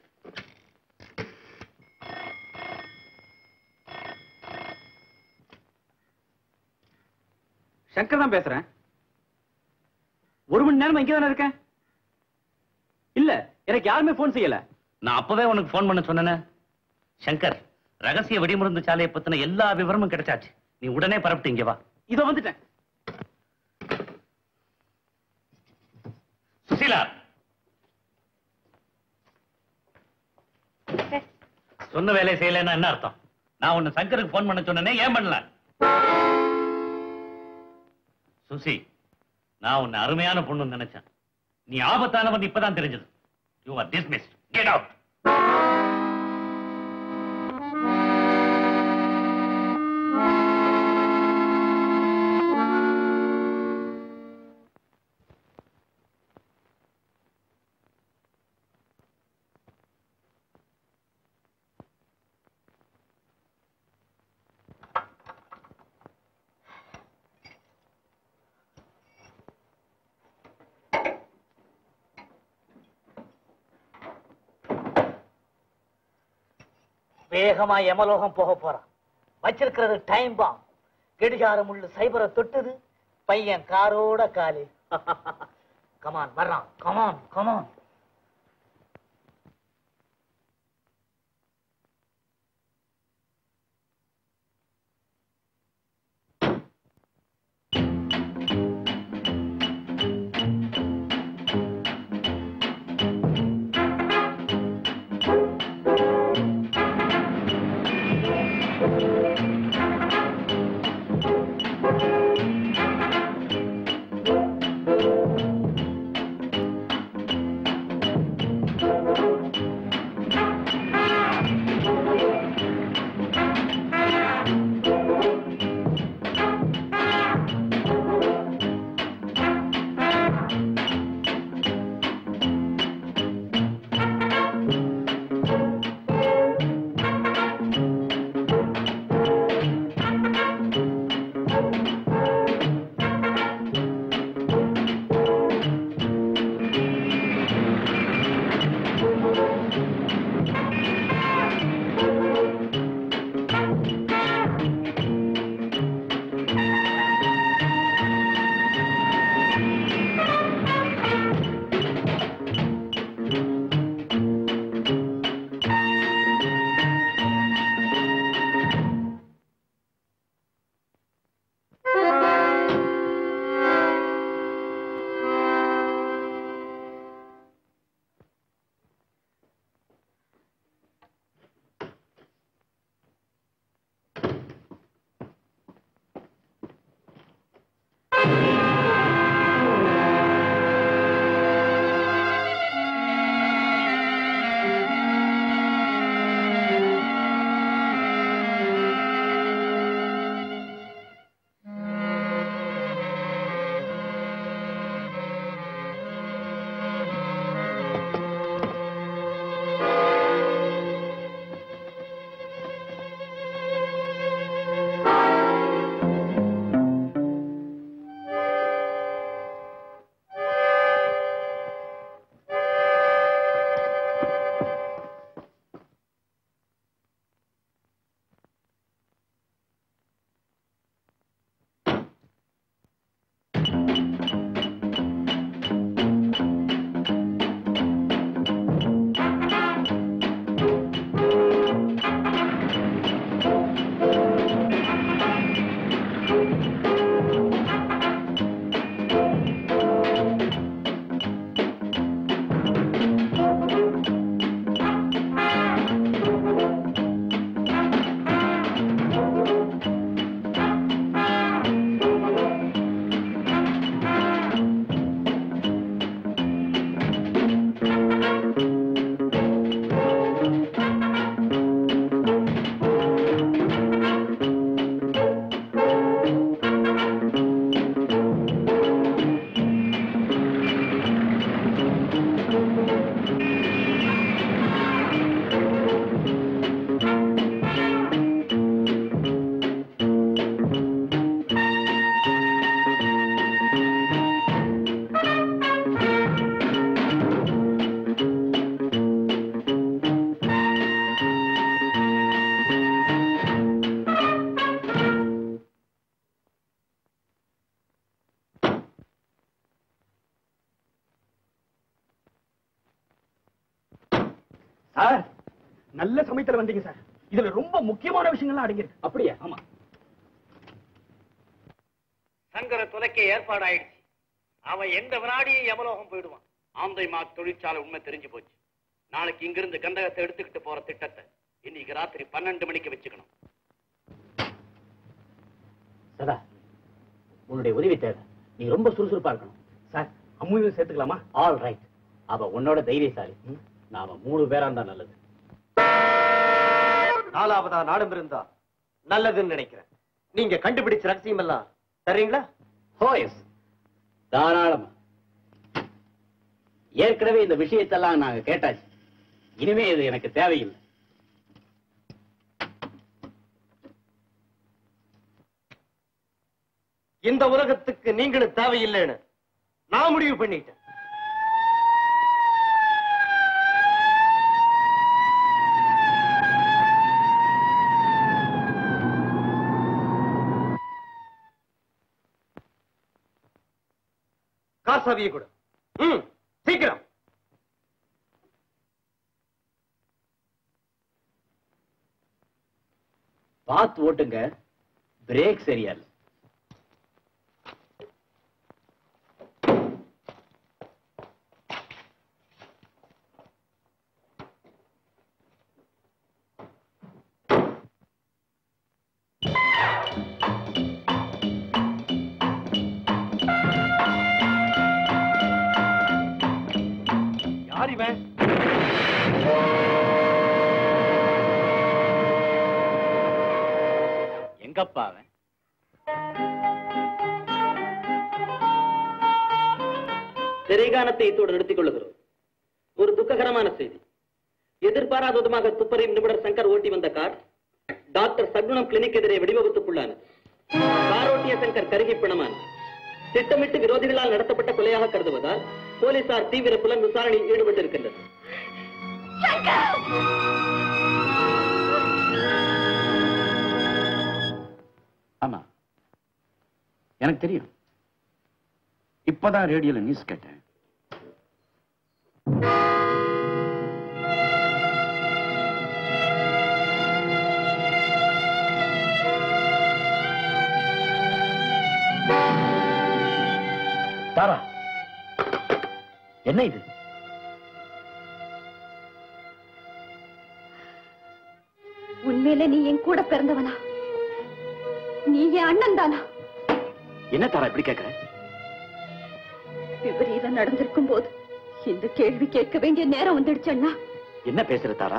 சங்கர் தான் பேசுறேன் ஒரு மணி நேரமா இங்கே தானே இருக்கேன் இல்ல எனக்கு யாருமே போன் செய்யல நான் அப்பவே உனக்கு ஃபோன் பண்ண சொன்னேனே சங்கர் ரகசிய வெடிமருந்து சாலையை பத்தின எல்லா விவரமும் கிடைச்சாச்சு நீ உடனே பரப்பிட்டு இங்க வா இதோ வந்துட்டேன் சுசீலா சொன்ன வேலையை செய்யலைன்னா என்ன அர்த்தம் நான் உன்னை சங்கருக்கு ஃபோன் பண்ண சொன்னேனே ஏன் பண்ணல சுசி நான் உன்னை அருமையான பொண்ணுன்னு நினைச்சேன் நீ ஆபத்தானவன் இப்பதான் தெரிஞ்சது you are dismissed get out வேகமா யமலோகம் போக போறான் வச்சிருக்கிறது டைம் பாம் கெடிகாரம் உள்ள சைபரை தொட்டுது பையன் காரோட காலி கமான் வர்றான் கமான் கமான் சார் நல்ல சமயத்துல வந்தீங்க சார் இதுல ரொம்ப முக்கியமான விஷயங்கள்லாம் அடங்கியிருக்கு அப்படியா ஆமா சங்கர தொலைக்க ஏற்பாடு ஆயிடுச்சு அவன் எந்த வினாடியும் யமலோகம் போயிடுவான் ஆந்தை மா தொழிற்சாலை உண்மை தெரிஞ்சு போச்சு நாளைக்கு இங்கிருந்து கந்தகத்தை எடுத்துக்கிட்டு போற திட்டத்தை இன்னைக்கு ராத்திரி பன்னெண்டு மணிக்கு வச்சுக்கணும் சதா உன்னுடைய உதவி தேவை நீ ரொம்ப சுறுசுறுப்பா இருக்கணும் சார் அம்முவையும் சேர்த்துக்கலாமா ஆல் ரைட் அவ உன்னோட தைரியசாலி நாம மூணு பேரா இருந்தா நல்லது நாலாவதா நாடும் இருந்தா நல்லதுன்னு நினைக்கிறேன் நீங்க கண்டுபிடிச்ச ரகசியம் எல்லாம் தர்றீங்களா ஹோயஸ் தாராளமா ஏற்கனவே இந்த விஷயத்தெல்லாம் நாங்க கேட்டாச்சு இனிமே இது எனக்கு தேவையில்லை இந்த உலகத்துக்கு நீங்களும் தேவையில்லைன்னு நான் முடிவு பண்ணிட்டேன் கார் சாவியை கொடு ம் சீக்கிரம் பார்த்து ஓட்டுங்க பிரேக் சரியா இல்ல யார் இவன் எங்கப்பா அவன் திரைகானத்தை இத்தோடு நிறுத்திக் கொள்ளுகிறோம் ஒரு துக்ககரமான செய்தி எதிர்பாராத விதமாக துப்பறியும் நிபுணர் சங்கர் ஓட்டி வந்த கார் டாக்டர் சகுணம் கிளினிக் எதிரே வெடிவிபத்துக்குள்ளானது கார் ஓட்டிய சங்கர் கருகி பிணமானது திட்டமிட்டு விரோதிகளால் நடத்தப்பட்ட கொலையாக கருதுவதால் போலீசார் தீவிர புலன் விசாரணையில் ஈடுபட்டிருக்கின்றனர் ஆமா எனக்கு தெரியும் இப்பதான் ரேடியோல நியூஸ் கேட்டேன் தாரா என்ன இது உண்மையில நீ என் கூட பிறந்தவனா நீ என் அண்ணன் தானா என்ன தாரா இப்படி கேக்குற விபரீதம் நடந்திருக்கும் போது இந்த கேள்வி கேட்க வேண்டிய நேரம் வந்துடுச்சு அண்ணா என்ன பேசுற தாரா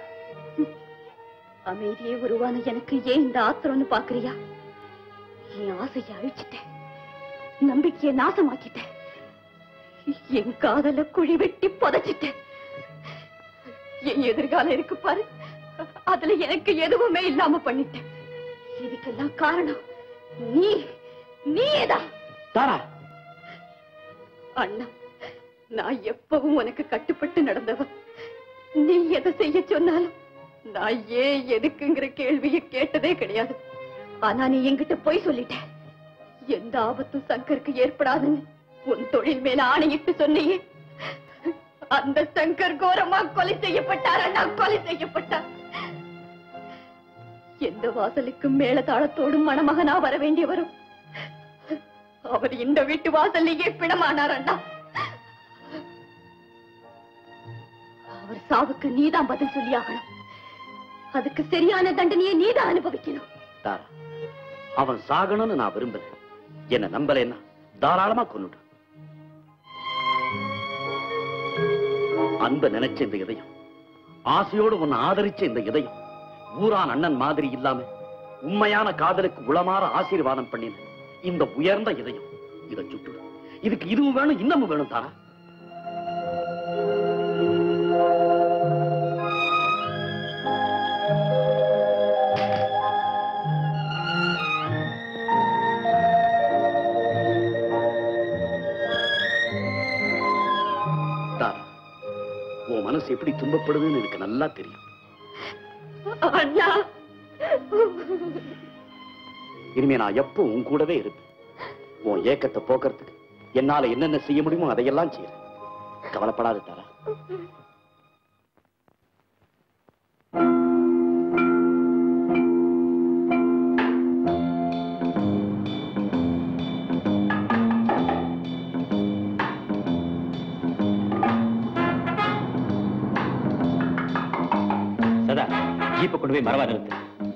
அமைதியே உருவான எனக்கு ஏன் இந்த ஆத்திரம்னு பாக்குறியா என் ஆசையை அழிச்சிட்டேன் நம்பிக்கையை நாசமாக்கிட்டேன் என் காதல குழி வெட்டி புதைச்சிட்டேன் என் எதிர்காலம் இருக்கு பாரு அதுல எனக்கு எதுவுமே இல்லாம பண்ணிட்டேன் இதுக்கெல்லாம் காரணம் நீ நீதான் தாரா அண்ணா நான் எப்பவும் உனக்கு கட்டுப்பட்டு நடந்தவன் நீ எதை செய்ய சொன்னாலும் நான் ஏன் எதுக்குங்கிற கேள்வியை கேட்டதே கிடையாது ஆனா நீ என்கிட்ட போய் சொல்லிட்ட எந்த ஆபத்தும் சங்கருக்கு ஏற்படாதுன்னு உன் தொழில் மேல ஆணையிட்டு சொன்னியே அந்த சங்கர் கோரமா கொலை செய்யப்பட்டார் அண்ணா கொலை செய்யப்பட்டார் எந்த வாசலுக்கு மேல தாளத்தோடும் மணமகனா வர வேண்டியவரும் அவர் இந்த வீட்டு வாசல்லையே பிணமானார் அண்ணா அவர் சாவுக்கு நீதான் பதில் சொல்லியாகணும் அதுக்கு சரியான தண்டனையை நீதான் அனுபவிக்கணும் தாரா அவன் சாகணும்னு நான் விரும்பல என்ன நம்பலைன்னா தாராளமா கொன்னுடு அன்ப நினைச்ச இந்த இதயம் ஆசையோடு உன்னை ஆதரிச்ச இந்த இதயம் ஊரான் அண்ணன் மாதிரி இல்லாம உண்மையான காதலுக்கு உளமாற ஆசீர்வாதம் பண்ணின இந்த உயர்ந்த இதயம் இதை சுட்டுடு இதுக்கு இதுவும் வேணும் இன்னமும் வேணும் தாரா தாரா உன் மனசு எப்படி துன்பப்படுதுன்னு எனக்கு நல்லா தெரியும் அண்ணா இனிமே நான் எப்போ உன் கூடவே இருப்பேன் உன் ஏக்கத்தை போக்குறதுக்கு என்னால என்னென்ன செய்ய முடியுமோ அதையெல்லாம் செய்யறேன் கவலைப்படாத தாரா ஜீப்பை கொண்டு போய் மரவா நிறுத்து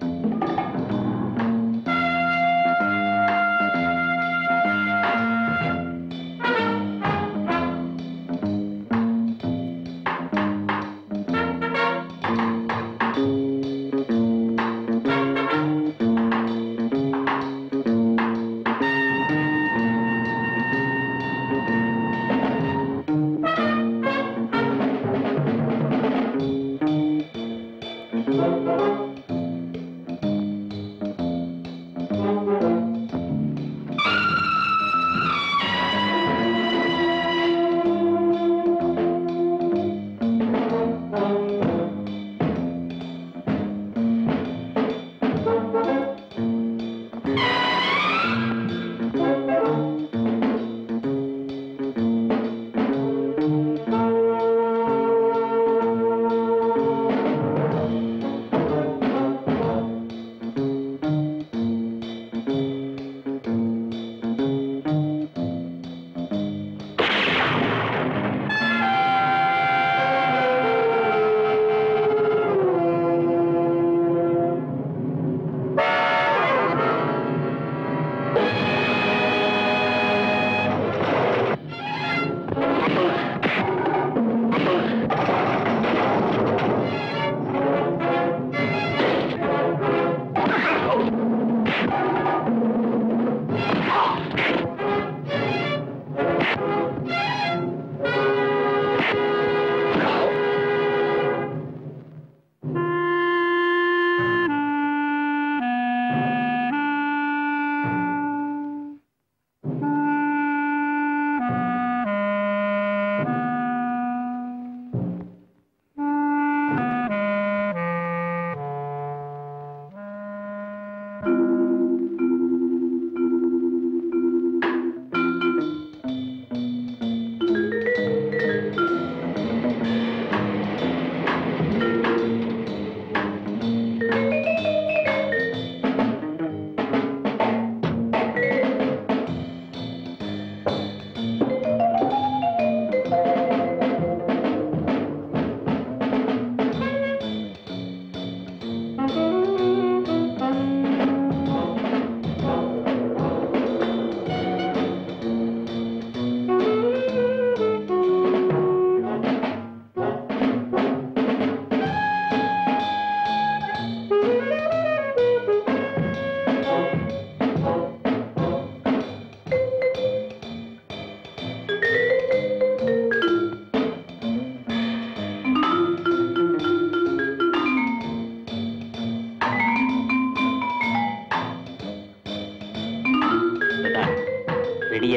ரெடியா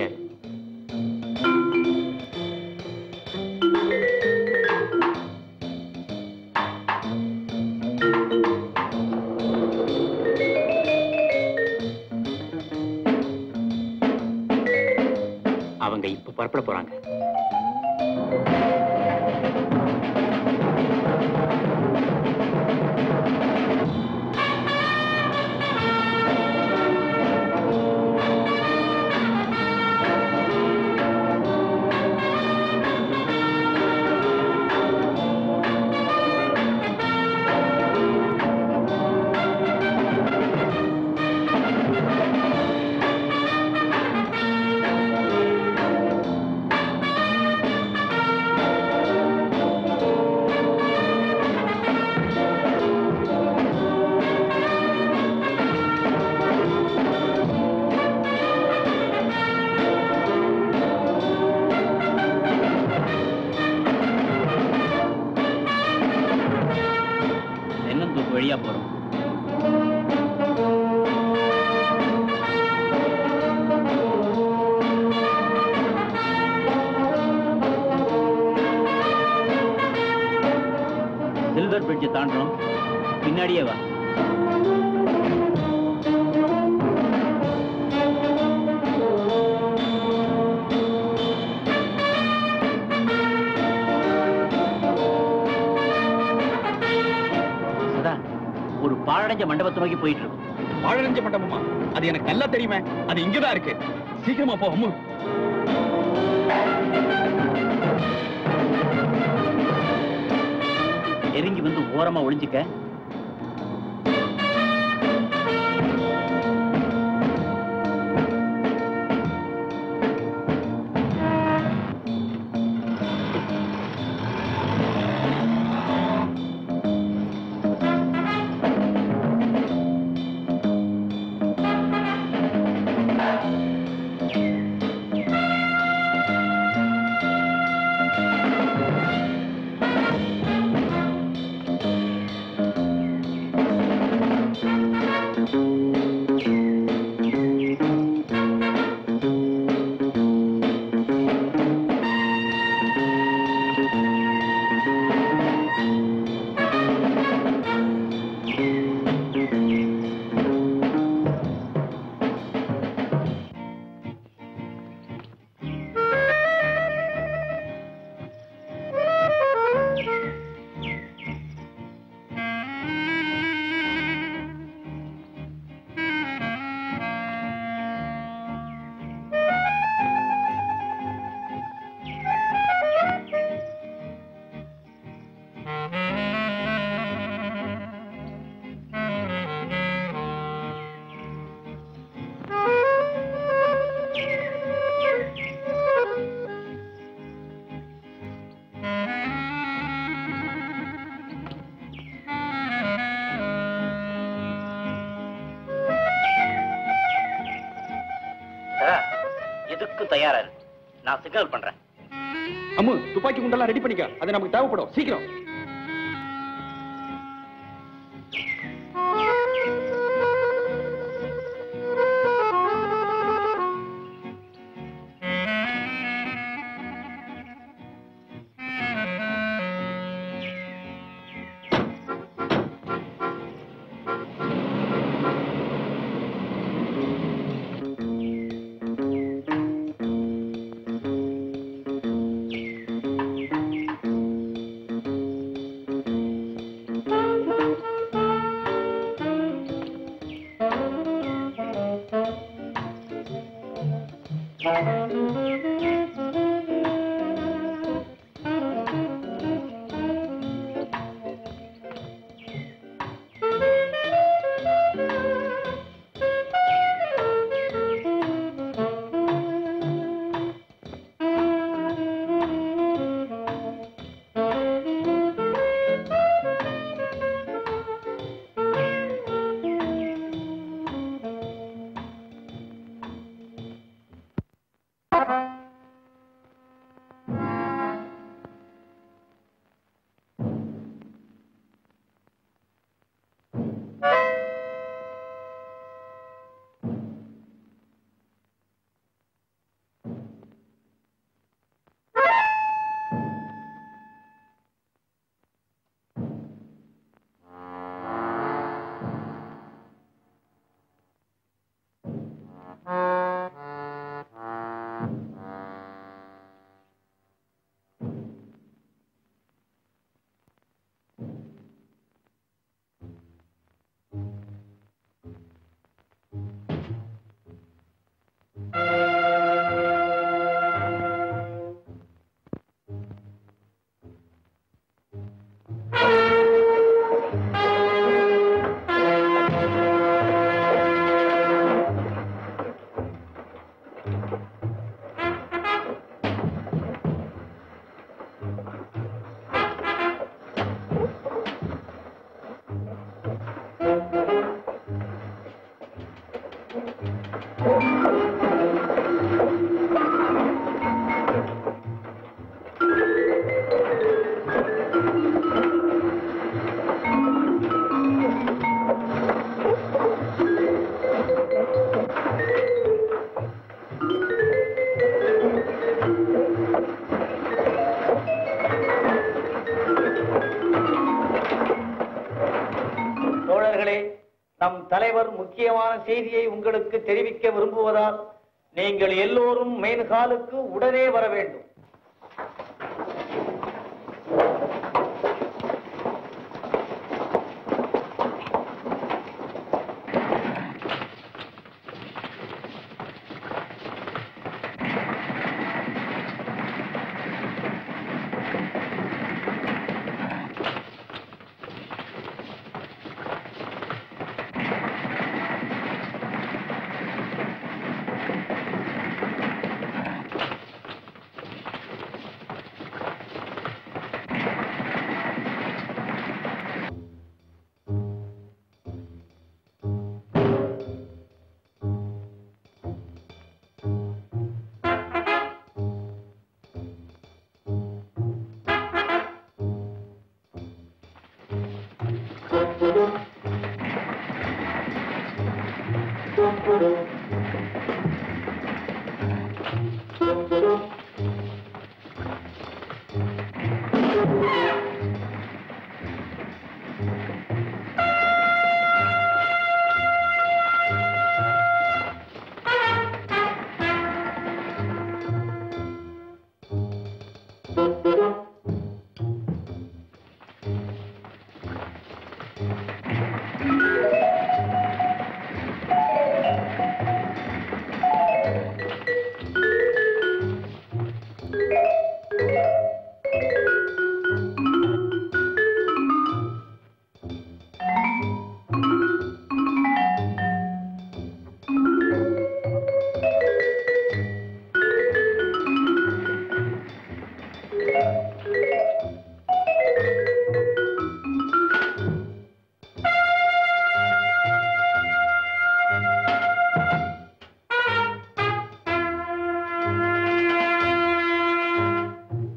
அவங்க இப்ப புறப்பட போறாங்க தென்னந்தோப்பு வழியா போறோம் சில்வர் பிரிட்ஜ் தாண்டணும் பின்னாடியே வா சதா ஒரு பாழடைஞ்ச மண்டபத்தை நோக்கி போயிட்டு இருக்கும் வாழறிஞ்ச மண்டபமா அது எனக்கு நல்லா தெரியுமே அது இங்கதான் இருக்கு சீக்கிரமா போ அம்மு நெருங்கி வந்து ஓரமா ஒளிஞ்சுக்க தயாரா இரு நான் சிக்னல் பண்றேன் அம்மு துப்பாக்கி குண்டெல்லாம் ரெடி பண்ணிக்க அது நமக்கு தேவைப்படும் சீக்கிரம் தோழர்களே நம் தலைவர் முக்கியமான செய்தியை உங்களுக்கு தெரிவிக்க விரும்புவதால் நீங்கள் எல்லோரும் மெயின் ஹாலுக்கு உடனே வர வேண்டும்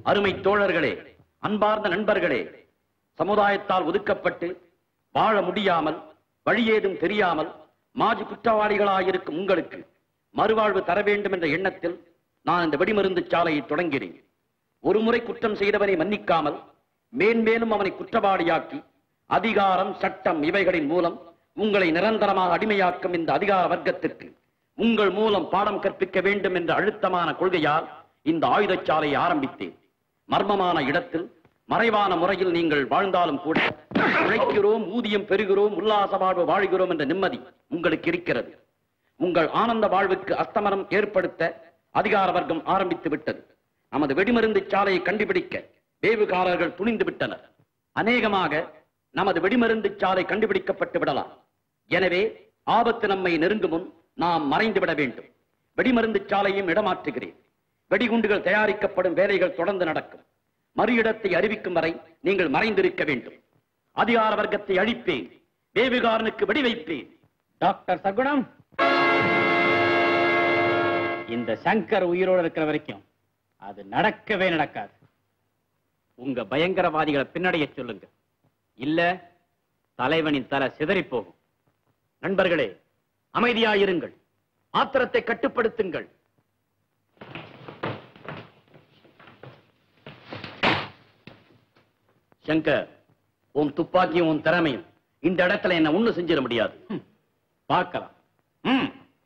அருமை தோழர்களே அன்பார்ந்த நண்பர்களே சமுதாயத்தால் ஒதுக்கப்பட்டு வாழ முடியாமல் வழியேதும் தெரியாமல் மாஜி குற்றவாளிகளாயிருக்கும் உங்களுக்கு மறுவாழ்வு தர வேண்டும் என்ற எண்ணத்தில் நான் இந்த வெடிமருந்து சாலையை தொடங்கினேன் ஒருமுறை குற்றம் செய்தவனை மன்னிக்காமல் மேன்மேலும் அவனை குற்றவாளியாக்கி அதிகாரம் சட்டம் இவைகளின் மூலம் உங்களை நிரந்தரமாக அடிமையாக்கும் இந்த அதிகார வர்க்கத்திற்கு உங்கள் மூலம் பாடம் கற்பிக்க வேண்டும் என்ற அழுத்தமான கொள்கையால் இந்த ஆயுதச்சாலையை ஆரம்பித்தேன் மர்மமான இடத்தில் மறைவான முறையில் நீங்கள் வாழ்ந்தாலும் கூட உழைக்கிறோம் ஊதியம் பெறுகிறோம் உல்லாச வாழ்வு வாழ்கிறோம் என்ற நிம்மதி உங்களுக்கு இருக்கிறது உங்கள் ஆனந்த வாழ்வுக்கு அஸ்தமனம் ஏற்படுத்த அதிகார வர்க்கம் ஆரம்பித்து விட்டது நமது வெடிமருந்து சாலையை கண்டுபிடிக்க வேவுகாரர்கள் துணிந்து விட்டனர் அநேகமாக நமது வெடிமருந்து சாலை கண்டுபிடிக்கப்பட்டு விடலாம் எனவே ஆபத்து நம்மை நெருங்கும் முன் நாம் மறைந்து விட வேண்டும் வெடிமருந்து சாலையும் இடமாற்றுகிறேன் வெடிகுண்டுகள் தயாரிக்கப்படும் வேலைகள் தொடர்ந்து நடக்கும் மறு இடத்தை அறிவிக்கும் வரை நீங்கள் மறைந்திருக்க வேண்டும் அதிகார வர்க்கத்தை அழிப்பேன் வேவுகாரனுக்கு வெடி வைப்பேன் டாக்டர் சகுணம் இந்த சங்கர் உயிரோடு இருக்கிற வரைக்கும் அது நடக்கவே நடக்காது உங்க பயங்கரவாதிகளை பின்னடைய சொல்லுங்க இல்ல தலைவனின் தலை சிதறி போகும் நண்பர்களே அமைதியாயிருங்கள் ஆத்திரத்தை கட்டுப்படுத்துங்கள் சங்கர் உன் துப்பாக்கியும் உன் திறமையும் இந்த இடத்துல என்ன ஒண்ணு செஞ்சிட முடியாது பார்க்கலாம் ம்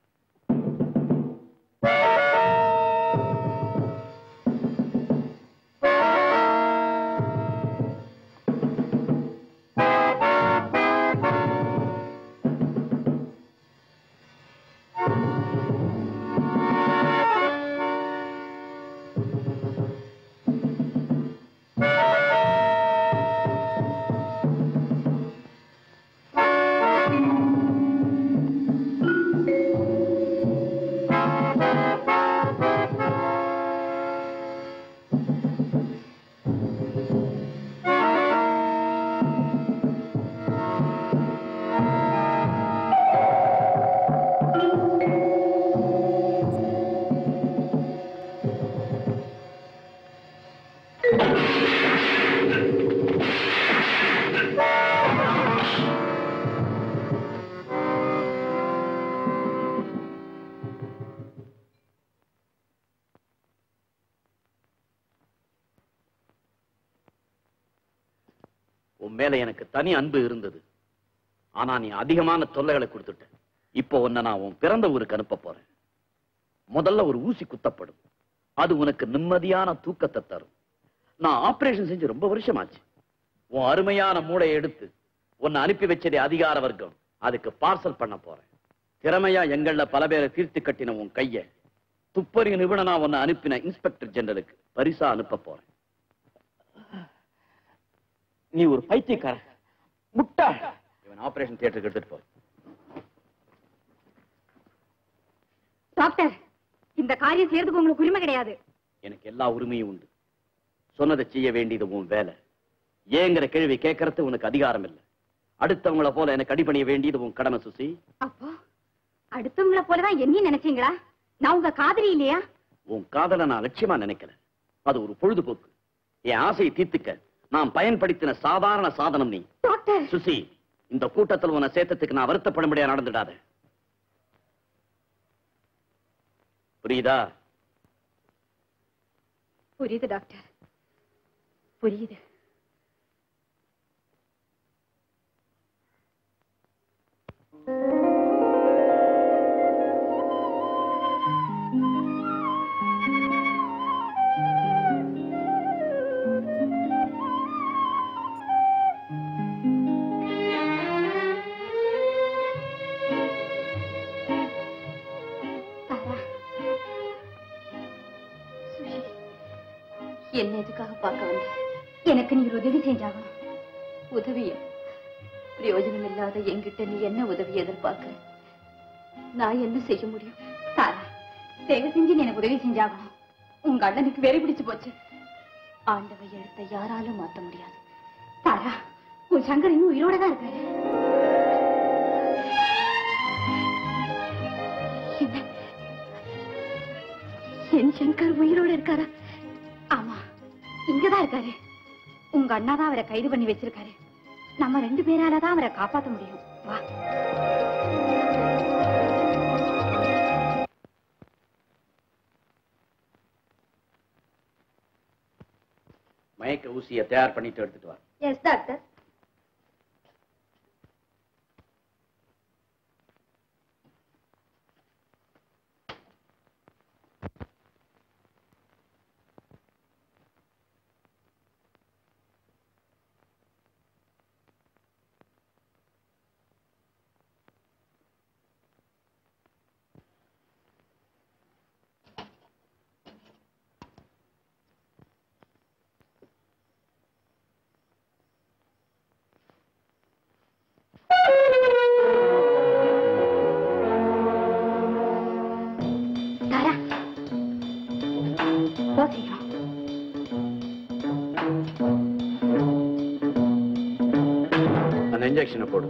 உன் மேல எனக்கு தனி அன்பு இருந்தது ஆனா நீ அதிகமான தொல்லைகளை கொடுத்துட்ட இப்போ உன்னை நான் உன் பிறந்த ஊருக்கு அனுப்ப போறேன் முதல்ல ஒரு ஊசி குத்தப்படும் அது உனக்கு நிம்மதியான தூக்கத்தை தரும் நான் ஆபரேஷன் செஞ்சு ரொம்ப வருஷமாச்சு உன் அருமையான மூளையை எடுத்து உன்னை அனுப்பி வச்சதே அதிகார வர்க்கம் அதுக்கு பார்சல் பண்ண போறேன் திறமையா எங்கள்ல பல பேரை தீர்த்து கட்டின உன் கைய துப்பறி நிபுணனா உன்னை அனுப்பின இன்ஸ்பெக்டர் ஜெனரலுக்கு பரிசா அனுப்ப போறேன் நீ ஒரு பைத்தியக்கார முட்டாள் இவன் ஆபரேஷன் தியேட்டருக்கு எடுத்துட்டு போ டாக்டர் இந்த காரியம் செய்யறதுக்கு உங்களுக்கு உரிமை கிடையாது எனக்கு எல்லா உரிமையும் உண்டு சொன்னதை செய்ய வேண்டியது உன் வேலை ஏங்கிற கேள்வி கேட்கறது உனக்கு அதிகாரம் இல்லை அடுத்தவங்கள போல எனக்கு அடிபணிய வேண்டியது உன் கடமை சுசி அப்போ அடுத்தவங்கள போலதான் என்னையும் நினைச்சீங்களா நான் உங்க காதலி இல்லையா உன் காதலை நான் லட்சியமா நினைக்கல அது ஒரு பொழுதுபோக்கு என் ஆசையை தீர்த்துக்க நான் பயன்படுத்தின சாதாரண சாதனம் நீ டாக்டர் சுசி இந்த கூட்டத்தில் உன்னை சேர்த்ததுக்கு நான் வருத்தப்படும்படியா நடந்துடாத புரியுதா புரியுது டாக்டர் புரியுது என்ன எதுக்காக பார்க்க வந்த எனக்கு நீ ஒரு உதவி செஞ்சாகணும் உதவியா பிரயோஜனம் இல்லாத என்கிட்ட நீ என்ன உதவி எதிர்பார்க்கிற நான் என்ன செய்ய முடியும் தாரா தயவு செஞ்சு நீ எனக்கு உதவி செஞ்சாகணும் உங்க அண்ணனுக்கு வெறி பிடிச்சு போச்சு ஆண்டவை எழுத்த யாராலும் மாத்த முடியாது தாரா உன் சங்கர் இன்னும் உயிரோட தான் இருக்காரு என்ன? என் சங்கர் உயிரோட இருக்காரா ஆமா இங்கதான் இருக்காரு உங்க அண்ணா தான் அவரை கைது பண்ணி வச்சிருக்காரு நம்ம ரெண்டு பேரால தான் அவரை காப்பாத்த முடியும் வா மயக்க ஊசியை தயார் பண்ணிட்டு எடுத்துட்டு வா எஸ் டாக்டர் தாரா போ சீக்கிரம் அந்த இன்ஜெக்ஷனை போடு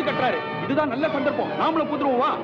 கட்டுறாரு இதுதான் நல்ல சந்தர்ப்பம் நாமளும் புதுருவோம் வா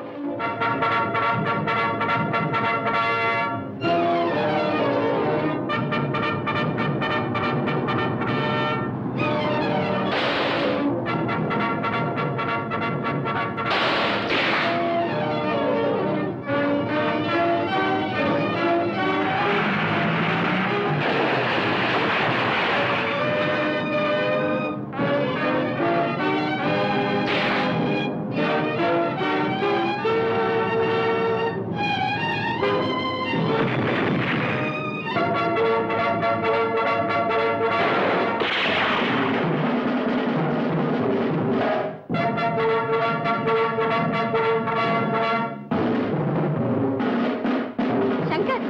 சங்கர்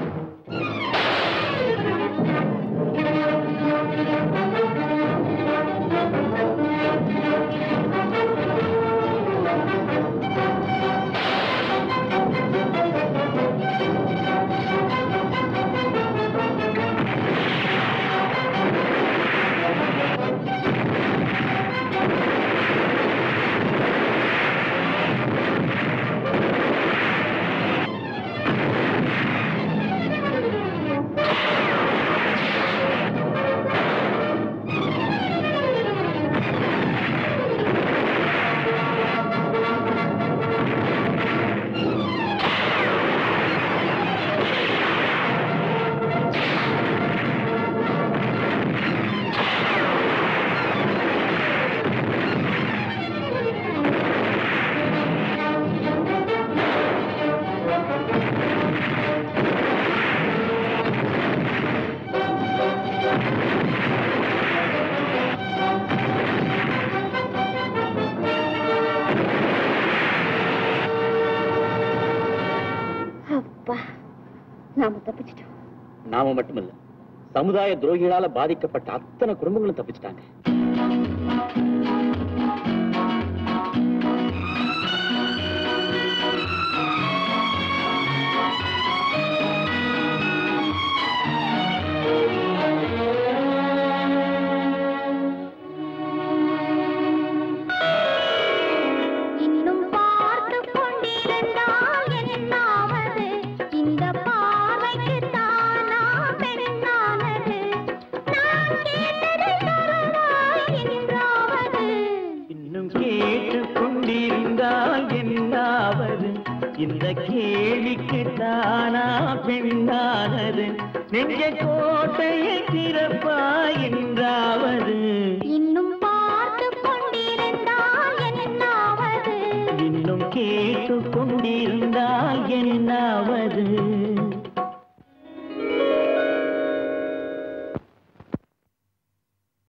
அப்பா நாம தப்பிச்சிட்டோம் நாம மட்டுமல்ல சமுதாய துரோகிகளால பாதிக்கப்பட்ட அத்தனை குடும்பங்களும் தப்பிச்சிட்டாங்க இன்னும் பார்த்து கொண்டிருந்தால் என்னாவது இந்த பார்வைக்கு தானா பெண்ணானது நான் கேட்டதை தருவாய் என்றாவது இன்னும் கேட்டுக் கொண்டிருந்தால் என்னாவது இந்த கேள்விக்கு தானா பெண்ணானது நெஞ்ச கோட்டையை திறப்பாய் என்றாவது இன்னும் பார்த்து கொண்டிருந்தால் என்னாவது இன்னும் கேட்டுக் கொண்டிருந்தால் என்னாவது